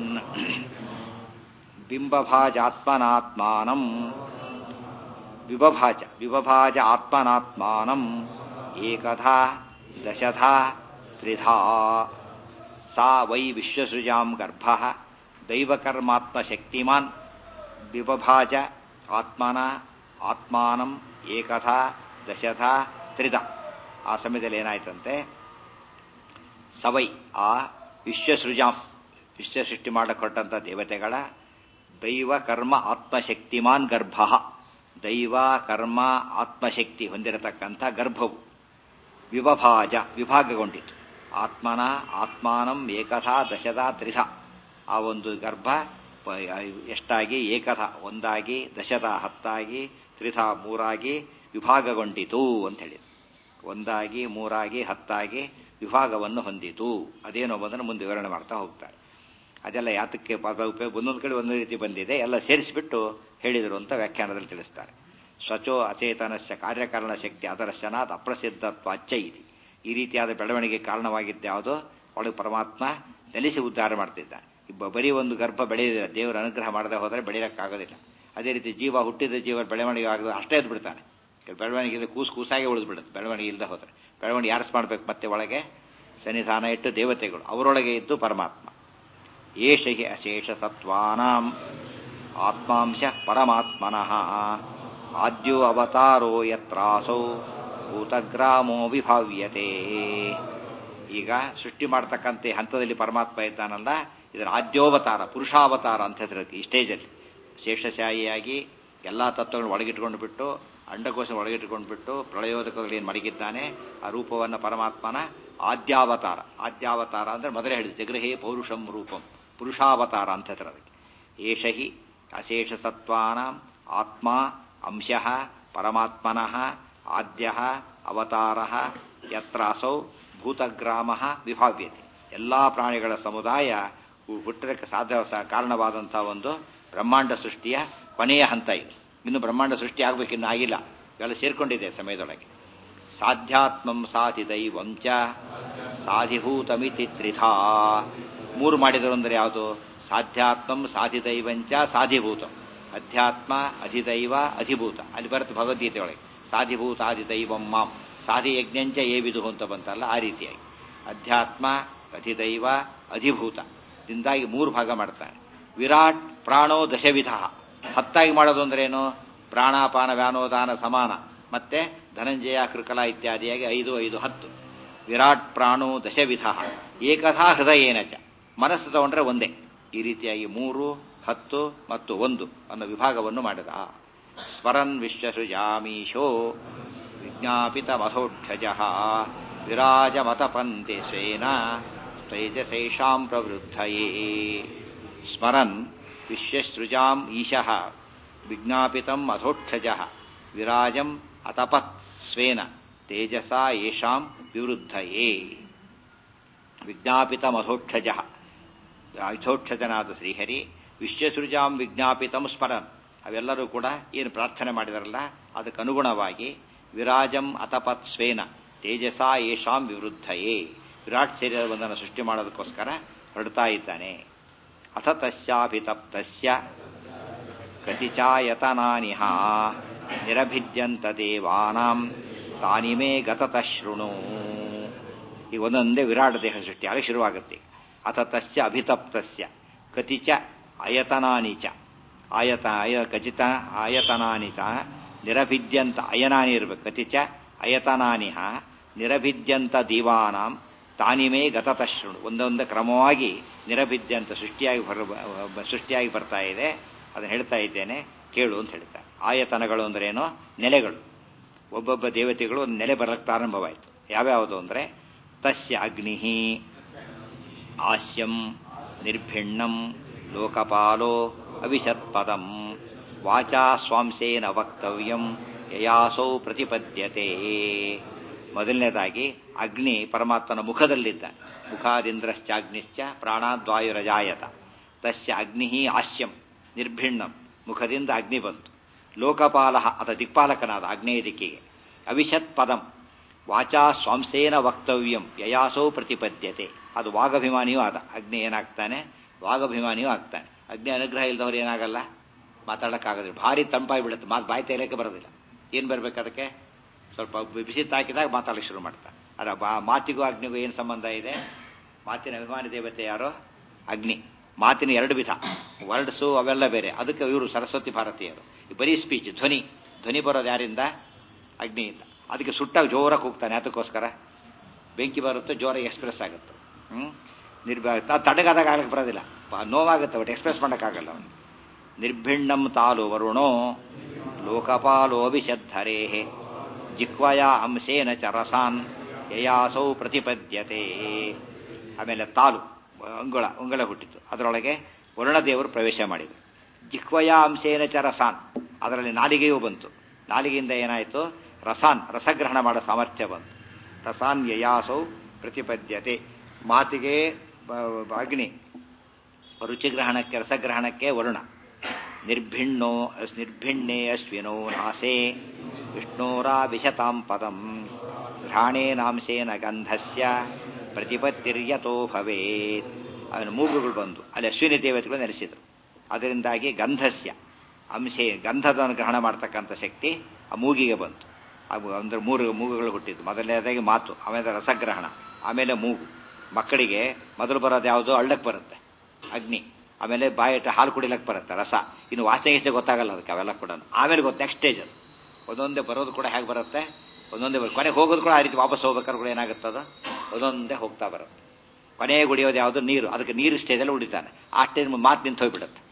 ಬಿಂಬಭಾಜಾತ್ಮನಾತ್ಮಾನಂ ವಿಬಭಾಜ ವಿಬಭಾಜ ಆತ್ಮನಾತ್ಮಾನಂ ಏಕಧಾ ದಶಧಾ ತ್ರಿಧಾ ಸಾ ವೈ ವಿಶ್ವಸೃಜಾಂ ಗರ್ಭ ದೈವಕರ್ಮಾತ್ಮಶಕ್ತಿಮಾನ್ ವಿಬಭಾಜ ಆತ್ಮನ ಆತ್ಮಾನಂ ಏಕಥಾ ದಶಥಾ ತ್ರಿಧ ಆ ಸಮಯದಲ್ಲಿ ಏನಾಯ್ತಂತೆ ಸವೈ ಆ ವಿಶ್ವಸೃಜಾಂ ವಿಶ್ವ ಸೃಷ್ಟಿ ಮಾಡಕೊಟ್ಟಂಥ ದೇವತೆಗಳ ದೈವ ಕರ್ಮ ಆತ್ಮಶಕ್ತಿಮಾನ್ ಗರ್ಭ ದೈವ ಕರ್ಮ ಆತ್ಮಶಕ್ತಿ ಹೊಂದಿರತಕ್ಕಂಥ ಗರ್ಭವು ವಿಭಭಾಜ ವಿಭಾಗಗೊಂಡಿತು ಆತ್ಮನ ಆತ್ಮಾನಂ ಏಕಥಾ ದಶದಾ ತ್ರಿಧ ಆ ಒಂದು ಗರ್ಭ ಎಷ್ಟಾಗಿ ಏಕಥ ಒಂದಾಗಿ ದಶದ ಹತ್ತಾಗಿ ತ್ರಿಧ ಮೂರಾಗಿ ವಿಭಾಗಗೊಂಡಿತು ಅಂತ ಹೇಳಿದ್ರು ಒಂದಾಗಿ ಮೂರಾಗಿ ಹತ್ತಾಗಿ ವಿಭಾಗವನ್ನು ಹೊಂದಿತು ಅದೇನೋ ಬಂದನ್ನು ಮುಂದೆ ವಿವರಣೆ ಮಾಡ್ತಾ ಹೋಗ್ತಾರೆ ಅದೆಲ್ಲ ಯಾತಕ್ಕೆ ಉಪಯೋಗ ಒಂದೊಂದು ಕಡೆ ಒಂದೊಂದು ರೀತಿ ಬಂದಿದೆ ಎಲ್ಲ ಸೇರಿಸಿಬಿಟ್ಟು ಹೇಳಿದರು ಅಂತ ವ್ಯಾಖ್ಯಾನದಲ್ಲಿ ತಿಳಿಸ್ತಾರೆ ಸ್ವಚೋ ಅಚೇತನಸ್ಯ ಕಾರ್ಯಕಾರಣ ಶಕ್ತಿ ಅದರ್ಶನಾತ್ ಅಪ್ರಸಿದ್ಧತ್ವ ಅಚ್ಚ ಇದೆ ಈ ರೀತಿಯಾದ ಬೆಳವಣಿಗೆ ಕಾರಣವಾಗಿದ್ದ ಯಾವುದೋ ಒಳಗೆ ಪರಮಾತ್ಮ ನೆಲೆಸಿ ಉದ್ಧಾರ ಮಾಡ್ತಿದ್ದಾನೆ ಇಬ್ಬ ಬರೀ ಒಂದು ಗರ್ಭ ಬೆಳೆಯದಿಲ್ಲ ದೇವರ ಅನುಗ್ರಹ ಮಾಡದೆ ಹೋದರೆ ಬೆಳೆಯೋಕ್ಕಾಗೋದಿಲ್ಲ ಅದೇ ರೀತಿ ಜೀವ ಹುಟ್ಟಿದ ಜೀವ ಬೆಳವಣಿಗೆ ಆಗದ ಅಷ್ಟೇ ಎದ್ದು ಬಿಡ್ತಾನೆ ಬೆಳವಣಿಗೆ ಕೂಸು ಕೂಸಾಗೆ ಉಳಿದು ಬಿಡುತ್ತೆ ಬೆಳವಣಿಗೆ ಇಲ್ಲದೆ ಹೋದರೆ ಬೆಳವಣಿಗೆ ಯಾರಿಸ್ ಮಾಡ್ಬೇಕು ಮತ್ತೆ ಒಳಗೆ ಸನ್ನಿಧಾನ ಇಟ್ಟು ದೇವತೆಗಳು ಅವರೊಳಗೆ ಇದ್ದು ಪರಮಾತ್ಮ ಏಷ ಹಿ ಅಶೇಷ ಸತ್ವಾನಾಂ ಆತ್ಮಾಂಶ ಪರಮಾತ್ಮನಃ ಆದ್ಯೋ ಅವತಾರೋ ಯತ್ರಾಸೌ ಭೂತಗ್ರಾಮೋ ವಿಭಾವ್ಯತೆ ಈಗ ಸೃಷ್ಟಿ ಮಾಡ್ತಕ್ಕಂಥ ಹಂತದಲ್ಲಿ ಪರಮಾತ್ಮ ಇದ್ದಾನಲ್ಲ ಇದರ ಆದ್ಯೋವತಾರ ಪುರುಷಾವತಾರ ಅಂತ ಹೆಸರು ಈ ಸ್ಟೇಜಲ್ಲಿ ಶೇಷಶಾಹಿಯಾಗಿ ಎಲ್ಲ ತತ್ವಗಳನ್ನು ಒಳಗಿಟ್ಕೊಂಡು ಬಿಟ್ಟು ಅಂಡಕೋಶ ಒಳಗಿಟ್ಕೊಂಡು ಬಿಟ್ಟು ಪ್ರಳಯೋದಕಗಳು ಏನು ಮಡಗಿದ್ದಾನೆ ಆ ರೂಪವನ್ನು ಪರಮಾತ್ಮನ ಆದ್ಯಾವತಾರ ಆದ್ಯಾವತಾರ ಅಂದರೆ ಮೊದಲೇ ಹೇಳಿದ ಜಗೃಹೇ ಪೌರುಷಂ ರೂಪಂ ಪುರುಷಾವತಾರ ಅಂತ ಹೇಳ್ತಾರೆ ಅದಕ್ಕೆ ಏಷ ಹಿ ಅಶೇಷ ಸತ್ವಾನಾಂ ಆತ್ಮ ಅಂಶಃ ಪರಮಾತ್ಮನಃ ಆದ್ಯ ಅವತಾರ ಯತ್ರ ಅಸೌ ಭೂತಗ್ರಾಮ ವಿಭಾವ್ಯತೆ ಎಲ್ಲ ಪ್ರಾಣಿಗಳ ಸಮುದಾಯ ಹುಟ್ಟಕ್ಕೆ ಸಾಧ್ಯ ಕಾರಣವಾದಂತಹ ಒಂದು ಬ್ರಹ್ಮಾಂಡ ಸೃಷ್ಟಿಯ ಕೊನೆಯ ಹಂತ ಇದು ಇನ್ನು ಬ್ರಹ್ಮಾಂಡ ಸೃಷ್ಟಿ ಆಗಬೇಕಿನ್ನು ಆಗಿಲ್ಲ ಇವೆಲ್ಲ ಸೇರ್ಕೊಂಡಿದೆ ಸಮಯದೊಳಗೆ ಸಾಧ್ಯಾತ್ಮಂ ಸಾಧಿದೈವಂಚ ಸಾಧಿಭೂತಮಿತಿ ತ್ರಿಧಾ ಮೂರು ಮಾಡಿದರು ಅಂದರೆ ಯಾವುದು ಸಾಧ್ಯಾತ್ಮಂ ಸಾಧಿದೈವಂಚ ಸಾಧಿಭೂತಂ ಅಧ್ಯಾತ್ಮ ಅಧಿದೈವ ಅಧಿಭೂತ ಅಲ್ಲಿ ಬರುತ್ತೆ ಭಗವದ್ಗೀತೆ ಒಳಗೆ ಸಾಧಿಭೂತ ಆದಿದೈವಂ ಮಾಂ ಸಾಧಿಯಜ್ಞಂಚ ಏವಿದು ಅಂತ ಬಂತಲ್ಲ ಆ ರೀತಿಯಾಗಿ ಅಧ್ಯಾತ್ಮ ಅಧಿದೈವ ಅಧಿಭೂತ ದಿಂದಾಗಿ ಮೂರು ಭಾಗ ಮಾಡ್ತಾನೆ ವಿರಾಟ್ ಪ್ರಾಣೋ ದಶವಿಧ ಹತ್ತಾಗಿ ಮಾಡೋದು ಅಂದ್ರೇನು ಪ್ರಾಣಾಪಾನ ವ್ಯಾನೋದಾನ ಸಮಾನ ಮತ್ತೆ ಧನಂಜಯ ಕೃಕಲ ಇತ್ಯಾದಿಯಾಗಿ ಐದು ಐದು ಹತ್ತು ವಿರಾಟ್ ಪ್ರಾಣೋ ದಶವಿಧ ಏಕಥಾ ಹೃದಯೇನ ಚ ಮನಸ್ಸು ತಗೊಂಡ್ರೆ ಒಂದೇ ಈ ರೀತಿಯಾಗಿ ಮೂರು ಹತ್ತು ಮತ್ತು ಒಂದು ಅನ್ನೋ ವಿಭಾಗವನ್ನು ಮಾಡಿದ ಸ್ಮರನ್ ವಿಶ್ವಸೃಜಾಮೀಶೋ ವಿಜ್ಞಾಪಿತ ಮಥೋಕ್ಷಜ ವಿರಾಜಮತಪಂತೆ ಸ್ವೇನ ತೈಜಸೈಷಾಂ ಪ್ರವೃದ್ಧಯೇ ಸ್ಮರನ್ ವಿಶ್ವಸೃಜಾಂ ಈಶಃ ವಿಜ್ಞಾಪಿತಂ ಅಧೋಕ್ಷಜ ವಿರಾಜಂ ಅತಪತ್ ಸ್ವೇನ ತೇಜಸಾ ಯೇಷಾಂ ವಿವೃದ್ಧಯೇ ವಿಜ್ಞಾಪಿತಮಧೋಕ್ಷಜ ಅಧೋಕ್ಷಜನಾದ ಶ್ರೀಹರಿ ವಿಶ್ವಸೃಜಾಂ ವಿಜ್ಞಾಪಿತಂ ಸ್ಮರನ್ ಅವೆಲ್ಲರೂ ಕೂಡ ಏನು ಪ್ರಾರ್ಥನೆ ಮಾಡಿದಾರಲ್ಲ ಅದಕ್ಕೆ ಅನುಗುಣವಾಗಿ ವಿರಾಜಂ ಅತಪತ್ ಸ್ವೇನ ತೇಜಸಾ ಯೇಷಾಂ ವಿವೃದ್ಧಯೇ ವಿರಾಟ್ ಶರೀರ ಬಂಧನ ಸೃಷ್ಟಿ ಮಾಡೋದಕ್ಕೋಸ್ಕರ ಹೊರಡ್ತಾ ಇದ್ದಾನೆ ಅಥ ತಸ್ಯಾಭಿತಪ್ತಸ್ಯ ಕತಿಚಾಯತನಾನಿಹ ನಿರಭಿದ್ಯಂತ ದೇವಾನಾಂ ತಾನಿ ಮೇ ಗತತಃ ಶೃಣು ಈಗ ಒಂದೊಂದೇ ವಿರಾಟ್ ದೇಹ ಸೃಷ್ಟಿ ಆಗ ಶುರುವಾಗುತ್ತೆ ಅಥ ತಸ್ಯ ಅಭಿತಪ್ತಸ್ಯ ಕತಿಚ ಅಯತನಾನಿ ಚ ಆಯತ ಅಯ ಖಚಿತ ಆಯತನಾನಿ ಚ ನಿರಭಿದ್ಯಂತ ಅಯನಾನಿ ಇರಬೇಕು ಕತಿಚ ಅಯತನಾನಿಹ ನಿರಭಿದ್ಯಂತ ದೀವಾನಾಂ ತಾನಿಮೇ ಗತತಃ ಶೃಣು ಒಂದೊಂದು ಕ್ರಮವಾಗಿ ನಿರಭಿದ್ಯಂತ ಸೃಷ್ಟಿಯಾಗಿ ಬರ ಸೃಷ್ಟಿಯಾಗಿ ಬರ್ತಾ ಇದೆ ಅದನ್ನು ಹೇಳ್ತಾ ಇದ್ದೇನೆ ಕೇಳು ಅಂತ ಹೇಳ್ತಾರೆ ಆಯತನಗಳು ಅಂದ್ರೇನು ನೆಲೆಗಳು ಒಬ್ಬೊಬ್ಬ ದೇವತೆಗಳು ಒಂದು ನೆಲೆ ಬರಕ್ಕೆ ಪ್ರಾರಂಭವಾಯಿತು ಯಾವ್ಯಾವುದು ಅಂದರೆ ತಸ್ಯ ಅಗ್ನಿ ಆಸ್ಯಂ ನಿರ್ಭಿಣ್ಣಂ ಲೋಕಪಾಲೋ ಅವಿಶತ್ಪದಂ ವಾಚಾ ಸ್ವಾಂಸೇನ ವಕ್ತವ್ಯಂ ಯಯಾಸೌ ಪ್ರತಿಪದ್ಯತೆ ಮೊದಲನೇದಾಗಿ ಅಗ್ನಿ ಪರಮಾತ್ಮನ ಮುಖದಲ್ಲಿದ್ದಾನೆ ಮುಖಾದಿಂದ್ರಶ್ಚಾಗ್ನಿಶ್ಚ ಪ್ರಾಣಾದ್ವಾಯುರಜಾಯತ ತಸ್ಯ ಅಗ್ನಿ ಆಸ್ಯಂ ನಿರ್ಭಿಣ್ಣಂ ಮುಖದಿಂದ ಅಗ್ನಿ ಬಂತು ಲೋಕಪಾಲ ಅಥ ದಿಕ್ಪಾಲಕನಾದ ಆಗ್ನೇಯ ದಿಕ್ಕಿಗೆ ಅವಿಶತ್ ಪದಂ ವಾಚಾ ಸ್ವಾಂಸೇನ ವಕ್ತವ್ಯಂ ಯಯಾಸೌ ಪ್ರತಿಪದ್ಯತೆ ಅದು ವಾಗಭಿಮಾನಿಯೂ ಆದ ಅಗ್ನಿ ಏನಾಗ್ತಾನೆ ವಾಗಭಿಮಾನಿಯೂ ಆಗ್ತಾನೆ ಅಗ್ನಿ ಅನುಗ್ರಹ ಇಲ್ಲದವ್ರು ಏನಾಗಲ್ಲ ಮಾತಾಡೋಕ್ಕಾಗೋದಿಲ್ಲ ಭಾರಿ ತಂಪಾಗಿ ಬಿಡುತ್ತೆ ಮಾತು ಬಾಯಿ ತೇಲಕ್ಕೆ ಬರೋದಿಲ್ಲ ಏನು ಬರ್ಬೇಕು ಅದಕ್ಕೆ ಸ್ವಲ್ಪ ಬಿಸಿ ತಾಕಿದಾಗ ಮಾತಾಡಲಿಕ್ಕೆ ಶುರು ಮಾಡ್ತಾರೆ ಅದ ಬಾ ಮಾತಿಗೂ ಅಗ್ನಿಗೂ ಏನು ಸಂಬಂಧ ಇದೆ ಮಾತಿನ ಅಭಿಮಾನಿ ದೇವತೆ ಯಾರೋ ಅಗ್ನಿ ಮಾತಿನ ಎರಡು ವಿಧ ವರ್ಡ್ಸು ಅವೆಲ್ಲ ಬೇರೆ ಅದಕ್ಕೆ ಇವರು ಸರಸ್ವತಿ ಭಾರತೀಯರು ಬರೀ ಸ್ಪೀಚ್ ಧ್ವನಿ ಧ್ವನಿ ಬರೋದು ಯಾರಿಂದ ಅಗ್ನಿಯಿಂದ ಅದಕ್ಕೆ ಸುಟ್ಟಾಗ ಜೋರಾಗಿ ಹೋಗ್ತಾನೆ ಅದಕ್ಕೋಸ್ಕರ ಬೆಂಕಿ ಬರುತ್ತೆ ಜೋರಾಗಿ ಎಕ್ಸ್ಪ್ರೆಸ್ ಆಗುತ್ತೆ ಹ್ಞೂ ನಿರ್ಭ ತಡಗಾದಾಗ ಆಗ್ಲಿಕ್ಕೆ ಬರೋದಿಲ್ಲ ನೋವಾಗುತ್ತೆ ಬಟ್ ಎಕ್ಸ್ಪ್ರೆಸ್ ಮಾಡೋಕ್ಕಾಗಲ್ಲ ಅವನು ನಿರ್ಭಿಣ್ಣಂ ತಾಲು ವರುಣೋ ಲೋಕಪಾಲೋ ವಿಷದ್ಧರೇ ಜಿಹ್ವಯ ಅಂಶೇನ ಚರಸಾನ್ ಯಯಾಸೌ ಪ್ರತಿಪದ್ಯತೆ ಆಮೇಲೆ ತಾಲು ಅಂಗುಳ ಅಂಗುಳ ಹುಟ್ಟಿತು ಅದರೊಳಗೆ ವರುಣದೇವರು ಪ್ರವೇಶ ಮಾಡಿದರು ಜಿಹ್ವಯ ಅಂಶೇನ ಚ ರಸಾನ್ ಅದರಲ್ಲಿ ನಾಲಿಗೆಯೂ ಬಂತು ನಾಲಿಗೆಯಿಂದ ಏನಾಯಿತು ರಸಾನ್ ರಸಗ್ರಹಣ ಮಾಡೋ ಸಾಮರ್ಥ್ಯ ಬಂತು ರಸಾನ್ ಯಯಾಸೌ ಪ್ರತಿಪದ್ಯತೆ ಮಾತಿಗೆ ಅಗ್ನಿ ರುಚಿಗ್ರಹಣಕ್ಕೆ ರಸಗ್ರಹಣಕ್ಕೆ ವರುಣ ನಿರ್ಭಿಣ್ಣೋ ನಿರ್ಭಿಣ್ಣೆ ಅಶ್ವಿನೋ ನಾಸೆ ವಿಷ್ಣೋರಾ ವಿಶತಾಂ ಪದಂ ಘ್ರಾಣೇನಾಂಶೇನ ಗಂಧಸ್ಯ ಪ್ರತಿಪತ್ತಿರ್ಯತೋ ಭವೇತ್ ಅವನ ಮೂಗುಗಳು ಬಂದು ಅಲ್ಲಿ ಅಶ್ವಿನಿ ದೇವತೆಗಳು ನೆಲೆಸಿದರು ಅದರಿಂದಾಗಿ ಗಂಧಸ್ಯ ಅಂಶೆ ಗಂಧದವನ್ನು ಗ್ರಹಣ ಮಾಡ್ತಕ್ಕಂಥ ಶಕ್ತಿ ಆ ಮೂಗಿಗೆ ಬಂತು ಅಂದ್ರೆ ಮೂರು ಮೂಗುಗಳು ಹುಟ್ಟಿದ್ದು ಮೊದಲನೇದಾಗಿ ಮಾತು ಆಮೇಲೆ ರಸಗ್ರಹಣ ಆಮೇಲೆ ಮೂಗು ಮಕ್ಕಳಿಗೆ ಮೊದಲು ಬರೋದು ಯಾವುದು ಅಳ್ಳಕ್ಕೆ ಬರುತ್ತೆ ಅಗ್ನಿ ಆಮೇಲೆ ಬಾಯಿಟ್ಟು ಹಾಲು ಕುಡಿಲಕ್ಕೆ ಬರುತ್ತೆ ರಸ ಇನ್ನು ವಾಸನೆ ಇಷ್ಟೇ ಗೊತ್ತಾಗಲ್ಲ ಅದಕ್ಕೆ ಅವೆಲ್ಲ ಕೂಡ ಆಮೇಲೆ ಗೊತ್ತು ನೆಕ್ಸ್ಟ್ ಸ್ಟೇಜ್ ಅದು ಒಂದೊಂದೇ ಬರೋದು ಕೂಡ ಹೇಗೆ ಬರುತ್ತೆ ಒಂದೊಂದೇ ಬರುತ್ತೆ ಕೊನೆಗೆ ಹೋಗೋದು ಕೂಡ ಆ ರೀತಿ ವಾಪಸ್ ಹೋಗ್ಬೇಕಾದ್ರೆ ಕೂಡ ಏನಾಗುತ್ತದ ಒಂದೊಂದೇ ಹೋಗ್ತಾ ಬರುತ್ತೆ ಕೊನೆಗೆ ಉಳಿಯೋದು ಯಾವುದು ನೀರು ಅದಕ್ಕೆ ನೀರು ಸ್ಟೇಜಲ್ಲಿ ಉಳಿತಾನೆ ಆ ಸ್ಟೇಜ್ ಮಾತು ನಿಂತು ಹೋಗ್ಬಿಡುತ್ತೆ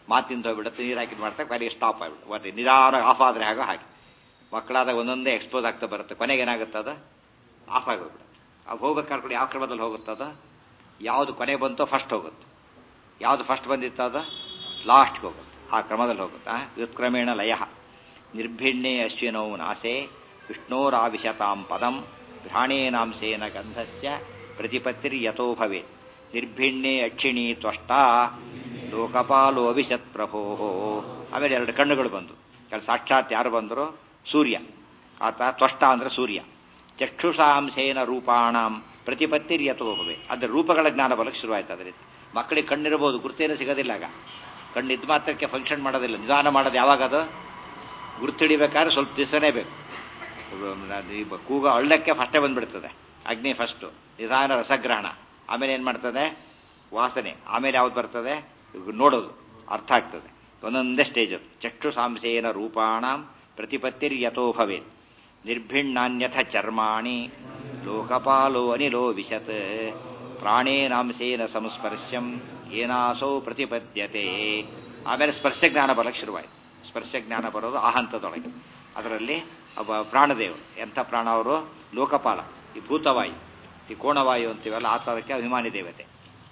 ಮಾತಿಂದ ಹೋಗ್ಬಿಡುತ್ತೆ ನೀರು ಹಾಕಿದ್ ಮಾಡ್ತಾ ಕೊನೆಗೆ ಸ್ಟಾಪ್ ಆಗ್ಬಿಡುತ್ತೆ ಮತ್ತೆ ನಿಧಾನ ಆಫ್ ಆದ್ರೆ ಹಾಗೋ ಹಾಗೆ ಮಕ್ಕಳಾದಾಗ ಒಂದೊಂದೇ ಎಕ್ಸ್ಪೋಸ್ ಆಗ್ತಾ ಬರುತ್ತೆ ಕೊನೆಗೆ ಏನಾಗುತ್ತೆ ಅದು ಆಫ್ ಆಗೋಗ್ಬಿಡುತ್ತೆ ಅದು ಹೋಗ್ಬೇಕಾದ್ರೆ ಕೂಡ ಯಾವ ಕ್ರಮದಲ್ಲಿ ಹೋಗುತ್ತೆ ಅದು ಯಾವುದು ಕೊನೆ ಬಂತೋ ಫಸ್ಟ್ ಹೋಗುತ್ತೆ ಯಾವುದು ಫಸ್ಟ್ ಬಂದಿತ್ತೋ ಅದು ಲಾಸ್ಟ್ಗೆ ಹೋಗುತ್ತೆ ಆ ಕ್ರಮದಲ್ಲಿ ಹೋಗುತ್ತೆ ವ್ಯುತ್ಕ್ರಮೇಣ ಲಯ ನಿರ್ಭಿಣ್ಣೆ ಅಶ್ವಿನೋ ನಾಸೆ ವಿಷ್ಣೋರಾವಿಶತಾಂ ಪದಂ ಘ್ರಾಣೇನಾಂಶೇನ ಗಂಧಸ್ಯ ಪ್ರತಿಪತ್ತಿರ್ಯಥೋ ಭವೆ ನಿರ್ಭಿಣ್ಣೆ ಅಕ್ಷಿಣಿ ತ್ವಷ್ಟ ಲೋಕಪಾಲೋ ಅವಿಶತ್ ಪ್ರಭೋ ಆಮೇಲೆ ಎರಡು ಕಣ್ಣುಗಳು ಬಂದು ಕೆಲ ಸಾಕ್ಷಾತ್ ಯಾರು ಬಂದರು ಸೂರ್ಯ ಆತ ತ್ವಷ್ಟ ಅಂದ್ರೆ ಸೂರ್ಯ ಚಕ್ಷುಷಾಂಶೇನ ರೂಪಾಣಾಂ ಪ್ರತಿಪತ್ತಿರ್ಯಥೋ ಭವೆ ಅದ್ರ ರೂಪಗಳ ಜ್ಞಾನ ಬಲಕ್ಕೆ ಶುರುವಾಯ್ತು ಅದರಿಂದ ಮಕ್ಕಳಿಗೆ ಕಣ್ಣಿರ್ಬೋದು ಗುರುತೇನು ಸಿಗೋದಿಲ್ಲ ಆಗ ಕಣ್ಣು ಇದ್ ಮಾತ್ರಕ್ಕೆ ಫಂಕ್ಷನ್ ಮಾಡೋದಿಲ್ಲ ನಿಧಾನ ಮಾಡೋದು ಯಾವಾಗ ಅದು ಗುರುತಿಡಿಬೇಕಾದ್ರೆ ಸ್ವಲ್ಪ ದಿವಸನೇ ಬೇಕು ಕೂಗ ಅಳ್ಳಕ್ಕೆ ಫಸ್ಟೇ ಬಂದ್ಬಿಡ್ತದೆ ಅಗ್ನಿ ಫಸ್ಟು ನಿಧಾನ ರಸಗ್ರಹಣ ಆಮೇಲೆ ಏನು ಮಾಡ್ತದೆ ವಾಸನೆ ಆಮೇಲೆ ಯಾವ್ದು ಬರ್ತದೆ ನೋಡೋದು ಅರ್ಥ ಆಗ್ತದೆ ಒಂದೊಂದೇ ಸ್ಟೇಜ್ ಅದು ಚಕ್ಷು ಸಾಂಶೇನ ರೂಪಾಣ ಪ್ರತಿಪತ್ತಿರ್ಯಥೋ ಭವೇತ್ ನಿರ್ಭಿಣ್ಣಾನ್ಯಥ ಚರ್ಮಾಣಿ ಲೋಕಪಾಲೋ ಅನಿಲೋ ವಿಶತ್ ಪ್ರಾಣೇನಾಂಶೇನ ಸಂಸ್ಪರ್ಶ್ಯಂ ಏನಾಸೋ ಪ್ರತಿಪದ್ಯತೆ ಆಮೇಲೆ ಸ್ಪರ್ಶ ಜ್ಞಾನ ಬರಕ್ಕೆ ಶುರುವಾಯಿತು ಸ್ಪರ್ಶ ಜ್ಞಾನ ಬರೋದು ಆ ಹಂತದೊಳಗೆ ಅದರಲ್ಲಿ ಒಬ್ಬ ಪ್ರಾಣದೇವರು ಎಂಥ ಪ್ರಾಣ ಅವರು ಲೋಕಪಾಲ ಈ ಭೂತವಾಯು ಈ ಕೋಣವಾಯು ಅಂತೀವಲ್ಲ ಆತದಕ್ಕೆ ಅಭಿಮಾನಿ ದೇವತೆ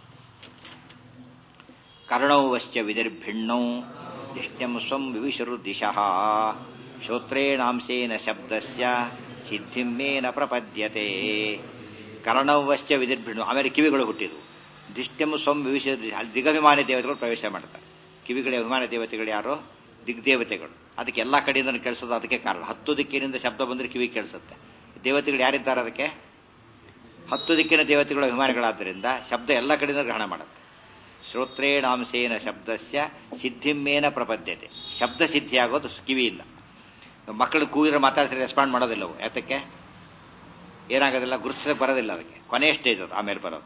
ಕರ್ಣೌ വശ്ಚ ವಿನಿರ್ಭಿಣ್ಣೌ ದಿಷ್ಟ್ಯಂ ಸ್ವಂ ವಿವಿಶರು ದಿಶಃ ಶ್ರೋತ್ರೇಣಾಂಶೇನ ಶಬ್ದಸ್ಯ ಸಿದ್ಧಿಮೇನ ಪ್ರಪದ್ಯತೆ ಕರ್ಣವಶ್ಚ ವಿನಿರ್ಭಿಣ್ಣು ಆಮೇಲೆ ಕಿವಿಗಳು ಹುಟ್ಟಿದವು ದಿಷ್ಟ್ಯಂ ಸ್ವಂ ವಿವಿಶ ಅಲ್ಲಿ ದಿಗಭಿಮಾನಿ ದೇವತೆಗಳು ಪ್ರವೇಶ ಮಾಡ್ತಾರೆ ಕಿವಿಗಳ ಅಭಿಮಾನ ದೇವತೆಗಳು ಯಾರು ದಿಗ್ದೇವತೆಗಳು ಅದಕ್ಕೆ ಎಲ್ಲ ಕಡೆಯಿಂದ ಕೇಳಿಸೋದು ಅದಕ್ಕೆ ಕಾರಣ ಹತ್ತು ದಿಕ್ಕಿನಿಂದ ಶಬ್ದ ಬಂದರೆ ಕಿವಿ ಕೇಳಿಸುತ್ತೆ ದೇವತೆಗಳು ಯಾರಿದ್ದಾರೆ ಅದಕ್ಕೆ ಹತ್ತು ದಿಕ್ಕಿನ ದೇವತೆಗಳು ಅಭಿಮಾನಿಗಳಾದ್ದರಿಂದ ಶಬ್ದ ಎಲ್ಲ ಕಡೆಯಿಂದ ಗ್ರಹಣ ಮಾಡುತ್ತೆ ಶ್ರೋತ್ರೇಣಾಂಶೇನ ಶಬ್ದಸ್ಯ ಸಿದ್ಧಿಮೇನ ಪ್ರಪದ್ಯತೆ ಶಬ್ದ ಸಿದ್ಧಿಯಾಗೋದು ಕಿವಿಯಿಂದ ಮಕ್ಕಳು ಕೂಗಿದ್ರೆ ಮಾತಾಡಿಸಿದ್ರೆ ರೆಸ್ಪಾಂಡ್ ಮಾಡೋದಿಲ್ಲವು ಯಾತಕ್ಕೆ ಏನಾಗೋದಿಲ್ಲ ಗುರುತಿಸಕ್ಕೆ ಬರೋದಿಲ್ಲ ಅದಕ್ಕೆ ಕೊನೆಯ ಸ್ಟೇಜ್ ಅದು ಆಮೇಲೆ ಬರೋದು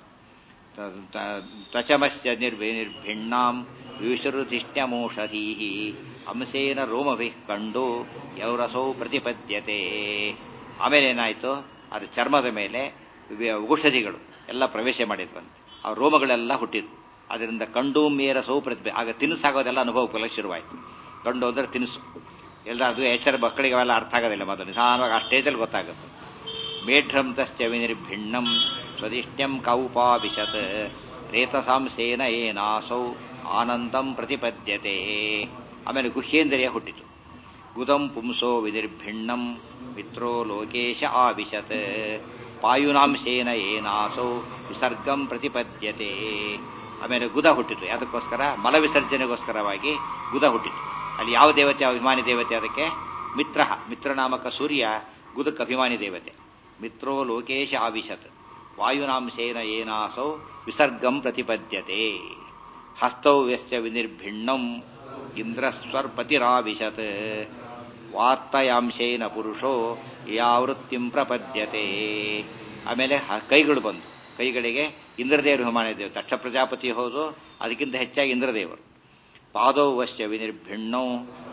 ತ್ವಚಮಸ್ಯ ನಿರ್ಭಿ ನಿರ್ಭಿಣ್ಣಾಂ ವಿಷರುಧಿಷ್ಟ್ಯಮೋಷಧೀ ಅಂಶೇನ ರೋಮಭಿ ಕಂಡು ಯೌರಸೌ ಪ್ರತಿಪದ್ಯತೆ ಆಮೇಲೆ ಏನಾಯಿತು ಅದು ಚರ್ಮದ ಮೇಲೆ ಔಷಧಿಗಳು ಎಲ್ಲ ಪ್ರವೇಶ ಮಾಡಿದ್ವಂತೆ ಆ ರೋಮಗಳೆಲ್ಲ ಹುಟ್ಟಿದ್ವು ಅದರಿಂದ ಕಂಡು ಮೇರ ಸೌ ಪ್ರತಿಭೆ ಆಗ ತಿನಿಸಾಗೋದೆಲ್ಲ ಅನುಭವ ಶುರುವಾಯಿತು ಕಂಡು ಅಂದ್ರೆ ತಿನಿಸು ಎಲ್ಲ ಅದು ಎಚ್ಚರ ಮಕ್ಕಳಿಗೆ ಅವೆಲ್ಲ ಅರ್ಥ ಆಗೋದಿಲ್ಲ ಮೊದಲು ನಿಧಾನವಾಗಿ ಆ ಸ್ಟೇಜಲ್ಲಿ ಗೊತ್ತಾಗುತ್ತೆ ಮೇಢ್ರಂತಶ್ಚ ವಿನಿರ್ಭಿಣ್ಣಂ ಸ್ವದಿಷ್ಟ್ಯಂ ಕೌಪಾವಿಶತ್ ರೇತಸಾಂಸೇನ ಏನಾಸೌ ಆನಂದಂ ಪ್ರತಿಪದ್ಯತೆ ಆಮೇಲೆ ಗುಹ್ಯೇಂದ್ರಿಯ ಹುಟ್ಟಿತು ಗುದಂ ಪುಂಸೋ ವಿನಿರ್ಭಿಣ್ಣಂ ಮಿತ್ರೋ ಲೋಕೇಶ ಆವಿಶತ್ ಪಾಯುನಾಂಶೇನ ಏನಾಸೌ ವಿಸರ್ಗಂ ಪ್ರತಿಪದ್ಯತೆ ಆಮೇಲೆ ಗುದ ಹುಟ್ಟಿತು ಅದಕ್ಕೋಸ್ಕರ ಮಲ ವಿಸರ್ಜನೆಗೋಸ್ಕರವಾಗಿ ಗುದ ಹುಟ್ಟಿತು ಅಲ್ಲಿ ಯಾವ ದೇವತೆ ಅಭಿಮಾನಿ ದೇವತೆ ಅದಕ್ಕೆ ಮಿತ್ರ ಮಿತ್ರನಾಮಕ ಸೂರ್ಯ ಗುದಕ್ಕೆ ಅಭಿಮಾನಿ ದೇವತೆ ಮಿತ್ರೋ ಲೋಕೇಶ ಆವಿಶತ್ ವಾಯುನಾಂಶೇನ ಏನಾಸೌ ವಿಸರ್ಗಂ ಪ್ರತಿಪದ್ಯತೆ ಹಸ್ತೌ ವ್ಯಸ್ಯ ವಿನಿರ್ಭಿಣ್ಣಂ ಇಂದ್ರಸ್ವರ್ಪತಿರಾವಿಶತ್ ವಾರ್ತಾಯಾಂಶೇನ ಪುರುಷೋ ಯಾವೃತ್ತಿಂ ಪ್ರಪದ್ಯತೆ ಆಮೇಲೆ ಕೈಗಳು ಬಂದು ಕೈಗಳಿಗೆ ಇಂದ್ರದೇವರು ಅಭಿಮಾನಿ ದೇವರು ದಕ್ಷ ಪ್ರಜಾಪತಿ ಹೌದು ಅದಕ್ಕಿಂತ ಹೆಚ್ಚಾಗಿ ಇಂದ್ರದೇವರು ಪಾದೌ ವಶ್ಯ ವಿನಿರ್ಭಿಣ್ಣೌ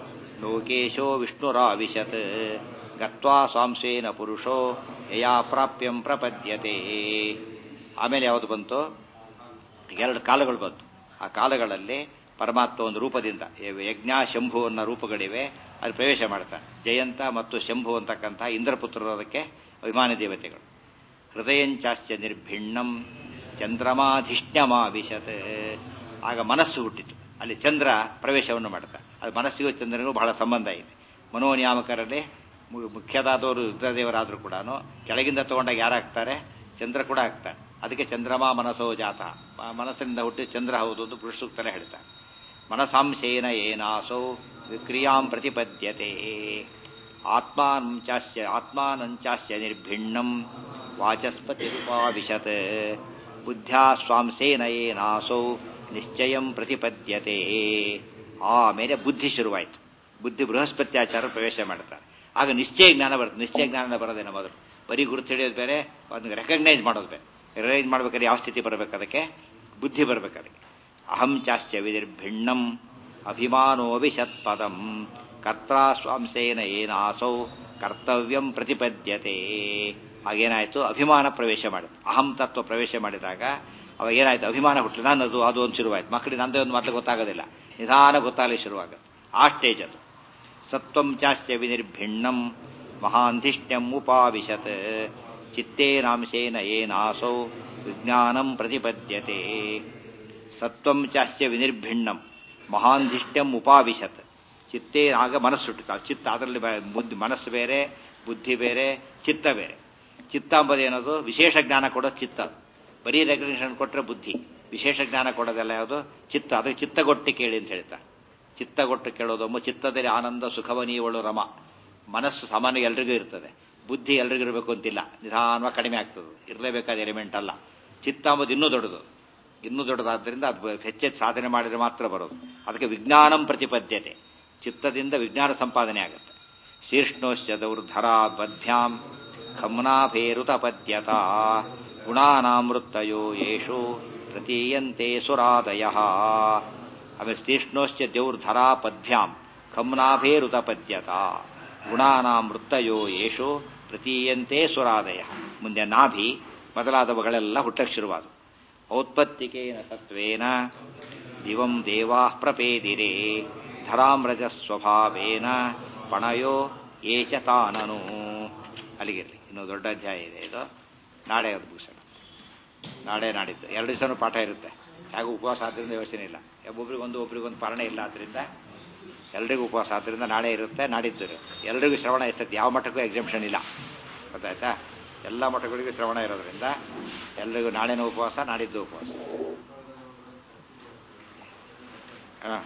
ಲೋಕೇಶೋ ವಿಷ್ಣುರಾವಿಶತ್ ಗತ್ವಾ ಸ್ವಾಂಶೇನ ಪುರುಷೋ ಯಯಾ ಪ್ರಾಪ್ಯಂ ಪ್ರಪದ್ಯತೆ ಆಮೇಲೆ ಯಾವುದು ಬಂತು ಎರಡು ಕಾಲಗಳು ಬಂತು ಆ ಕಾಲಗಳಲ್ಲಿ ಪರಮಾತ್ಮ ಒಂದು ರೂಪದಿಂದ ಯಜ್ಞ ಶಂಭು ಅನ್ನೋ ರೂಪಗಳಿವೆ ಅದು ಪ್ರವೇಶ ಮಾಡ್ತಾರೆ ಜಯಂತ ಮತ್ತು ಶಂಭು ಅಂತಕ್ಕಂಥ ಇಂದ್ರಪುತ್ರರು ಅದಕ್ಕೆ ಅಭಿಮಾನಿ ದೇವತೆಗಳು ಹೃದಯಂಚಾಶ್ಚ ನಿರ್ಭಿಣ್ಣಂ ಚಂದ್ರಮಾಧಿಷ್ಣ್ಯಮಾವಿಶತ್ ಆಗ ಮನಸ್ಸು ಹುಟ್ಟಿತು ಅಲ್ಲಿ ಚಂದ್ರ ಪ್ರವೇಶವನ್ನು ಮಾಡ್ತಾರೆ ಅದು ಮನಸ್ಸಿಗೂ ಚಂದ್ರನಿಗೂ ಬಹಳ ಸಂಬಂಧ ಇದೆ ಮನೋನಿಯಾಮಕರಲ್ಲಿ ಮುಖ್ಯದಾದವರು ರುದ್ರದೇವರಾದರೂ ಕೂಡ ಕೆಳಗಿಂದ ತಗೊಂಡಾಗ ಯಾರಾಗ್ತಾರೆ ಚಂದ್ರ ಕೂಡ ಆಗ್ತಾರೆ ಅದಕ್ಕೆ ಚಂದ್ರಮಾ ಮನಸೋ ಜಾತ ಮನಸ್ಸಿನಿಂದ ಹುಟ್ಟಿ ಚಂದ್ರ ಹೌದು ಅಂತ ಪುರುಷ ಸೂಕ್ತಲೇ ಹೇಳ್ತಾರೆ ಮನಸಾಂಶೇನ ಏನಾಸೋ ವಿಕ್ರಿಯಾಂ ಪ್ರತಿಪದ್ಯತೆ ಆತ್ಮಾನಂಚಾಶ್ಚ ಆತ್ಮಾನಂಚಾಶ್ಚ ನಿರ್ಭಿಣ್ಣಂ ವಾಚಸ್ಪತಿರುಪಾವಿಶತ್ ಬುದ್ಧ್ಯಾ ಸ್ವಾಂಸೇನ ಏನಾಸೋ ನಿಶ್ಚಯಂ ಪ್ರತಿಪದ್ಯತೆ ಆಮೇಲೆ ಬುದ್ಧಿ ಶುರುವಾಯಿತು ಬುದ್ಧಿ ಬೃಹಸ್ಪತ್ಯಾಚಾರ ಪ್ರವೇಶ ಮಾಡ್ತಾರೆ ಆಗ ನಿಶ್ಚಯ ಜ್ಞಾನ ಬರುತ್ತೆ ನಿಶ್ಚಯ ಜ್ಞಾನ ಬರೋದೇನೋ ಮೊದಲು ಬರೀ ಗುರುತು ಹಿಡಿಯೋದು ಬೇರೆ ಅದನ್ನು ರೆಕಗ್ನೈಸ್ ಮಾಡೋದು ಬೇರೆ ರಿಲೈಸ್ ಮಾಡ್ಬೇಕಾದ್ರೆ ಯಾವ ಸ್ಥಿತಿ ಬರಬೇಕು ಅದಕ್ಕೆ ಬುದ್ಧಿ ಬರಬೇಕು ಅದಕ್ಕೆ ಅಹಂ ಚಾಶ್ಚ ವಿನಿರ್ಭಿಣ್ಣಂ ಅಭಿಮಾನೋ ವಿಶತ್ಪದಂ ಕರ್ತಾ ಸ್ವಾಂಸೇನ ಏನಾಸೌ ಕರ್ತವ್ಯಂ ಪ್ರತಿಪದ್ಯತೆ ಹಾಗೇನಾಯಿತು ಅಭಿಮಾನ ಪ್ರವೇಶ ಮಾಡಿತು ಅಹಂ ತತ್ವ ಪ್ರವೇಶ ಮಾಡಿದಾಗ ಅವಾಗ ಏನಾಯ್ತು ಅಭಿಮಾನ ಹುಟ್ಟಲಿ ನನ್ನದು ಅದು ಒಂದು ಶುರುವಾಯ್ತು ಮಕ್ಕಳಿಗೆ ನಂದೇ ಒಂದು ಮೊದಲು ಗೊತ್ತಾಗೋದಿಲ್ಲ ನಿಧಾನ ಗೊತ್ತಾಗಲಿ ಶುರುವಾಗುತ್ತೆ ಆ ಸ್ಟೇಜ್ ಅದು ಸತ್ವಂ ಚಾಸ್ಯ ವಿನಿರ್ಭಿಣ್ಣಂ ಮಹಾಂಧಿಷ್ಟ್ಯಂ ಉಪಾವಿಶತ್ ಚಿತ್ತೇನಾಂಶೇನ ಏನಾಸೌ ವಿಜ್ಞಾನಂ ಪ್ರತಿಪದ್ಯತೆ ಸತ್ವಂ ಚಾಸ್ಯ ವಿನಿರ್ಭಿಣ್ಣಂ ಮಹಾಂಧಿಷ್ಟ್ಯಂ ಉಪಾವಿಶತ್ ಚಿತ್ತೇ ಆಗ ಮನಸ್ಸು ಹುಟ್ಟುತ್ತೆ ಚಿತ್ತ ಅದರಲ್ಲಿ ಬುದ್ಧಿ ಮನಸ್ಸು ಬೇರೆ ಬುದ್ಧಿ ಬೇರೆ ಚಿತ್ತ ಬೇರೆ ಚಿತ್ತ ಅಂಬುದು ಏನದು ವಿಶೇಷ ಜ್ಞಾನ ಕೊಡೋದು ಚಿತ್ತ ಅದು ಬರೀ ರೆಕಗ್ನಿಷನ್ ಕೊಟ್ಟರೆ ಬುದ್ಧಿ ವಿಶೇಷ ಜ್ಞಾನ ಕೊಡೋದೆಲ್ಲ ಯಾವುದು ಚಿತ್ತ ಅದಕ್ಕೆ ಚಿತ್ತಗೊಟ್ಟು ಕೇಳಿ ಅಂತ ಹೇಳ್ತಾರೆ ಚಿತ್ತಗೊಟ್ಟು ಕೇಳೋದೊಮ್ಮ ಚಿತ್ತದಲ್ಲಿ ಆನಂದ ಸುಖವನೀಯವಳು ರಮ ಮನಸ್ಸು ಸಾಮಾನ್ಯ ಎಲ್ರಿಗೂ ಇರ್ತದೆ ಬುದ್ಧಿ ಎಲ್ರಿಗೂ ಇರಬೇಕು ಅಂತಿಲ್ಲ ನಿಧಾನವಾಗಿ ಕಡಿಮೆ ಆಗ್ತದೆ ಇರಲೇಬೇಕಾದ ಎಲಿಮೆಂಟ್ ಅಲ್ಲ ಚಿತ್ತ ಅಂಬುದು ಇನ್ನೂ ದೊಡ್ಡದು ಇನ್ನೂ ದೊಡ್ಡದಾದ್ದರಿಂದ ಅದು ಹೆಚ್ಚೆಚ್ಚು ಸಾಧನೆ ಮಾಡಿದ್ರೆ ಮಾತ್ರ ಬರೋದು ಅದಕ್ಕೆ ವಿಜ್ಞಾನಂ ಪ್ರತಿಪದ್ಯತೆ ಚಿತ್ತದಿಂದ ವಿಜ್ಞಾನ ಸಂಪಾದನೆ ಆಗುತ್ತೆ ಶೀರ್ಷ್ಣೋಶ್ಚ ದೌರ್ಧರ ಬದ್ಭ್ಯಾಂ ಖಮ್ನಾಭೇರುತಪದ್ಯತ ಗುಣಾನಾಮೃತ್ತಯೋ ಯೇಷು ಪ್ರತೀಯಂತೆ ಸುರಾದಯ ಆಮೇಲೆ ಶೀರ್ಷ್ಣೋಶ್ಚ ದೌರ್ಧರಾ ಪದ್ಭ್ಯಾಂ ಖಮ್ನಾಭೇರುತಪದ್ಯತ ಗುಣಾನಾಮೃತ್ತಯೋ ಯೇಷು ಪ್ರತೀಯಂತೆ ಸುರಾದಯ ಮುಂದೆ ನಾಭಿ ಮೊದಲಾದವುಗಳೆಲ್ಲ ಹುಟ್ಟಕ್ಕೆ ಶುರುವಾದ ಔತ್ಪತ್ತಿಕೇನ ಸತ್ವೇನ ದಿವಂ ದೇವಾ ಪ್ರಪೇದಿರೆ ಧರಾಮ್ರಜ ಸ್ವಭಾವೇನ ಪಣಯೋ ಏಚ ತಾನನು ಅಲ್ಲಿಗಿರಲಿ ಇನ್ನು ದೊಡ್ಡ ಅಧ್ಯಾಯ ಇದೆ ಇದು ನಾಳೆ ಅದು ಮುಗಿಸೋಣ ನಾಳೆ ನಾಡಿದ್ದು ಎರಡು ದಿವಸನೂ ಪಾಠ ಇರುತ್ತೆ ಹೇಗೂ ಉಪವಾಸ ಆದ್ದರಿಂದ ಯೋಚನೆ ಇಲ್ಲ ಒಬ್ಬೊಬ್ರಿಗೊಂದು ಒಬ್ರಿಗೊಂದು ಪಾಲನೆ ಇಲ್ಲ ಆದ್ದರಿಂದ ಎಲ್ರಿಗೂ ಉಪವಾಸ ಆದ್ದರಿಂದ ನಾಳೆ ಇರುತ್ತೆ ನಾಡಿದ್ದು ಇರುತ್ತೆ ಎಲ್ರಿಗೂ ಶ್ರವಣ ಎಷ್ಟೈತೆ ಯಾವ ಮಠಕ್ಕೂ ಎಕ್ಸಾಮ್ಷನ್ ಇಲ್ಲ ಗೊತ್ತಾಯ್ತಾ ಎಲ್ಲ ಮಠಗಳಿಗೂ ಶ್ರವಣ ಇರೋದ್ರಿಂದ ಎಲ್ರಿಗೂ ನಾಳೆನೂ ಉಪವಾಸ ನಾಡಿದ್ದು ಉಪವಾಸ ಹಾಂ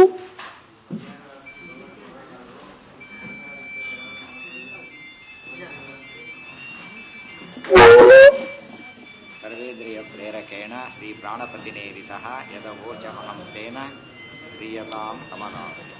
ಸರ್ವೇಂದ್ರಿಯ ಪ್ರೇರಕೇಣ ಶ್ರೀ ಪ್ರಾಣಪತಿನೇರಿತ ಯದವೋಚಮಹಂ ತೇನ ಕ್ರಿಯತಾಂ ಕಮಲಾಲಯ